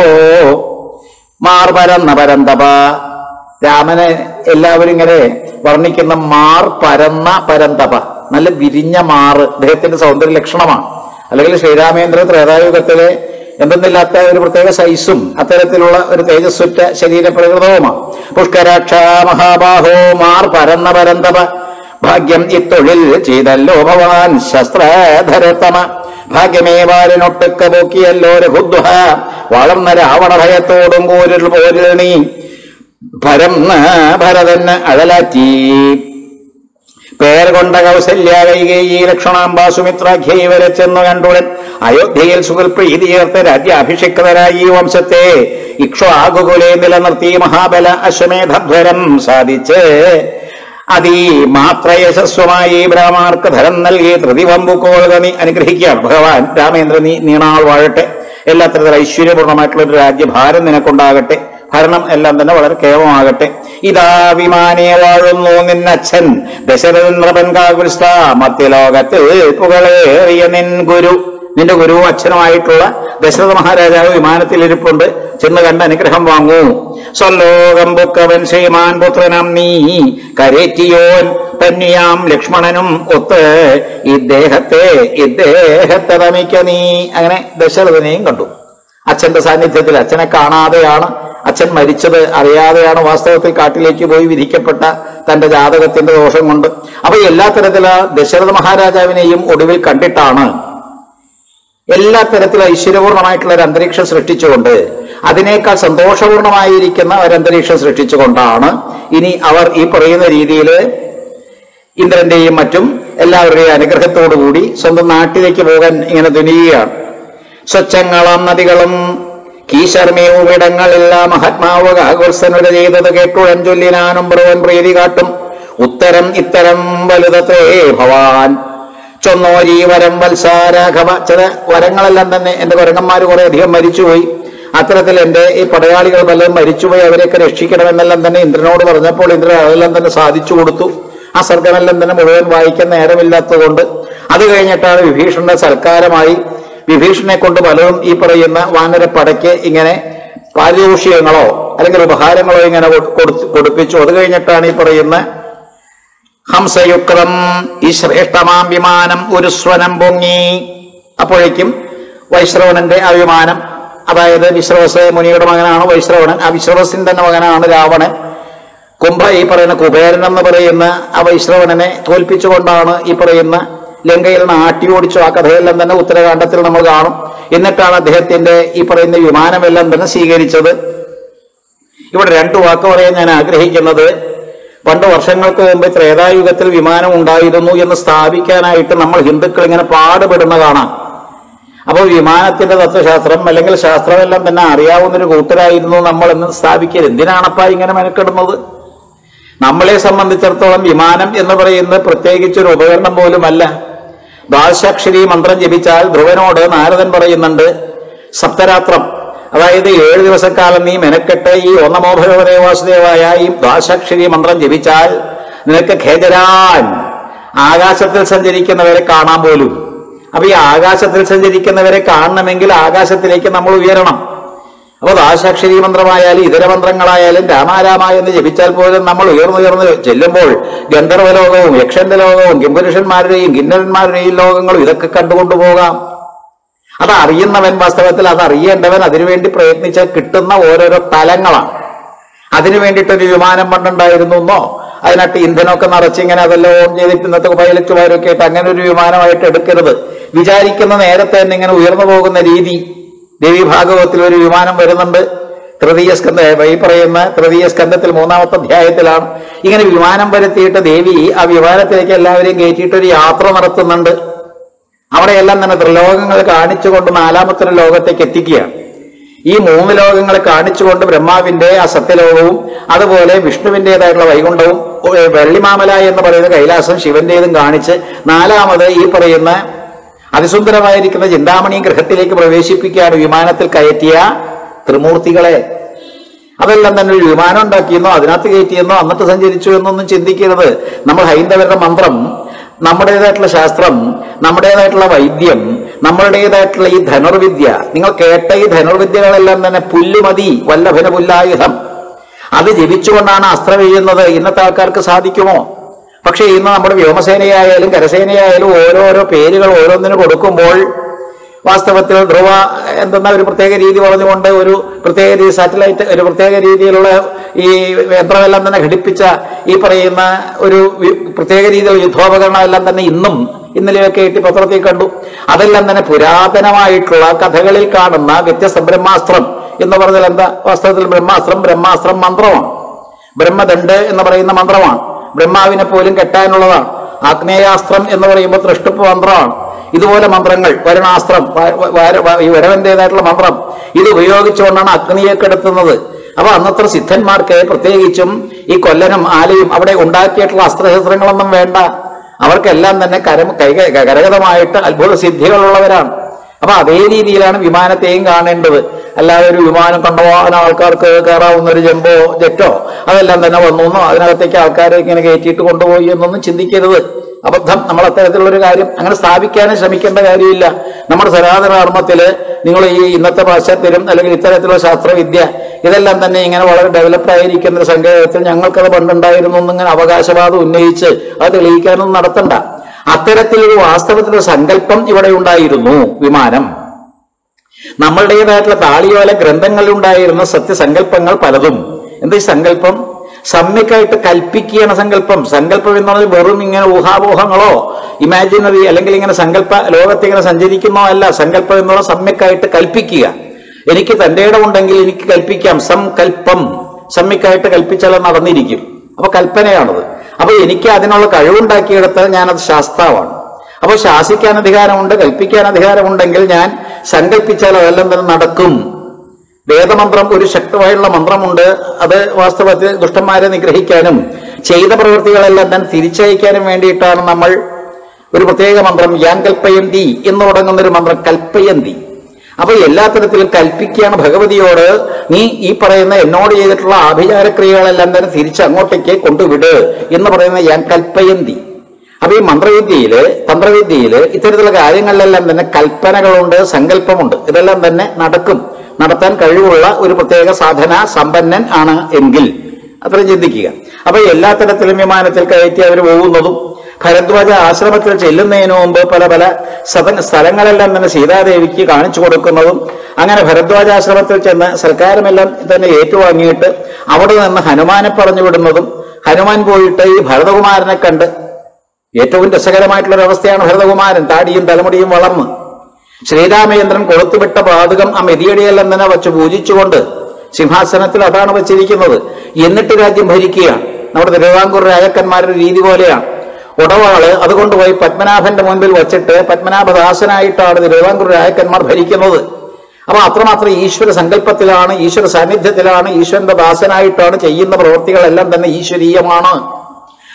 മാർ പരന്ന പരന്തപ രാമനെ എല്ലാവരും ഇങ്ങനെ വർണ്ണിക്കുന്ന മാർ പരന്ന പരന്തപ നല്ല വിരിഞ്ഞ മാറ് അദ്ദേഹത്തിന്റെ സൗന്ദര്യ ലക്ഷണമാണ് അല്ലെങ്കിൽ ശ്രീരാമേന്ദ്ര ത്രേതായുഗത്തിലെ എന്തെന്നില്ലാത്ത ഒരു പ്രത്യേക സൈസും അത്തരത്തിലുള്ള ഒരു തേജസ്സുറ്റ ശരീരപ്രകൃതവുമാണ് പുഷ്കരാക്ഷ മഹാബാഹോ മാർ പരന്ന പരന്തപ ഭാഗ്യം ഇത്തൊഴിൽ ചെയ്തല്ലോ ഭവാൻ ശസ്ത്രധരത്തമ ഭാഗ്യമേ ബാലനൊട്ടുക്ക പോക്കിയല്ലോ രഘുദ്വഹ വളർന്ന രാവണ ഭയത്തോടും പോരിൽ പോരിൽ നീ ഭരന്ന് ഭരതന് അഴലാറ്റി പേർ കൊണ്ട കൗസല്യ കൈകേയി ലക്ഷണാംബ സുമിത്രാഖ്യൈ വരെ ചെന്നു കണ്ടുടൻ അയോധ്യയിൽ സുഖൽ പ്രീതിയേർത്ത് രാജ്യാഭിഷിക്തരായി ഈ വംശത്തെ ഇക്ഷ്വാകുകുലെ നിലനിർത്തി മഹാബല അശ്വമേധധ്വരം സാധിച്ച് അതി മാത്ര യശസ്വമായി ബ്രാഹ്മണർക്ക് ധരം നൽകി ധൃതിവമ്പുക്കോളുക നീ അനുഗ്രഹിക്കുകയാണ് ഭഗവാൻ രാമേന്ദ്ര നീ നീണാൾ വാഴട്ടെ എല്ലാ തരത്തിലും ഐശ്വര്യപൂർണ്ണമായിട്ടുള്ള ഒരു രാജ്യഭാരം നിനക്കുണ്ടാകട്ടെ ഭരണം എല്ലാം തന്നെ വളരെ കേവമാകട്ടെ ഇതാ വിമാനെ വാഴുന്നു നിന്നച്ഛൻ ദശരഥേന്ദ്രപൻ കാകുൽസ്ഥ മധ്യലോകത്തിൽ പുകളേറിയ നിൻ ഗുരു നിന്റെ ഗുരു അച്ഛനുമായിട്ടുള്ള ദശരഥ മഹാരാജാവ് വിമാനത്തിൽ ഇരിപ്പുണ്ട് ചെന്ന് കണ്ട് അനുഗ്രഹം വാങ്ങൂ സ്വലോകം ബുക്കവൻ ശ്രീമാൻ പുത്രനം നീ കരേറ്റിയോൻ തന്നിയാം ലക്ഷ്മണനും ഒത്ത് ഇദ്ദേഹത്തെ ഇദ്ദേഹത്തെ തമിക്ക നീ അങ്ങനെ ദശരഥനെയും കണ്ടു അച്ഛന്റെ സാന്നിധ്യത്തിൽ അച്ഛനെ കാണാതെയാണ് അച്ഛൻ മരിച്ചത് അറിയാതെയാണ് വാസ്തവത്തിൽ കാട്ടിലേക്ക് പോയി വിധിക്കപ്പെട്ട തന്റെ ജാതകത്തിന്റെ ദോഷം കൊണ്ട് അപ്പൊ എല്ലാ തരത്തിലുള്ള ദശരഥ മഹാരാജാവിനെയും ഒടുവിൽ കണ്ടിട്ടാണ് എല്ലാ തരത്തിലും ഐശ്വര്യപൂർണമായിട്ടുള്ള ഒരു അന്തരീക്ഷം സൃഷ്ടിച്ചുകൊണ്ട് അതിനേക്കാൾ സന്തോഷപൂർണമായിരിക്കുന്ന ഒരു അന്തരീക്ഷം സൃഷ്ടിച്ചുകൊണ്ടാണ് ഇനി അവർ ഈ പറയുന്ന രീതിയിൽ ഇന്ദ്രന്റെയും മറ്റും എല്ലാവരുടെയും അനുഗ്രഹത്തോടുകൂടി സ്വന്തം നാട്ടിലേക്ക് പോകാൻ ഇങ്ങനെ തുനിയുകയാണ് സ്വച്ഛങ്ങളും നദികളും കീശർമേവുമിടങ്ങളെല്ലാം മഹാത്മാവ് കാകുത്സനുര ചെയ്തത് കേട്ടുടൻ ചൊല്ലിനാനും ബ്രുവൻ പ്രീതി കാട്ടും ഉത്തരം ഇത്തരം വലുതത്രേ ഭവാൻ ചൊന്നോരി വരം വത്സാരാഘവ ചില വരങ്ങളെല്ലാം തന്നെ എന്റെ കുരങ്ങന്മാർ കുറെ അധികം മരിച്ചുപോയി അത്തരത്തിൽ എന്റെ ഈ പടയാളികൾ വല്ലതും മരിച്ചുപോയി അവരെയൊക്കെ രക്ഷിക്കണമെന്നെല്ലാം തന്നെ ഇന്ദ്രനോട് പറഞ്ഞപ്പോൾ ഇന്ദ്രൻ അതെല്ലാം തന്നെ സാധിച്ചു കൊടുത്തു ആ സർഗമെല്ലാം തന്നെ മുഴുവൻ വായിക്കാൻ നേരമില്ലാത്തതുകൊണ്ട് അത് കഴിഞ്ഞിട്ടാണ് വിഭീഷണന്റെ സൽക്കാരമായി വിഭീഷണനെ കൊണ്ട് പലരും ഈ പറയുന്ന വാനരപ്പടയ്ക്ക് ഇങ്ങനെ പാരിതോഷികങ്ങളോ അല്ലെങ്കിൽ ഉപഹാരങ്ങളോ ഇങ്ങനെ കൊടു- കൊടു- കൊടുപ്പിച്ചു അത് കഴിഞ്ഞിട്ടാണ് ഈ പറയുന്ന ഹംസയുക്തം ഈ ശ്രേഷ്ഠമാം വിമാനം ഒരു സ്വനം പൊങ്ങി അപ്പോഴേക്കും വൈശ്രവണന്റെ ആ വിമാനം അതായത് വിശ്രവസ് മുനിയുടെ മകനാണ് വൈശ്രവണൻ ആ വിശ്രവസിന്റെ തന്നെ മകനാണ് രാവണൻ കുംഭ ഈ പറയുന്ന കുബേരൻ എന്ന് പറയുന്ന ആ വൈശ്രവണനെ തോൽപ്പിച്ചുകൊണ്ടാണ് ഈ പറയുന്ന ലങ്കയിൽ നിന്ന് ആട്ടി ഓടിച്ചു ആ കഥയെല്ലാം തന്നെ ഉത്തരകാണ്ഡത്തിൽ നമ്മൾ കാണും എന്നിട്ടാണ് അദ്ദേഹത്തിന്റെ ഈ പറയുന്ന വിമാനമെല്ലാം തന്നെ സ്വീകരിച്ചത് ഇവിടെ രണ്ടു വാക്ക് പറയാൻ ഞാൻ ആഗ്രഹിക്കുന്നത് പണ്ട് വർഷങ്ങൾക്ക് മുമ്പ് ത്രേതായുഗത്തിൽ വിമാനം ഉണ്ടായിരുന്നു എന്ന് സ്ഥാപിക്കാനായിട്ട് നമ്മൾ ഹിന്ദുക്കൾ ഇങ്ങനെ പാടുപെടുന്ന കാണാം അപ്പോൾ വിമാനത്തിന്റെ തത്വശാസ്ത്രം അല്ലെങ്കിൽ ശാസ്ത്രമെല്ലാം തന്നെ അറിയാവുന്നൊരു കൂട്ടരായിരുന്നു നമ്മൾ എന്ന് സ്ഥാപിക്കരുത് എന്തിനാണപ്പാ ഇങ്ങനെ മെനക്കെടുന്നത് നമ്മളെ സംബന്ധിച്ചിടത്തോളം വിമാനം എന്ന് പറയുന്നത് പ്രത്യേകിച്ച് ഒരു ഉപകരണം പോലുമല്ല ദ്വാദശാക്ഷരി മന്ത്രം ജപിച്ചാൽ ധ്രുവനോട് നാരദൻ പറയുന്നുണ്ട് സപ്തരാത്രം അതായത് ഏഴ് ദിവസക്കാലം നീ മെനക്കെട്ട് ഈ ഒന്നമോ ഭഗവതേ വാസുദേവായ ഈ ദ്വാശാക്ഷരി മന്ത്രം ജപിച്ചാൽ നിനക്ക് ഖേജരാൻ ആകാശത്തിൽ സഞ്ചരിക്കുന്നവരെ കാണാൻ പോലും അപ്പൊ ഈ ആകാശത്തിൽ സഞ്ചരിക്കുന്നവരെ കാണണമെങ്കിൽ ആകാശത്തിലേക്ക് നമ്മൾ ഉയരണം അപ്പൊ ദാശാക്ഷരി മന്ത്രമായാലും ഇതര മന്ത്രങ്ങളായാലും രാമാരാമ എന്ന് ജപിച്ചാൽ പോലും നമ്മൾ ഉയർന്നുയർന്ന് ചെല്ലുമ്പോൾ ഗന്ധർവലോകവും യക്ഷന്റെ ലോകവും കിംപുരുഷന്മാരുടെയും കിന്നരന്മാരുടെയും ലോകങ്ങളും ഇതൊക്കെ കണ്ടുകൊണ്ടു പോകാം അത് അറിയുന്നവൻ വാസ്തവത്തിൽ അത് അറിയേണ്ടവൻ അതിനുവേണ്ടി പ്രയത്നിച്ചാൽ കിട്ടുന്ന ഓരോരോ തലങ്ങളാണ് അതിനു വേണ്ടിയിട്ടൊരു വിമാനം പണ്ടുണ്ടായിരുന്നു എന്നോ അതിനകത്ത് ഇന്ധനമൊക്കെ നിറച്ചിങ്ങനെ അതെല്ലാം ഓൺ ചെയ്തിട്ട് ഇന്നത്തെ പൈലറ്റുമാരൊക്കെ ആയിട്ട് അങ്ങനെ ഒരു വിമാനമായിട്ട് എടുക്കരുത് വിചാരിക്കുന്ന നേരത്തെ തന്നെ ഇങ്ങനെ ഉയർന്നു പോകുന്ന രീതി ദേവി ഭാഗവത്തിൽ ഒരു വിമാനം വരുന്നുണ്ട് തൃതീയ സ്കന്ധ ഈ പറയുന്ന തൃതീയ സ്കന്ധത്തിൽ മൂന്നാമത്തെ അധ്യായത്തിലാണ് ഇങ്ങനെ വിമാനം വരുത്തിയിട്ട് ദേവി ആ വിമാനത്തിലേക്ക് എല്ലാവരെയും കയറ്റിയിട്ട് ഒരു യാത്ര നടത്തുന്നുണ്ട് അവിടെയെല്ലാം തന്നെ ത്രിലോകങ്ങൾ കാണിച്ചുകൊണ്ട് നാലാമത്തെ ഒരു ലോകത്തേക്ക് എത്തിക്കുകയാണ് ഈ മൂന്ന് ലോകങ്ങളെ കാണിച്ചുകൊണ്ട് ബ്രഹ്മാവിന്റെ ആ സത്യലോകവും അതുപോലെ വിഷ്ണുവിൻ്റെതായിട്ടുള്ള വൈകുണ്ഠവും ഏ, വെള്ളിമാമല എന്ന് പറയുന്ന കൈലാസം ശിവന്റേതും കാണിച്ച് നാലാമത് ഈ പറയുന്ന അതിസുന്ദരമായിരിക്കുന്ന ചിന്താമണി ഗൃഹത്തിലേക്ക് പ്രവേശിപ്പിക്കുകയാണ് വിമാനത്തിൽ കയറ്റിയ ത്രിമൂർത്തികളെ അതെല്ലാം തന്നെ ഒരു വിമാനം ഉണ്ടാക്കിയെന്നോ അതിനകത്ത് കയറ്റിയെന്നോ എന്നിട്ട് സഞ്ചരിച്ചു എന്നൊന്നും ചിന്തിക്കരുത് നമ്മൾ ഹൈന്ദവരുടെ മന്ത്രം നമ്മുടേതായിട്ടുള്ള ശാസ്ത്രം നമ്മുടേതായിട്ടുള്ള വൈദ്യം നമ്മളുടേതായിട്ടുള്ള ഈ ധനുർവിദ്യ നിങ്ങൾ കേട്ട ഈ ധനുർവിദ്യകളെല്ലാം തന്നെ പുല്ലുമതി വല്ലഭന പുല്ലായുധം അത് ജപിച്ചുകൊണ്ടാണ് അസ്ത്രം എഴുതുന്നത് ഇന്നത്തെ ആൾക്കാർക്ക് സാധിക്കുമോ പക്ഷേ ഇന്ന് നമ്മുടെ വ്യോമസേനയായാലും കരസേനയായാലും ഓരോരോ പേരുകൾ ഓരോന്നിന് കൊടുക്കുമ്പോൾ വാസ്തവത്തിൽ ധ്രുവ എന്തെന്ന ഒരു പ്രത്യേക രീതി പറഞ്ഞുകൊണ്ട് ഒരു പ്രത്യേക രീതി സാറ്റലൈറ്റ് ഒരു പ്രത്യേക രീതിയിലുള്ള ഈ യന്ത്രമെല്ലാം തന്നെ ഘടിപ്പിച്ച ഈ പറയുന്ന ഒരു വി- പ്രത്യേക രീതിയിലുള്ള യുദ്ധോപകരണം എല്ലാം തന്നെ ഇന്നും ഇന്നലെയൊക്കെ ആയിട്ട് പത്രത്തിൽ കണ്ടു അതെല്ലാം തന്നെ പുരാതനമായിട്ടുള്ള കഥകളിൽ കാണുന്ന വ്യത്യസ്ത ബ്രഹ്മാസ്ത്രം എന്ന് പറഞ്ഞാൽ എന്താ വാസ്തവത്തിൽ ബ്രഹ്മാസ്ത്രം ബ്രഹ്മാസ്ത്രം മന്ത്രമാണ് ബ്രഹ്മദണ്ഡ് എന്ന് പറയുന്ന മന്ത്രമാണ് ബ്രഹ്മാവിനെ പോലും കെട്ടാനുള്ളതാണ് ആഗ്നേയാസ്ത്രം എന്ന് പറയുമ്പോൾ തൃഷ്ടുപ്പ് മന്ത്രമാണ് ഇതുപോലെ മന്ത്രങ്ങൾ വരുണാസ്ത്രം വ- വ- വര- വ- ഈ വരവന്റേതായിട്ടുള്ള മന്ത്രം ഇത് ഉപയോഗിച്ചുകൊണ്ടാണ് അഗ്നിയെ കെടുത്തുന്നത് അപ്പൊ അന്നത്തെ സിദ്ധന്മാർക്ക് പ്രത്യേകിച്ചും ഈ കൊല്ലനും ആലയും അവിടെ ഉണ്ടാക്കിയിട്ടുള്ള അസ്ത്രശസ്ത്രങ്ങളൊന്നും വേണ്ട അവർക്കെല്ലാം തന്നെ കരം കൈ കരഗതമായിട്ട് അത്ഭുത സിദ്ധികളുള്ളവരാണ് അപ്പൊ അതേ രീതിയിലാണ് വിമാനത്തെയും കാണേണ്ടത് അല്ലാതെ ഒരു വിമാനം കൊണ്ടുപോകാൻ ആൾക്കാർക്ക് കയറാവുന്ന ഒരു ജംബോ ജെറ്റോ അതെല്ലാം തന്നെ വന്നു എന്നോ അതിനകത്തേക്ക് ആൾക്കാരെ ഇങ്ങനെ കയറ്റിയിട്ട് കൊണ്ടുപോയി എന്നൊന്നും ചിന്തിക്കരുത് അബദ്ധം നമ്മൾ അത്തരത്തിലുള്ള ഒരു കാര്യം അങ്ങനെ സ്ഥാപിക്കാനും ശ്രമിക്കേണ്ട കാര്യമില്ല നമ്മുടെ സനാതന ധർമ്മത്തില് നിങ്ങൾ ഈ ഇന്നത്തെ പാശ്ചാത്യരും അല്ലെങ്കിൽ ഇത്തരത്തിലുള്ള ശാസ്ത്രവിദ്യ ഇതെല്ലാം തന്നെ ഇങ്ങനെ വളരെ ഡെവലപ്ഡ് ആയിരിക്കുന്ന ഒരു സങ്കേതത്തിൽ ഞങ്ങൾക്കത് പണ്ടുണ്ടായിരുന്നു എന്നിങ്ങനെ അവകാശവാദം ഉന്നയിച്ച് അത് തെളിയിക്കാനൊന്നും നടത്തണ്ട അത്തരത്തിലൊരു വാസ്തവത്തിലൊരു സങ്കല്പം ഇവിടെ ഉണ്ടായിരുന്നു വിമാനം നമ്മളുടേതായിട്ടുള്ള താളിയോല ഗ്രന്ഥങ്ങളിലുണ്ടായിരുന്ന സത്യസങ്കല്പങ്ങൾ പലതും എന്താ ഈ സങ്കല്പം സമ്യക്കായിട്ട് കൽപ്പിക്കുകയാണ് സങ്കല്പം സങ്കല്പം എന്ന് പറഞ്ഞാൽ വെറും ഇങ്ങനെ ഊഹാപോഹങ്ങളോ ഇമാജിനറി അല്ലെങ്കിൽ ഇങ്ങനെ സങ്കല്പ ലോകത്ത് ഇങ്ങനെ സഞ്ചരിക്കുന്നോ അല്ല സങ്കല്പം എന്നുള്ള സമ്യക്കായിട്ട് കൽപ്പിക്കുക എനിക്ക് തന്റെ ഇടമുണ്ടെങ്കിൽ എനിക്ക് കൽപ്പിക്കാം സംകൽപ്പം സമ്യക്കായിട്ട് കൽപ്പിച്ചാൽ അത് നടന്നിരിക്കും അപ്പൊ കൽപ്പനയാണത് അപ്പൊ എനിക്ക് അതിനുള്ള കഴിവുണ്ടാക്കിയെടുത്താൽ ഞാനത് ശാസ്താവാണ് അപ്പോൾ ശാസിക്കാൻ അധികാരമുണ്ട് കൽപ്പിക്കാൻ അധികാരമുണ്ടെങ്കിൽ ഞാൻ സങ്കല്പിച്ചാൽ അതെല്ലാം തന്നെ നടക്കും വേദമന്ത്രം ഒരു ശക്തമായുള്ള മന്ത്രമുണ്ട് അത് വാസ്തവത്തിൽ ദുഷ്ടന്മാരെ നിഗ്രഹിക്കാനും ചെയ്ത പ്രവൃത്തികളെല്ലാം തന്നെ തിരിച്ചയക്കാനും വേണ്ടിയിട്ടാണ് നമ്മൾ ഒരു പ്രത്യേക മന്ത്രം യാൻ കൽപ്പയന്തി എന്ന് തുടങ്ങുന്ന ഒരു മന്ത്രം കൽപ്പയന്തി അപ്പൊ എല്ലാ തരത്തിലും കൽപ്പിക്കുകയാണ് ഭഗവതിയോട് നീ ഈ പറയുന്ന എന്നോട് ചെയ്തിട്ടുള്ള ആഭിചാരക്രിയകളെല്ലാം തന്നെ തിരിച്ച് അങ്ങോട്ടേക്ക് കൊണ്ടുവിട് എന്ന് പറയുന്ന യാൻ കൽപ്പയന്തി അപ്പൊ ഈ മന്ത്രവിദ്യയില് തന്ത്രവിദ്യയില് ഇത്തരത്തിലുള്ള കാര്യങ്ങളിലെല്ലാം തന്നെ കൽപ്പനകളുണ്ട് സങ്കല്പമുണ്ട് ഇതെല്ലാം തന്നെ നടക്കും നടത്താൻ കഴിവുള്ള ഒരു പ്രത്യേക സാധന സമ്പന്നൻ ആണ് എങ്കിൽ അത്രയും ചിന്തിക്കുക അപ്പൊ എല്ലാ തരത്തിലും വിമാനത്തിൽ കയറ്റി അവർ പോകുന്നതും ഭരദ്വാജ ആശ്രമത്തിൽ ചെല്ലുന്നതിന് മുമ്പ് പല പല സത സ്ഥലങ്ങളെല്ലാം തന്നെ സീതാദേവിക്ക് കാണിച്ചു കൊടുക്കുന്നതും അങ്ങനെ ഭരദ്വാജാശ്രമത്തിൽ ചെന്ന് സൽക്കാരമെല്ലാം തന്നെ ഏറ്റുവാങ്ങിയിട്ട് അവിടെ നിന്ന് ഹനുമാനെ പറഞ്ഞു വിടുന്നതും ഹനുമാൻ പോയിട്ട് ഈ ഭരതകുമാരനെ കണ്ട് ഏറ്റവും രസകരമായിട്ടുള്ള ഒരു അവസ്ഥയാണ് ഭരതകുമാരൻ താടിയും തലമുടിയും വളർന്ന് ശ്രീരാമചന്ദ്രൻ കൊളുത്തുവിട്ട പാതകം ആ മെതിയടിയെല്ലാം തന്നെ വച്ച് പൂജിച്ചുകൊണ്ട് സിംഹാസനത്തിൽ അതാണ് വച്ചിരിക്കുന്നത് എന്നിട്ട് രാജ്യം ഭരിക്കുകയാണ് നമ്മുടെ തിരുവിതാംകൂർ രാജാക്കന്മാരുടെ രീതി പോലെയാണ് ഉടവാള് അതുകൊണ്ട് പോയി പത്മനാഭന്റെ മുൻപിൽ വച്ചിട്ട് പത്മനാഭദാസനായിട്ടാണ് തിരുവിതാംകൂർ രാജാക്കന്മാർ ഭരിക്കുന്നത് അപ്പൊ അത്രമാത്രം ഈശ്വര സങ്കല്പത്തിലാണ് ഈശ്വര സാന്നിധ്യത്തിലാണ് ഈശ്വരന്റെ ദാസനായിട്ടാണ് ചെയ്യുന്ന പ്രവൃത്തികളെല്ലാം തന്നെ ഈശ്വരീയമാണ്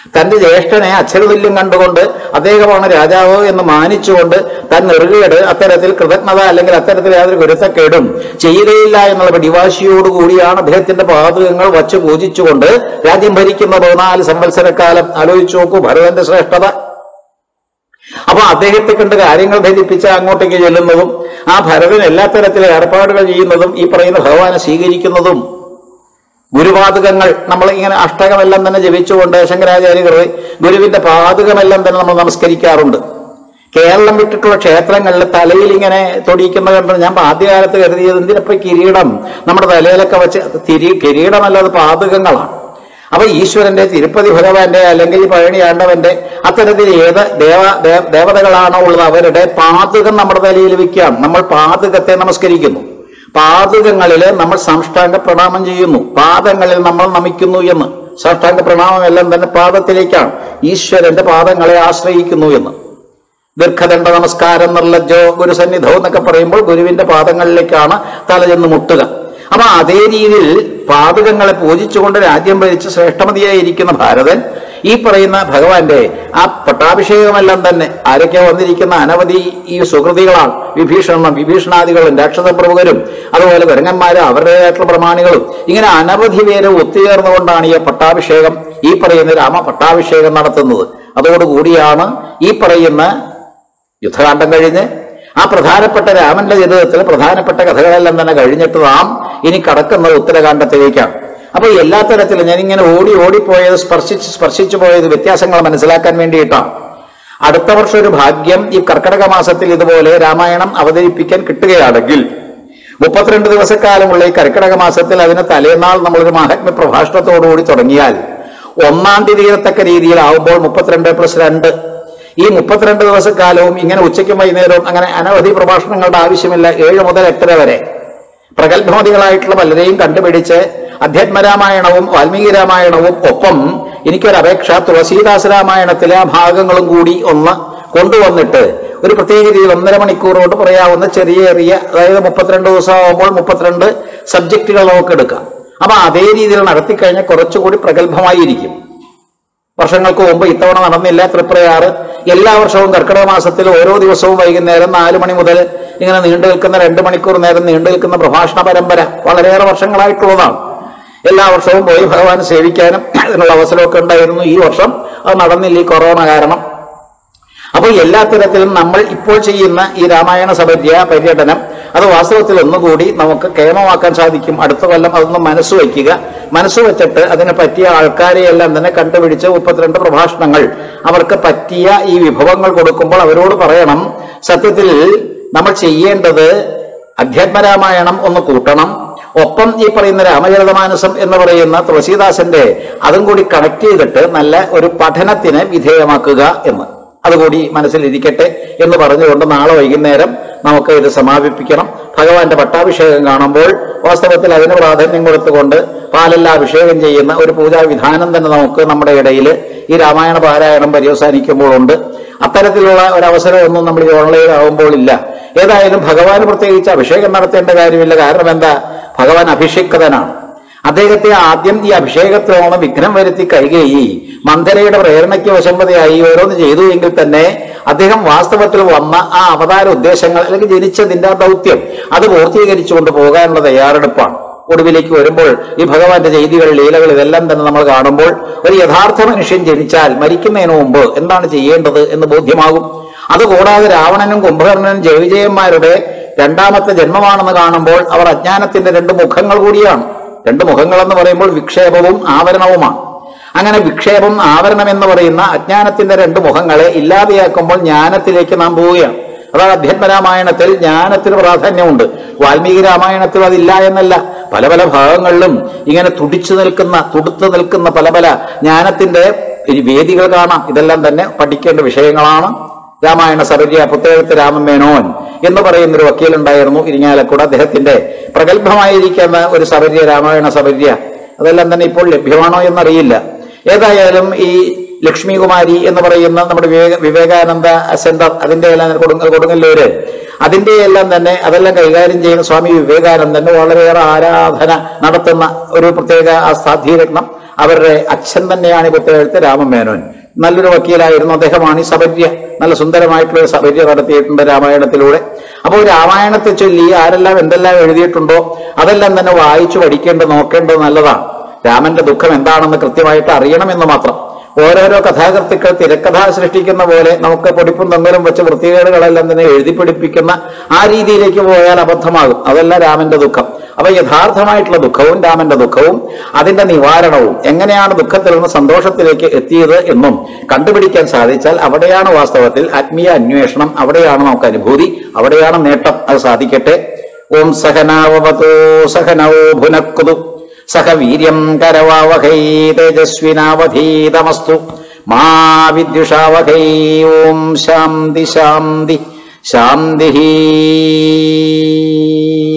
തന്റെ ജ്യേഷ്ഠനെ അക്ഷരതുല്യം കണ്ടുകൊണ്ട് അദ്ദേഹമാണ് രാജാവ് എന്ന് മാനിച്ചുകൊണ്ട് താൻ നെറുകേട് അത്തരത്തിൽ കൃതജ്ഞത അല്ലെങ്കിൽ അത്തരത്തിൽ യാതൊരു ഗുരുത്തക്കേടും ചെയ്യുകയില്ല എന്നുള്ള പിടിവാശിയോടുകൂടിയാണ് അദ്ദേഹത്തിന്റെ പാതകങ്ങൾ വച്ച് പൂജിച്ചുകൊണ്ട് രാജ്യം ഭരിക്കുന്ന പതിനാല് സംവത്സരക്കാലം ആലോചിച്ചു നോക്കൂ ഭരതന്റെ ശ്രേഷ്ഠത അപ്പൊ അദ്ദേഹത്തെ കണ്ട് കാര്യങ്ങൾ ധരിപ്പിച്ച് അങ്ങോട്ടേക്ക് ചെല്ലുന്നതും ആ ഭരതൻ എല്ലാ തരത്തിലെ ഏർപ്പാടുകൾ ചെയ്യുന്നതും ഈ പറയുന്ന ഭഗവാനെ സ്വീകരിക്കുന്നതും ഗുരുപാതകങ്ങൾ നമ്മൾ ഇങ്ങനെ അഷ്ടകമെല്ലാം തന്നെ ജപിച്ചുകൊണ്ട് ശങ്കരാചാര്യർ ഗുരുവിന്റെ പാതകമെല്ലാം തന്നെ നമ്മൾ നമസ്കരിക്കാറുണ്ട് കേരളം വിട്ടിട്ടുള്ള ക്ഷേത്രങ്ങളിൽ തലയിൽ ഇങ്ങനെ തൊടിയിക്കുന്ന കണ്ട് ഞാൻ ആദ്യകാലത്ത് കരുതിയത് എന്തിനപ്പോ ഈ കിരീടം നമ്മുടെ തലയിലൊക്കെ വെച്ച് തിരി കിരീടമല്ലാതെ പാതകങ്ങളാണ് അപ്പൊ ഈശ്വരന്റെ തിരുപ്പതി ഭഗവാന്റെ അല്ലെങ്കിൽ ഈ പഴനി ആണ്ടവന്റെ അത്തരത്തിൽ ഏത് ദേവ ദേ- ദേവതകളാണോ ഉള്ളത് അവരുടെ പാതകം നമ്മുടെ തലയിൽ വെക്കാം നമ്മൾ പാതകത്തെ നമസ്കരിക്കുന്നു പാതകങ്ങളിൽ നമ്മൾ സാഷ്ടാംഗ പ്രണാമം ചെയ്യുന്നു പാദങ്ങളിൽ നമ്മൾ നമിക്കുന്നു എന്ന് സാഷ്ടാംഗ പ്രണാമം എല്ലാം തന്നെ പാദത്തിലേക്കാണ് ഈശ്വരന്റെ പാദങ്ങളെ ആശ്രയിക്കുന്നു എന്ന് ദീർഘദണ്ഡ നമസ്കാരം നിർലജ്ജോ ഗുരുസന്നിധോ എന്നൊക്കെ പറയുമ്പോൾ ഗുരുവിന്റെ പാദങ്ങളിലേക്കാണ് തല ചെന്ന് മുട്ടുക അപ്പൊ അതേ രീതിയിൽ പാതകങ്ങളെ പൂജിച്ചുകൊണ്ട് രാജ്യം ഭരിച്ച് ശ്രേഷ്ഠമതിയായിരിക്കുന്ന ഭാരതൻ ഈ പറയുന്ന ഭഗവാന്റെ ആ പട്ടാഭിഷേകമെല്ലാം തന്നെ ആരൊക്കെ വന്നിരിക്കുന്ന അനവധി ഈ സുഹൃതികളാണ് വിഭീഷണനും വിഭീഷണാദികളും രാക്ഷസ പ്രമുഖരും അതുപോലെ വരങ്ങന്മാരും അവരുടേതായിട്ടുള്ള പ്രമാണികളും ഇങ്ങനെ അനവധി പേര് ഒത്തുചേർന്നുകൊണ്ടാണ് ഈ പട്ടാഭിഷേകം ഈ പറയുന്ന രാമ പട്ടാഭിഷേകം നടത്തുന്നത് അതോടുകൂടിയാണ് ഈ പറയുന്ന യുദ്ധകാന്ഡം കഴിഞ്ഞ് ആ പ്രധാനപ്പെട്ട രാമന്റെ ജീവിതത്തിൽ പ്രധാനപ്പെട്ട കഥകളെല്ലാം തന്നെ കഴിഞ്ഞിട്ട് നാം ഇനി കടക്കുന്നത് ഉത്തരകാണ്ഡത്തിലേക്കാണ് അപ്പൊ എല്ലാ തരത്തിലും ഞാനിങ്ങനെ ഓടി ഓടിപ്പോയത് സ്പർശിച്ച് സ്പർശിച്ചു പോയത് വ്യത്യാസങ്ങൾ മനസ്സിലാക്കാൻ വേണ്ടിയിട്ടാണ് അടുത്ത വർഷം ഒരു ഭാഗ്യം ഈ കർക്കടക മാസത്തിൽ ഇതുപോലെ രാമായണം അവതരിപ്പിക്കാൻ കിട്ടുകയാണെങ്കിൽ മുപ്പത്തിരണ്ട് ദിവസക്കാലമുള്ള ഈ കർക്കിടക മാസത്തിൽ അതിന് തലേനാൾ നമ്മളൊരു മഹാത്മ്യ പ്രഭാഷണത്തോടുകൂടി തുടങ്ങിയാൽ ഒന്നാം തീയതി തീരത്തക്ക രീതിയിലാവുമ്പോൾ മുപ്പത്തിരണ്ട് പ്ലസ് രണ്ട് ഈ മുപ്പത്തിരണ്ട് ദിവസക്കാലവും ഇങ്ങനെ ഉച്ചയ്ക്കും വൈകുന്നേരവും അങ്ങനെ അനവധി പ്രഭാഷണങ്ങളുടെ ആവശ്യമില്ല ഏഴ് മുതൽ എട്ടര വരെ പ്രഗത്ഭമതികളായിട്ടുള്ള പലരെയും കണ്ടുപിടിച്ച് അധ്യാത്മരാമായണവും വാൽമീകി രാമായണവും ഒപ്പം എനിക്കൊരു അപേക്ഷ തുളസീദാസ രാമായണത്തിലെ ആ ഭാഗങ്ങളും കൂടി ഒന്ന് കൊണ്ടുവന്നിട്ട് ഒരു പ്രത്യേക രീതിയിൽ ഒന്നര മണിക്കൂർ കൊണ്ട് പറയാവുന്ന ചെറിയ ചെറിയ അതായത് മുപ്പത്തിരണ്ട് ദിവസം ആകുമ്പോൾ മുപ്പത്തിരണ്ട് സബ്ജക്റ്റുകൾ നമുക്ക് എടുക്കാം അപ്പൊ അതേ രീതിയിൽ നടത്തിക്കഴിഞ്ഞാൽ കുറച്ചുകൂടി പ്രഗത്ഭമായിരിക്കും വർഷങ്ങൾക്ക് മുമ്പ് ഇത്തവണ നടന്നില്ല തൃപ്രയാറ് എല്ലാ വർഷവും കർക്കിടക മാസത്തിൽ ഓരോ ദിവസവും വൈകുന്നേരം നാല് മണി മുതൽ ഇങ്ങനെ നീണ്ടു നിൽക്കുന്ന രണ്ട് മണിക്കൂർ നേരം നീണ്ടു നിൽക്കുന്ന പ്രഭാഷണ പരമ്പര വളരെയേറെ വർഷങ്ങളായിട്ടുള്ളതാണ് എല്ലാ വർഷവും പോയി ഭഗവാൻ സേവിക്കാനും അതിനുള്ള അവസരമൊക്കെ ഉണ്ടായിരുന്നു ഈ വർഷം അത് നടന്നില്ല ഈ കൊറോണ കാരണം അപ്പോൾ എല്ലാ തരത്തിലും നമ്മൾ ഇപ്പോൾ ചെയ്യുന്ന ഈ രാമായണ സഭര്യ പര്യടനം അത് വാസ്തവത്തിൽ ഒന്നുകൂടി നമുക്ക് കേമമാക്കാൻ സാധിക്കും അടുത്ത കൊല്ലം അതൊന്ന് മനസ്സ് വയ്ക്കുക മനസ്സ് വെച്ചിട്ട് അതിന് പറ്റിയ ആൾക്കാരെയെല്ലാം തന്നെ കണ്ടുപിടിച്ച് മുപ്പത്തിരണ്ട് പ്രഭാഷണങ്ങൾ അവർക്ക് പറ്റിയ ഈ വിഭവങ്ങൾ കൊടുക്കുമ്പോൾ അവരോട് പറയണം സത്യത്തിൽ നമ്മൾ ചെയ്യേണ്ടത് അധ്യാത്മരാമായണം ഒന്ന് കൂട്ടണം ഒപ്പം ഈ പറയുന്ന രാമചരിതമാനസം എന്ന് പറയുന്ന തുളസീദാസന്റെ അതും കൂടി കണക്ട് ചെയ്തിട്ട് നല്ല ഒരു പഠനത്തിന് വിധേയമാക്കുക എന്ന് അതുകൂടി മനസ്സിലിരിക്കട്ടെ എന്ന് പറഞ്ഞുകൊണ്ട് നാളെ വൈകുന്നേരം നമുക്ക് ഇത് സമാപിപ്പിക്കണം ഭഗവാന്റെ പട്ടാഭിഷേകം കാണുമ്പോൾ വാസ്തവത്തിൽ അതിന് പ്രാധാന്യം കൊടുത്തുകൊണ്ട് പാലെല്ലാം അഭിഷേകം ചെയ്യുന്ന ഒരു പൂജാ വിധാനം തന്നെ നമുക്ക് നമ്മുടെ ഇടയിൽ ഈ രാമായണ പാരായണം പര്യവസാനിക്കുമ്പോഴുണ്ട് അത്തരത്തിലുള്ള ഒരവസരമൊന്നും നമ്മൾ ഈ ഓൺലൈൻ ആകുമ്പോൾ ഇല്ല ഏതായാലും ഭഗവാന് പ്രത്യേകിച്ച് അഭിഷേകം നടത്തേണ്ട കാര്യമില്ല കാരണം എന്താ ഭഗവാൻ അഭിഷിക്തനാണ് അദ്ദേഹത്തെ ആദ്യം ഈ അഭിഷേകത്തിലോണം വിഘ്നം വരുത്തി കൈകേയി മന്ദരയുടെ പ്രേരണയ്ക്ക് വശംവതയായി ഓരോന്ന് ചെയ്തു എങ്കിൽ തന്നെ അദ്ദേഹം വാസ്തവത്തിൽ വന്ന ആ അവതാര ഉദ്ദേശങ്ങൾ അല്ലെങ്കിൽ ജനിച്ചതിന്റെ ആ ദൗത്യം അത് പൂർത്തീകരിച്ചുകൊണ്ട് പോകാനുള്ള തയ്യാറെടുപ്പാണ് ഒടുവിലേക്ക് വരുമ്പോൾ ഈ ഭഗവാന്റെ ചെയ്തികൾ ലീലകൾ ഇതെല്ലാം തന്നെ നമ്മൾ കാണുമ്പോൾ ഒരു യഥാർത്ഥ മനുഷ്യൻ ജനിച്ചാൽ മരിക്കുന്നതിന് മുമ്പ് എന്താണ് ചെയ്യേണ്ടത് എന്ന് ബോധ്യമാകും അതുകൂടാതെ രാവണനും കുംഭകർണനും ജയവിജയന്മാരുടെ രണ്ടാമത്തെ ജന്മമാണെന്ന് കാണുമ്പോൾ അവർ അജ്ഞാനത്തിന്റെ രണ്ട് മുഖങ്ങൾ കൂടിയാണ് രണ്ട് മുഖങ്ങൾ എന്ന് പറയുമ്പോൾ വിക്ഷേപവും ആവരണവുമാണ് അങ്ങനെ വിക്ഷേപം ആവരണം എന്ന് പറയുന്ന അജ്ഞാനത്തിന്റെ രണ്ട് മുഖങ്ങളെ ഇല്ലാതെയാക്കുമ്പോൾ ജ്ഞാനത്തിലേക്ക് നാം പോവുകയാണ് അതാണ് അധ്യാത്മരാമായണത്തിൽ ജ്ഞാനത്തിന് പ്രാധാന്യമുണ്ട് വാൽമീകി രാമായണത്തിൽ അതില്ല എന്നല്ല പല പല ഭാഗങ്ങളിലും ഇങ്ങനെ തുടിച്ചു നിൽക്കുന്ന തുടുത്തു നിൽക്കുന്ന പല പല ജ്ഞാനത്തിന്റെ ഈ വേദികൾ കാണാം ഇതെല്ലാം തന്നെ പഠിക്കേണ്ട വിഷയങ്ങളാണ് രാമായണ സബര്യ പുത്തേഴത്ത് രാമമേനോൻ എന്ന് പറയുന്ന ഒരു വക്കീലുണ്ടായിരുന്നു ഇരിങ്ങാലക്കുട അദ്ദേഹത്തിന്റെ പ്രഗത്ഭമായിരിക്കുന്ന ഒരു സബര്യ രാമായണ സബര്യ അതെല്ലാം തന്നെ ഇപ്പോൾ ലഭ്യമാണോ എന്നറിയില്ല ഏതായാലും ഈ ലക്ഷ്മികുമാരി എന്ന് പറയുന്ന നമ്മുടെ വിവേക വിവേകാനന്ദ സെന്റർ അതിന്റെ എല്ലാം കൊടുങ്ങ കൊടുങ്ങല്ലൂര് അതിന്റെ എല്ലാം തന്നെ അതെല്ലാം കൈകാര്യം ചെയ്യുന്ന സ്വാമി വിവേകാനന്ദന് വളരെയേറെ ആരാധന നടത്തുന്ന ഒരു പ്രത്യേക ആ സാധ്യരത്നം അവരുടെ അച്ഛൻ തന്നെയാണ് ഈ പുത്രയെഴുത്ത് രാമമേനോൻ നല്ലൊരു വക്കീലായിരുന്നു അദ്ദേഹമാണ് ഈ സബര്യ നല്ല സുന്ദരമായിട്ടുള്ള ഒരു സബര്യ നടത്തിയിട്ടുണ്ട് രാമായണത്തിലൂടെ അപ്പോൾ രാമായണത്തെ ചൊല്ലി ആരെല്ലാം എന്തെല്ലാം എഴുതിയിട്ടുണ്ടോ അതെല്ലാം തന്നെ വായിച്ചു പഠിക്കേണ്ടത് നോക്കേണ്ടത് നല്ലതാണ് രാമന്റെ ദുഃഖം എന്താണെന്ന് കൃത്യമായിട്ട് അറിയണമെന്ന് മാത്രം ഓരോരോ കഥാകൃത്തുക്കൾ തിരക്കഥ സൃഷ്ടിക്കുന്ന പോലെ നമുക്ക് പൊടിപ്പും തൊങ്ങലും വെച്ച് വൃത്തികേടുകളെല്ലാം തന്നെ എഴുതി പിടിപ്പിക്കുന്ന ആ രീതിയിലേക്ക് പോയാൽ അബദ്ധമാകും അതല്ല രാമന്റെ ദുഃഖം അപ്പൊ യഥാർത്ഥമായിട്ടുള്ള ദുഃഖവും രാമന്റെ ദുഃഖവും അതിന്റെ നിവാരണവും എങ്ങനെയാണ് ദുഃഖത്തിൽ നിന്ന് സന്തോഷത്തിലേക്ക് എത്തിയത് എന്നും കണ്ടുപിടിക്കാൻ സാധിച്ചാൽ അവിടെയാണ് വാസ്തവത്തിൽ ആത്മീയ അന്വേഷണം അവിടെയാണ് നമുക്ക് അനുഭൂതി അവിടെയാണ് നേട്ടം അത് സാധിക്കട്ടെ ഓം സഹനാവതോ സഹനവോ ഭുനക്കുതു സഹ വീര്യം കരവാവഹൈ തേജസ്വിനാവധീതമസ്തു മാ വിദ്യുഷാവഹൈ ഓം ശാന്തി ശാന്തി ശാന്തി